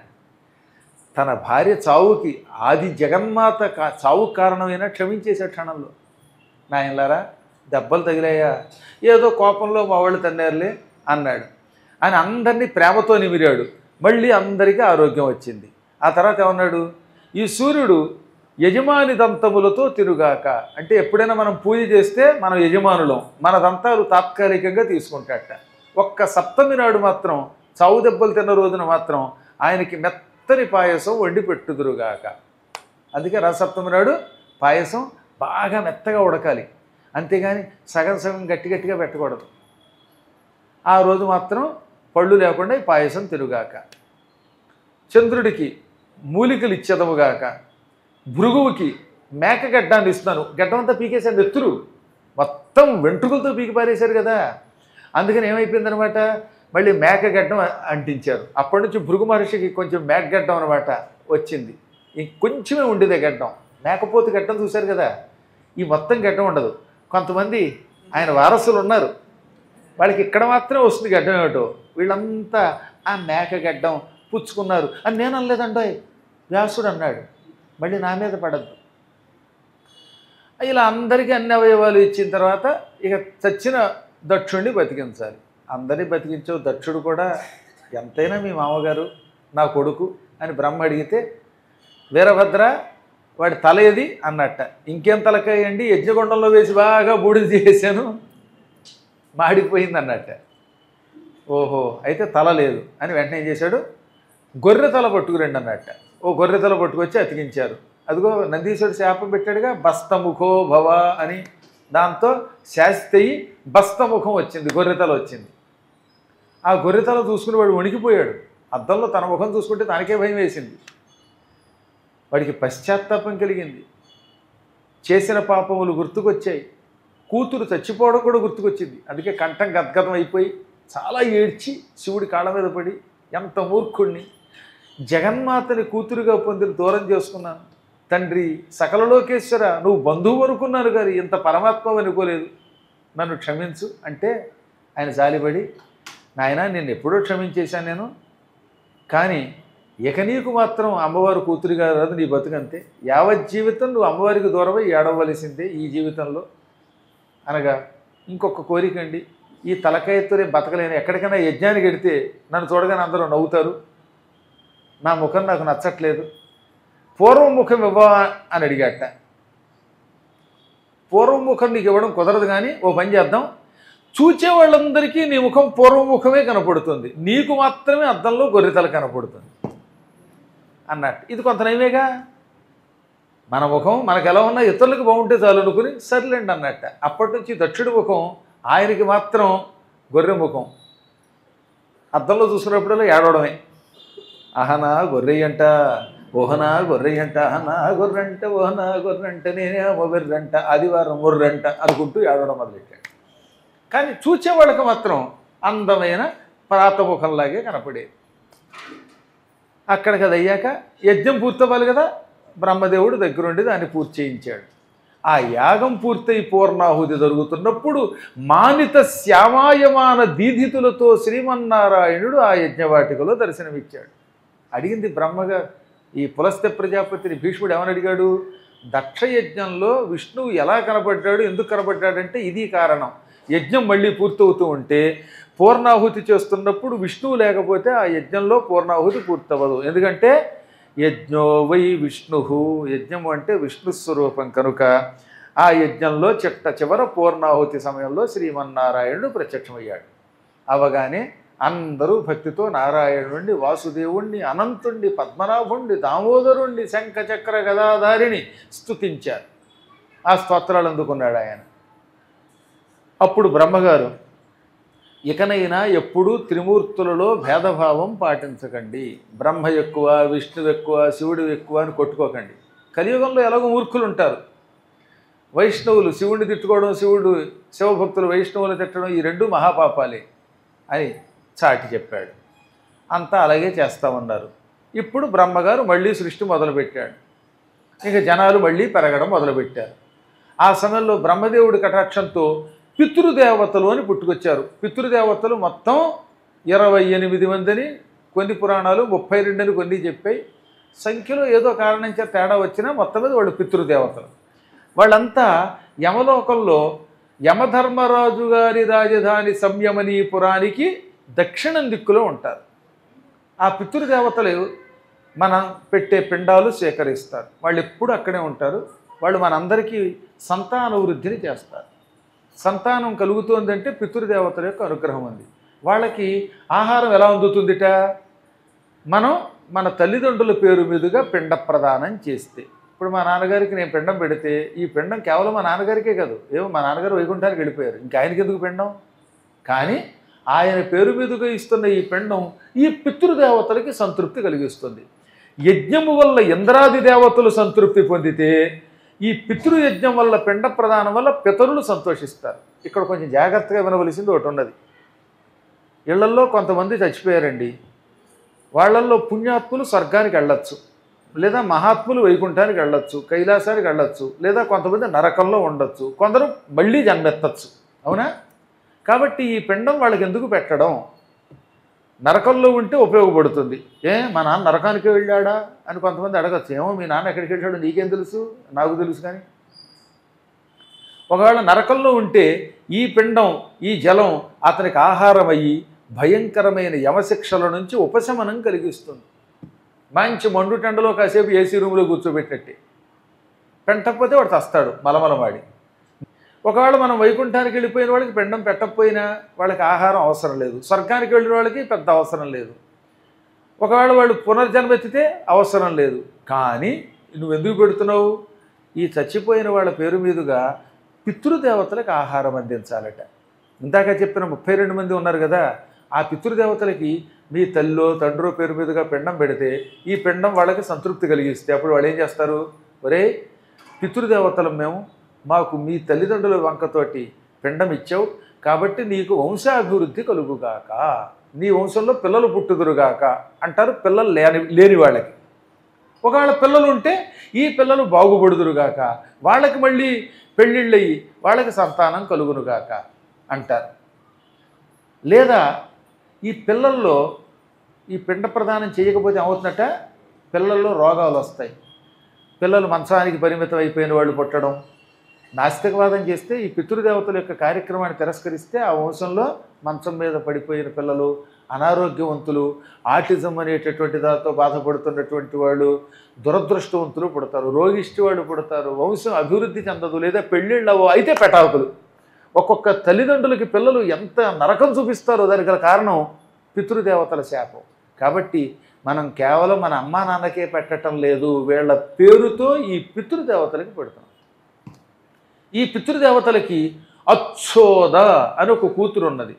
తన భార్య చావుకి ఆది జగన్మాత కా చావుకు కారణమైన క్షమించేసే క్షణంలో నాయనలారా దెబ్బలు తగిలాయా ఏదో కోపంలో మా వాళ్ళు తన్నారులే అన్నాడు ఆయన అందరినీ ప్రేమతో నిమిరాడు మళ్ళీ అందరికీ ఆరోగ్యం వచ్చింది ఆ తర్వాత ఏమన్నాడు ఈ సూర్యుడు యజమాని దంతములతో తిరుగాక అంటే ఎప్పుడైనా మనం పూజ చేస్తే మనం యజమానులం మన దంతాలు తాత్కాలికంగా తీసుకుంటాట ఒక్క సప్తమి నాడు మాత్రం చావు దెబ్బలు తిన్న రోజున మాత్రం ఆయనకి మెత్తని పాయసం వండి పెట్టుదురుగాక అందుకే రసప్తమి నాడు పాయసం బాగా మెత్తగా ఉడకాలి అంతేగాని సగం సగం గట్టి గట్టిగా పెట్టకూడదు ఆ రోజు మాత్రం పళ్ళు లేకుండా ఈ పాయసం తిరుగాక చంద్రుడికి మూలికలు ఇచ్చేదముగాక భృగువుకి మేక గడ్డాన్ని ఇస్తున్నాను గడ్డం అంతా పీకేశారు నెత్తురు మొత్తం వెంట్రుకలతో పీకి పారేశారు కదా అందుకని ఏమైపోయిందనమాట మళ్ళీ మేక గడ్డం అంటించారు అప్పటి నుంచి భృగు మహర్షికి కొంచెం మేక గడ్డం అనమాట వచ్చింది ఇంకొంచెమే ఉండేదే గడ్డం మేకపోతే గడ్డం చూశారు కదా ఈ మొత్తం గడ్డం ఉండదు కొంతమంది ఆయన వారసులు ఉన్నారు వాళ్ళకి ఇక్కడ మాత్రమే వస్తుంది గడ్డం ఏమిటో వీళ్ళంతా ఆ మేక గడ్డం పుచ్చుకున్నారు అని నేను అనలేదండోయ్ వ్యాసుడు అన్నాడు మళ్ళీ నా మీద పడద్దు ఇలా అందరికీ అన్ని అవయవాలు ఇచ్చిన తర్వాత ఇక చచ్చిన దక్షుణ్ణి బతికించాలి అందరినీ బతికించవు దక్షుడు కూడా ఎంతైనా మీ మామగారు నా కొడుకు అని బ్రహ్మ అడిగితే వీరభద్ర వాడి తల ఏది అన్నట్ట ఇంకేం తలకాయండి యజ్ఞగుండంలో వేసి బాగా బూడిద చేశాను మాడిపోయింది అన్నట్ట ఓహో అయితే తల లేదు అని వెంటనే ఏం చేశాడు గొర్రె తల పట్టుకురండి అన్నట్ట ఓ గొర్రె తల పట్టుకొచ్చి అతికించారు అదిగో నందీశ్వరుడు శాపం పెట్టాడుగా బస్తముఖో భవ అని దాంతో శాస్తయి బస్తముఖం వచ్చింది గొర్రెతల వచ్చింది ఆ గొర్రెతల చూసుకుని వాడు వణికిపోయాడు అద్దంలో తన ముఖం చూసుకుంటే తనకే భయం వేసింది వాడికి పశ్చాత్తాపం కలిగింది చేసిన పాపములు గుర్తుకొచ్చాయి కూతురు చచ్చిపోవడం కూడా గుర్తుకొచ్చింది అందుకే కంఠం గద్గదం అయిపోయి చాలా ఏడ్చి శివుడి కాళ్ళ మీద పడి ఎంత మూర్ఖుణ్ణి జగన్మాతని కూతురుగా పొందిన దూరం చేసుకున్నాను తండ్రి సకల లోకేశ్వర నువ్వు బంధువు అనుకున్నాను కానీ ఇంత పరమాత్మ అనుకోలేదు నన్ను క్షమించు అంటే ఆయన జాలిపడి నాయన నేను ఎప్పుడో క్షమించేశాను నేను కానీ ఇక నీకు మాత్రం అమ్మవారు కూతురిగా రాదు నీ బతుకంతే యావత్ జీవితం నువ్వు అమ్మవారికి దూరమై ఏడవలసిందే ఈ జీవితంలో అనగా ఇంకొక కోరిక అండి ఈ తలకాయతో నేను బతకలేను ఎక్కడికైనా యజ్ఞానికి వెడితే నన్ను చూడగానే అందరూ నవ్వుతారు నా ముఖం నాకు నచ్చట్లేదు పూర్వం ముఖం ఇవ్వవా అని అడిగాట పూర్వం ముఖం నీకు ఇవ్వడం కుదరదు కానీ ఓ పని చేద్దాం చూచే వాళ్ళందరికీ నీ ముఖం పూర్వముఖమే కనపడుతుంది నీకు మాత్రమే అద్దంలో గొర్రెతల కనపడుతుంది అన్నట్టు ఇది కొంత నయమేగా మన ముఖం మనకు ఎలా ఉన్నా ఇతరులకు బాగుంటే చాలు అనుకుని సర్లేండి అన్నట్ట అప్పటి నుంచి దక్షుడి ముఖం ఆయనకి మాత్రం గొర్రె ముఖం అద్దంలో చూసినప్పుడల్లా ఏడవడమే అహనా గొర్రెయ్యంట ఓహనా గొర్రెయ్యంట అహనా గొర్రెంట ఓహనా గొర్రెంట నేనేమో వెర్రంట ఆదివారం ముర్రంట అనుకుంటూ ఏడవడం మొదలెట్టాడు కానీ చూచేవాళ్ళకి మాత్రం అందమైన ప్రాతముఖంలాగే కనపడేది అక్కడికి అది అయ్యాక యజ్ఞం పూర్తవ్వాలి కదా బ్రహ్మదేవుడు దగ్గరుండి దాన్ని పూర్తి చేయించాడు ఆ యాగం పూర్తయి పూర్ణాహుతి జరుగుతున్నప్పుడు మానిత శ్యామాయమాన దీధితులతో శ్రీమన్నారాయణుడు ఆ యజ్ఞవాటికలో దర్శనమిచ్చాడు అడిగింది బ్రహ్మగా ఈ పులస్త్య ప్రజాపతిని భీష్ముడు ఏమని అడిగాడు దక్ష యజ్ఞంలో విష్ణువు ఎలా కనబడ్డాడు ఎందుకు కనబడ్డాడంటే ఇది కారణం యజ్ఞం మళ్ళీ పూర్తవుతూ ఉంటే పూర్ణాహుతి చేస్తున్నప్పుడు విష్ణువు లేకపోతే ఆ యజ్ఞంలో పూర్ణాహుతి పూర్తవదు ఎందుకంటే యజ్ఞో వై విష్ణు యజ్ఞం అంటే విష్ణు స్వరూపం కనుక ఆ యజ్ఞంలో చిట్ట చివర పూర్ణాహుతి సమయంలో శ్రీమన్నారాయణుడు ప్రత్యక్షమయ్యాడు అవగానే అందరూ భక్తితో నారాయణుణ్ణి వాసుదేవుణ్ణి అనంతుణ్ణి పద్మనాభుణ్ణి దామోదరుణ్ణి శంఖచక్ర గదాధారిని స్తుతించారు ఆ స్తోత్రాలు అందుకున్నాడు ఆయన అప్పుడు బ్రహ్మగారు ఇకనైనా ఎప్పుడూ త్రిమూర్తులలో భేదభావం పాటించకండి బ్రహ్మ ఎక్కువ విష్ణువు ఎక్కువ శివుడు ఎక్కువ అని కొట్టుకోకండి కలియుగంలో ఎలాగో మూర్ఖులు ఉంటారు వైష్ణవులు శివుడిని తిట్టుకోవడం శివుడు శివభక్తులు వైష్ణవులు తిట్టడం ఈ రెండు మహాపాపాలే అని చాటి చెప్పాడు అంతా అలాగే చేస్తా ఉన్నారు ఇప్పుడు బ్రహ్మగారు మళ్ళీ సృష్టి మొదలుపెట్టాడు ఇక జనాలు మళ్ళీ పెరగడం మొదలుపెట్టారు ఆ సమయంలో బ్రహ్మదేవుడి కటాక్షంతో పితృదేవతలు అని పుట్టుకొచ్చారు పితృదేవతలు మొత్తం ఇరవై ఎనిమిది మందిని కొన్ని పురాణాలు ముప్పై రెండని కొన్ని చెప్పాయి సంఖ్యలో ఏదో కారణం చేత తేడా వచ్చినా మొత్తం మీద వాళ్ళు పితృదేవతలు వాళ్ళంతా యమలోకంలో యమధర్మరాజు గారి రాజధాని సంయమనీపురానికి దక్షిణం దిక్కులో ఉంటారు ఆ పితృదేవతలు మనం పెట్టే పిండాలు సేకరిస్తారు వాళ్ళు ఎప్పుడు అక్కడే ఉంటారు వాళ్ళు మనందరికీ సంతాన వృద్ధిని చేస్తారు సంతానం కలుగుతోందంటే పితృదేవతల యొక్క అనుగ్రహం ఉంది వాళ్ళకి ఆహారం ఎలా అందుతుందిట మనం మన తల్లిదండ్రుల పేరు మీదుగా పిండ ప్రదానం చేస్తే ఇప్పుడు మా నాన్నగారికి నేను పిండం పెడితే ఈ పిండం కేవలం మా నాన్నగారికే కాదు ఏమో మా నాన్నగారు వైకుంఠానికి వెళ్ళిపోయారు ఇంకా ఆయనకి ఎందుకు పిండం కానీ ఆయన పేరు మీదుగా ఇస్తున్న ఈ పిండం ఈ పితృదేవతలకి సంతృప్తి కలిగిస్తుంది యజ్ఞము వల్ల ఇంద్రాది దేవతలు సంతృప్తి పొందితే ఈ పితృయజ్ఞం వల్ల పిండ ప్రదానం వల్ల పితరులు సంతోషిస్తారు ఇక్కడ కొంచెం జాగ్రత్తగా వినవలసింది ఒకటి ఉన్నది ఇళ్లల్లో కొంతమంది చచ్చిపోయారండి వాళ్ళల్లో పుణ్యాత్ములు స్వర్గానికి వెళ్ళొచ్చు లేదా మహాత్ములు వైకుంఠానికి వెళ్ళొచ్చు కైలాసానికి వెళ్ళొచ్చు లేదా కొంతమంది నరకంలో ఉండొచ్చు కొందరు మళ్ళీ జన్మెత్తచ్చు అవునా కాబట్టి ఈ పిండం వాళ్ళకి ఎందుకు పెట్టడం నరకంలో ఉంటే ఉపయోగపడుతుంది ఏ మా నాన్న నరకానికి వెళ్ళాడా అని కొంతమంది అడగచ్చు ఏమో మీ నాన్న ఎక్కడికి వెళ్ళాడో నీకేం తెలుసు నాకు తెలుసు కానీ ఒకవేళ నరకంలో ఉంటే ఈ పిండం ఈ జలం అతనికి ఆహారం అయ్యి భయంకరమైన యమశిక్షల నుంచి ఉపశమనం కలిగిస్తుంది మంచి మండు టెండలో కాసేపు ఏసీ రూమ్లో కూర్చోబెట్టినట్టే పెంటకపోతే వాడు తస్తాడు మలమలవాడి ఒకవేళ మనం వైకుంఠానికి వెళ్ళిపోయిన వాళ్ళకి పిండం పెట్టకపోయినా వాళ్ళకి ఆహారం అవసరం లేదు స్వర్గానికి వెళ్ళిన వాళ్ళకి పెద్ద అవసరం లేదు ఒకవేళ వాళ్ళు పునర్జన్మ ఎత్తితే అవసరం లేదు కానీ నువ్వు ఎందుకు పెడుతున్నావు ఈ చచ్చిపోయిన వాళ్ళ పేరు మీదుగా పితృదేవతలకు ఆహారం అందించాలట ఇందాక చెప్పిన ముప్పై రెండు మంది ఉన్నారు కదా ఆ పితృదేవతలకి మీ తల్లో తండ్రో పేరు మీదుగా పిండం పెడితే ఈ పిండం వాళ్ళకి సంతృప్తి కలిగిస్తే అప్పుడు వాళ్ళు ఏం చేస్తారు ఒరే పితృదేవతలం మేము మాకు మీ తల్లిదండ్రుల వంకతోటి పిండం ఇచ్చావు కాబట్టి నీకు వంశాభివృద్ధి కలుగుగాక నీ వంశంలో పిల్లలు పుట్టుదురుగాక అంటారు పిల్లలు లేని లేని వాళ్ళకి ఒకవేళ పిల్లలు ఉంటే ఈ పిల్లలు బాగుపడుదురుగాక వాళ్ళకి మళ్ళీ పెళ్ళిళ్ళయి వాళ్ళకి సంతానం కలుగునుగాక అంటారు లేదా ఈ పిల్లల్లో ఈ పిండ ప్రదానం చేయకపోతే ఏమవుతుందట పిల్లల్లో రోగాలు వస్తాయి పిల్లలు మంచానికి పరిమితం అయిపోయిన వాళ్ళు పుట్టడం నాస్తికవాదం చేస్తే ఈ పితృదేవతల యొక్క కార్యక్రమాన్ని తిరస్కరిస్తే ఆ వంశంలో మంచం మీద పడిపోయిన పిల్లలు అనారోగ్యవంతులు ఆటిజం అనేటటువంటి దాంతో బాధపడుతున్నటువంటి వాళ్ళు దురదృష్టవంతులు పుడతారు రోగిష్టి వాళ్ళు పుడతారు వంశం అభివృద్ధి చెందదు లేదా పెళ్ళిళ్ళవో అయితే పెటాకులు ఒక్కొక్క తల్లిదండ్రులకి పిల్లలు ఎంత నరకం చూపిస్తారో దానికి గల కారణం పితృదేవతల శాపం కాబట్టి మనం కేవలం మన అమ్మా నాన్నకే పెట్టడం లేదు వీళ్ళ పేరుతో ఈ పితృదేవతలకి పెడతాం ఈ పితృదేవతలకి అచ్చోద అని ఒక కూతురు ఉన్నది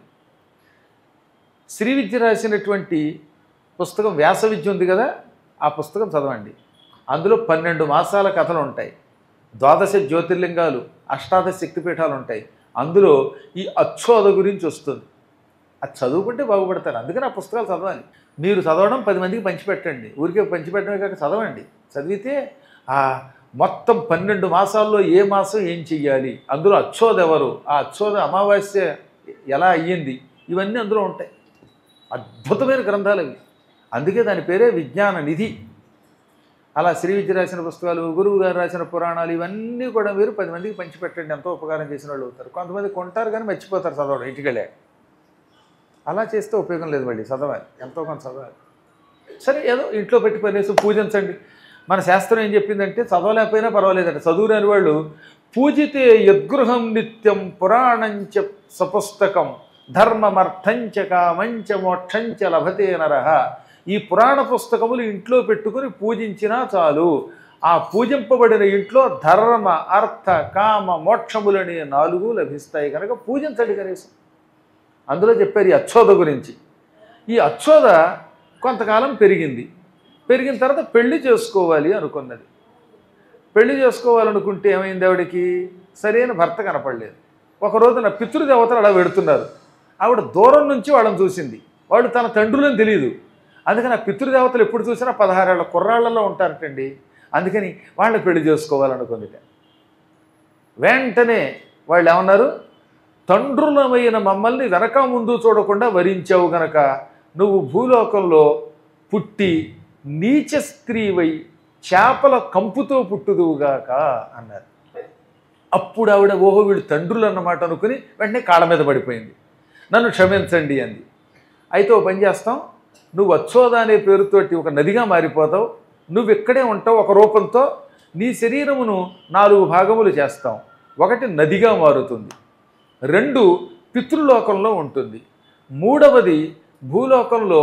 శ్రీ విద్య రాసినటువంటి పుస్తకం వ్యాస విద్య ఉంది కదా ఆ పుస్తకం చదవండి అందులో పన్నెండు మాసాల కథలు ఉంటాయి ద్వాదశ జ్యోతిర్లింగాలు అష్టాదశ శక్తిపీఠాలు ఉంటాయి అందులో ఈ అచ్చోద గురించి వస్తుంది అది చదువుకుంటే బాగుపడతారు అందుకని ఆ పుస్తకాలు చదవాలి మీరు చదవడం పది మందికి పంచిపెట్టండి ఊరికే పంచిపెట్టడమే కాక చదవండి చదివితే ఆ మొత్తం పన్నెండు మాసాల్లో ఏ మాసం ఏం చెయ్యాలి అందులో అచ్చోద ఎవరు ఆ అచ్చోద అమావాస్య ఎలా అయ్యింది ఇవన్నీ అందులో ఉంటాయి అద్భుతమైన గ్రంథాలు అవి అందుకే దాని పేరే విజ్ఞాన నిధి అలా శ్రీ విద్య రాసిన పుస్తకాలు గురువు గారు రాసిన పురాణాలు ఇవన్నీ కూడా మీరు పది మందికి పంచిపెట్టండి ఎంతో ఉపకారం చేసిన వాళ్ళు అవుతారు కొంతమంది కొంటారు కానీ మర్చిపోతారు చదవడం ఇంటికెళ్ళాక అలా చేస్తే ఉపయోగం లేదు మళ్ళీ చదవాలి ఎంతో కొంత చదవాలి సరే ఏదో ఇంట్లో పెట్టి పనిచేసి పూజించండి మన శాస్త్రం ఏం చెప్పిందంటే చదవలేకపోయినా పర్వాలేదంట చదువులేని వాళ్ళు పూజితే యద్గృహం నిత్యం పురాణంచ సపుస్తకం ధర్మమర్థంచ కామంచ మోక్షంచ లభతే నరహ ఈ పురాణ పుస్తకములు ఇంట్లో పెట్టుకుని పూజించినా చాలు ఆ పూజింపబడిన ఇంట్లో ధర్మ అర్థ కామ మోక్షములనే నాలుగు లభిస్తాయి కనుక పూజించండి కనీసం అందులో చెప్పారు ఈ అచ్చోద గురించి ఈ అచ్చోద కొంతకాలం పెరిగింది పెరిగిన తర్వాత పెళ్లి చేసుకోవాలి అనుకున్నది పెళ్లి చేసుకోవాలనుకుంటే ఏమైంది ఆవిడకి సరైన భర్త కనపడలేదు ఒక రోజున పితృదేవతలు అలా పెడుతున్నారు ఆవిడ దూరం నుంచి వాళ్ళని చూసింది వాళ్ళు తన తండ్రులని తెలియదు అందుకని ఆ పితృదేవతలు ఎప్పుడు చూసినా పదహారేళ్ల కుర్రాళ్లలో ఉంటారటండి అందుకని వాళ్ళని పెళ్లి చేసుకోవాలనుకుందిట వెంటనే వాళ్ళు ఏమన్నారు తండ్రులమైన మమ్మల్ని వెనక ముందు చూడకుండా వరించావు గనక నువ్వు భూలోకంలో పుట్టి నీచ స్త్రీవై చేపల కంపుతో పుట్టుదువుగాక అన్నారు అప్పుడు ఆవిడ ఓహో వీడు తండ్రులు అన్నమాట అనుకుని వెంటనే కాళ్ళ మీద పడిపోయింది నన్ను క్షమించండి అంది అయితే ఓ పని చేస్తాం నువ్వు అచ్చోద అనే పేరుతోటి ఒక నదిగా మారిపోతావు నువ్వు ఇక్కడే ఉంటావు ఒక రూపంతో నీ శరీరమును నాలుగు భాగములు చేస్తాం ఒకటి నదిగా మారుతుంది రెండు పితృలోకంలో ఉంటుంది మూడవది భూలోకంలో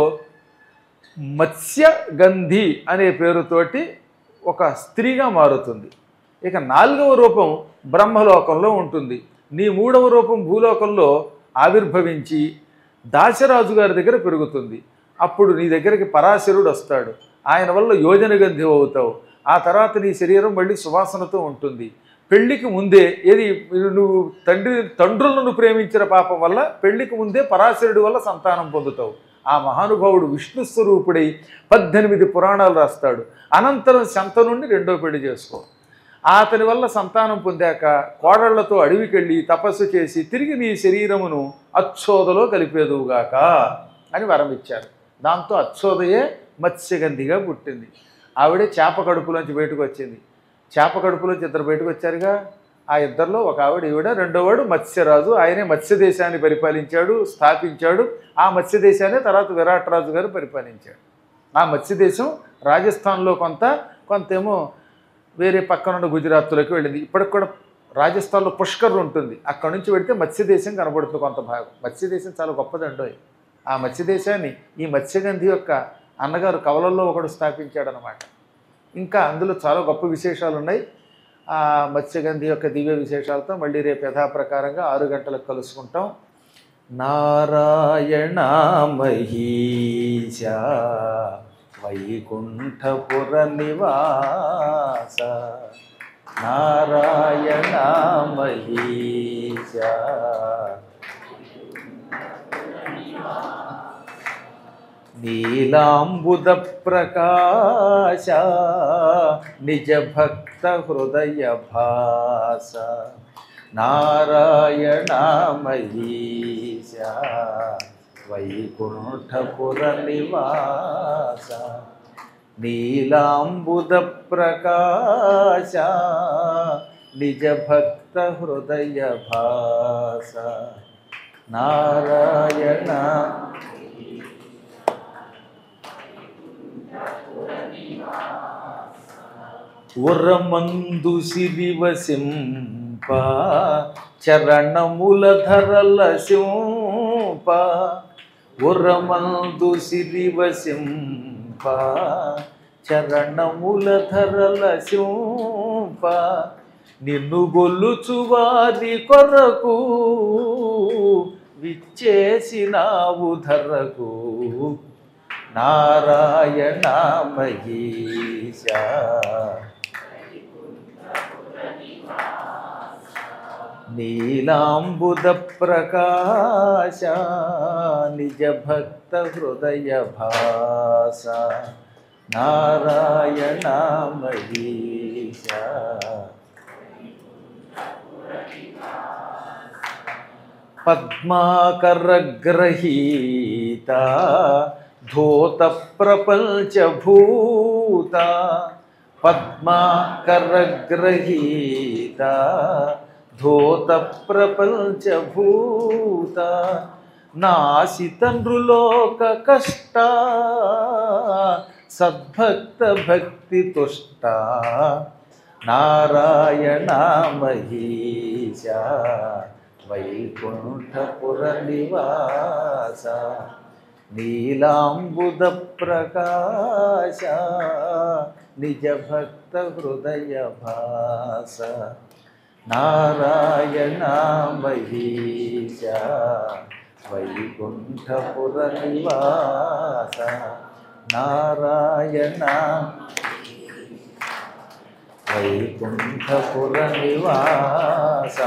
మత్స్యగంధి అనే పేరుతోటి ఒక స్త్రీగా మారుతుంది ఇక నాలుగవ రూపం బ్రహ్మలోకంలో ఉంటుంది నీ మూడవ రూపం భూలోకంలో ఆవిర్భవించి దాశరాజు గారి దగ్గర పెరుగుతుంది అప్పుడు నీ దగ్గరికి పరాశరుడు వస్తాడు ఆయన వల్ల యోజన గంధి అవుతావు ఆ తర్వాత నీ శరీరం మళ్ళీ సువాసనతో ఉంటుంది పెళ్లికి ముందే ఏది నువ్వు తండ్రి తండ్రులను ప్రేమించిన పాపం వల్ల పెళ్లికి ముందే పరాశరుడి వల్ల సంతానం పొందుతావు ఆ మహానుభావుడు విష్ణు స్వరూపుడై పద్దెనిమిది పురాణాలు రాస్తాడు అనంతరం శంతనుండి రెండో పెళ్లి చేసుకో అతని వల్ల సంతానం పొందాక కోడళ్లతో అడవికెళ్ళి తపస్సు చేసి తిరిగి నీ శరీరమును అచ్చోదలో కలిపేదువుగాక అని వరం ఇచ్చారు దాంతో అచ్చోదయే మత్స్యగంధిగా పుట్టింది ఆవిడే చేప కడుపులోంచి బయటకు వచ్చింది చేప కడుపులోంచి ఇద్దరు బయటకు వచ్చారుగా ఆ ఇద్దరిలో ఒక ఆవిడ ఈవిడ రెండోవాడు మత్స్యరాజు ఆయనే మత్స్య దేశాన్ని పరిపాలించాడు స్థాపించాడు ఆ మత్స్య దేశాన్ని తర్వాత విరాట్ రాజు గారు పరిపాలించాడు ఆ మత్స్య దేశం రాజస్థాన్లో కొంత కొంతేమో వేరే పక్కన ఉన్న గుజరాత్లోకి వెళ్ళింది ఇప్పటికి కూడా రాజస్థాన్లో పుష్కర్ ఉంటుంది అక్కడ నుంచి వెళితే మత్స్య దేశం కనబడుతుంది కొంత భాగం మత్స్య దేశం చాలా గొప్పదండోయ్ ఆ మత్స్య దేశాన్ని ఈ మత్స్యగంధి యొక్క అన్నగారు కవలల్లో ఒకడు స్థాపించాడనమాట ఇంకా అందులో చాలా గొప్ప విశేషాలు ఉన్నాయి ఆ మత్స్యగంధి యొక్క దివ్య విశేషాలతో మళ్ళీ రేపు యథాప్రకారంగా ఆరు గంటలకు కలుసుకుంటాం నారాయణ మహీశ వైకుంఠపుర నివాస నారాయణ మహీశ నీలాంబుద ప్రకాశ నిజ భక్త హృదయ భాస నారాయణ మహీశ వైకుంఠపుర నివాస నీలాంబుద ప్రకాశ నిజ భక్త హృదయ భాస నారాయణ ఉరమందు సిరివసింప చరణముల ధరల సింప ఉరమందు సిరివసింప చరణముల ధరల సింప నిన్ను గొల్లుచు వారి కొరకు విచ్చేసినావు ధరకు నారాయణ మహీశ నీలాంబుద ప్రకాశ నిజ భక్త హృదయ భాస నారాయణ మహీశ పద్మాకరగ్రహీత ధోత ప్రపంచభూత పద్మాకరగ్రహీత ధోత ప్రపంచభూత నాశితండ్రులోక కష్ట సద్భక్త భక్తి తుష్ట నారాయణ మహీశ వైకుంఠపుర నివాస నీలాంబుద ప్రకాశ నిజ భక్త హృదయ భాస నారాయణ మహీశ వైకుంఠపుర నివాస నారాయణ వైకుంఠపుర నివాస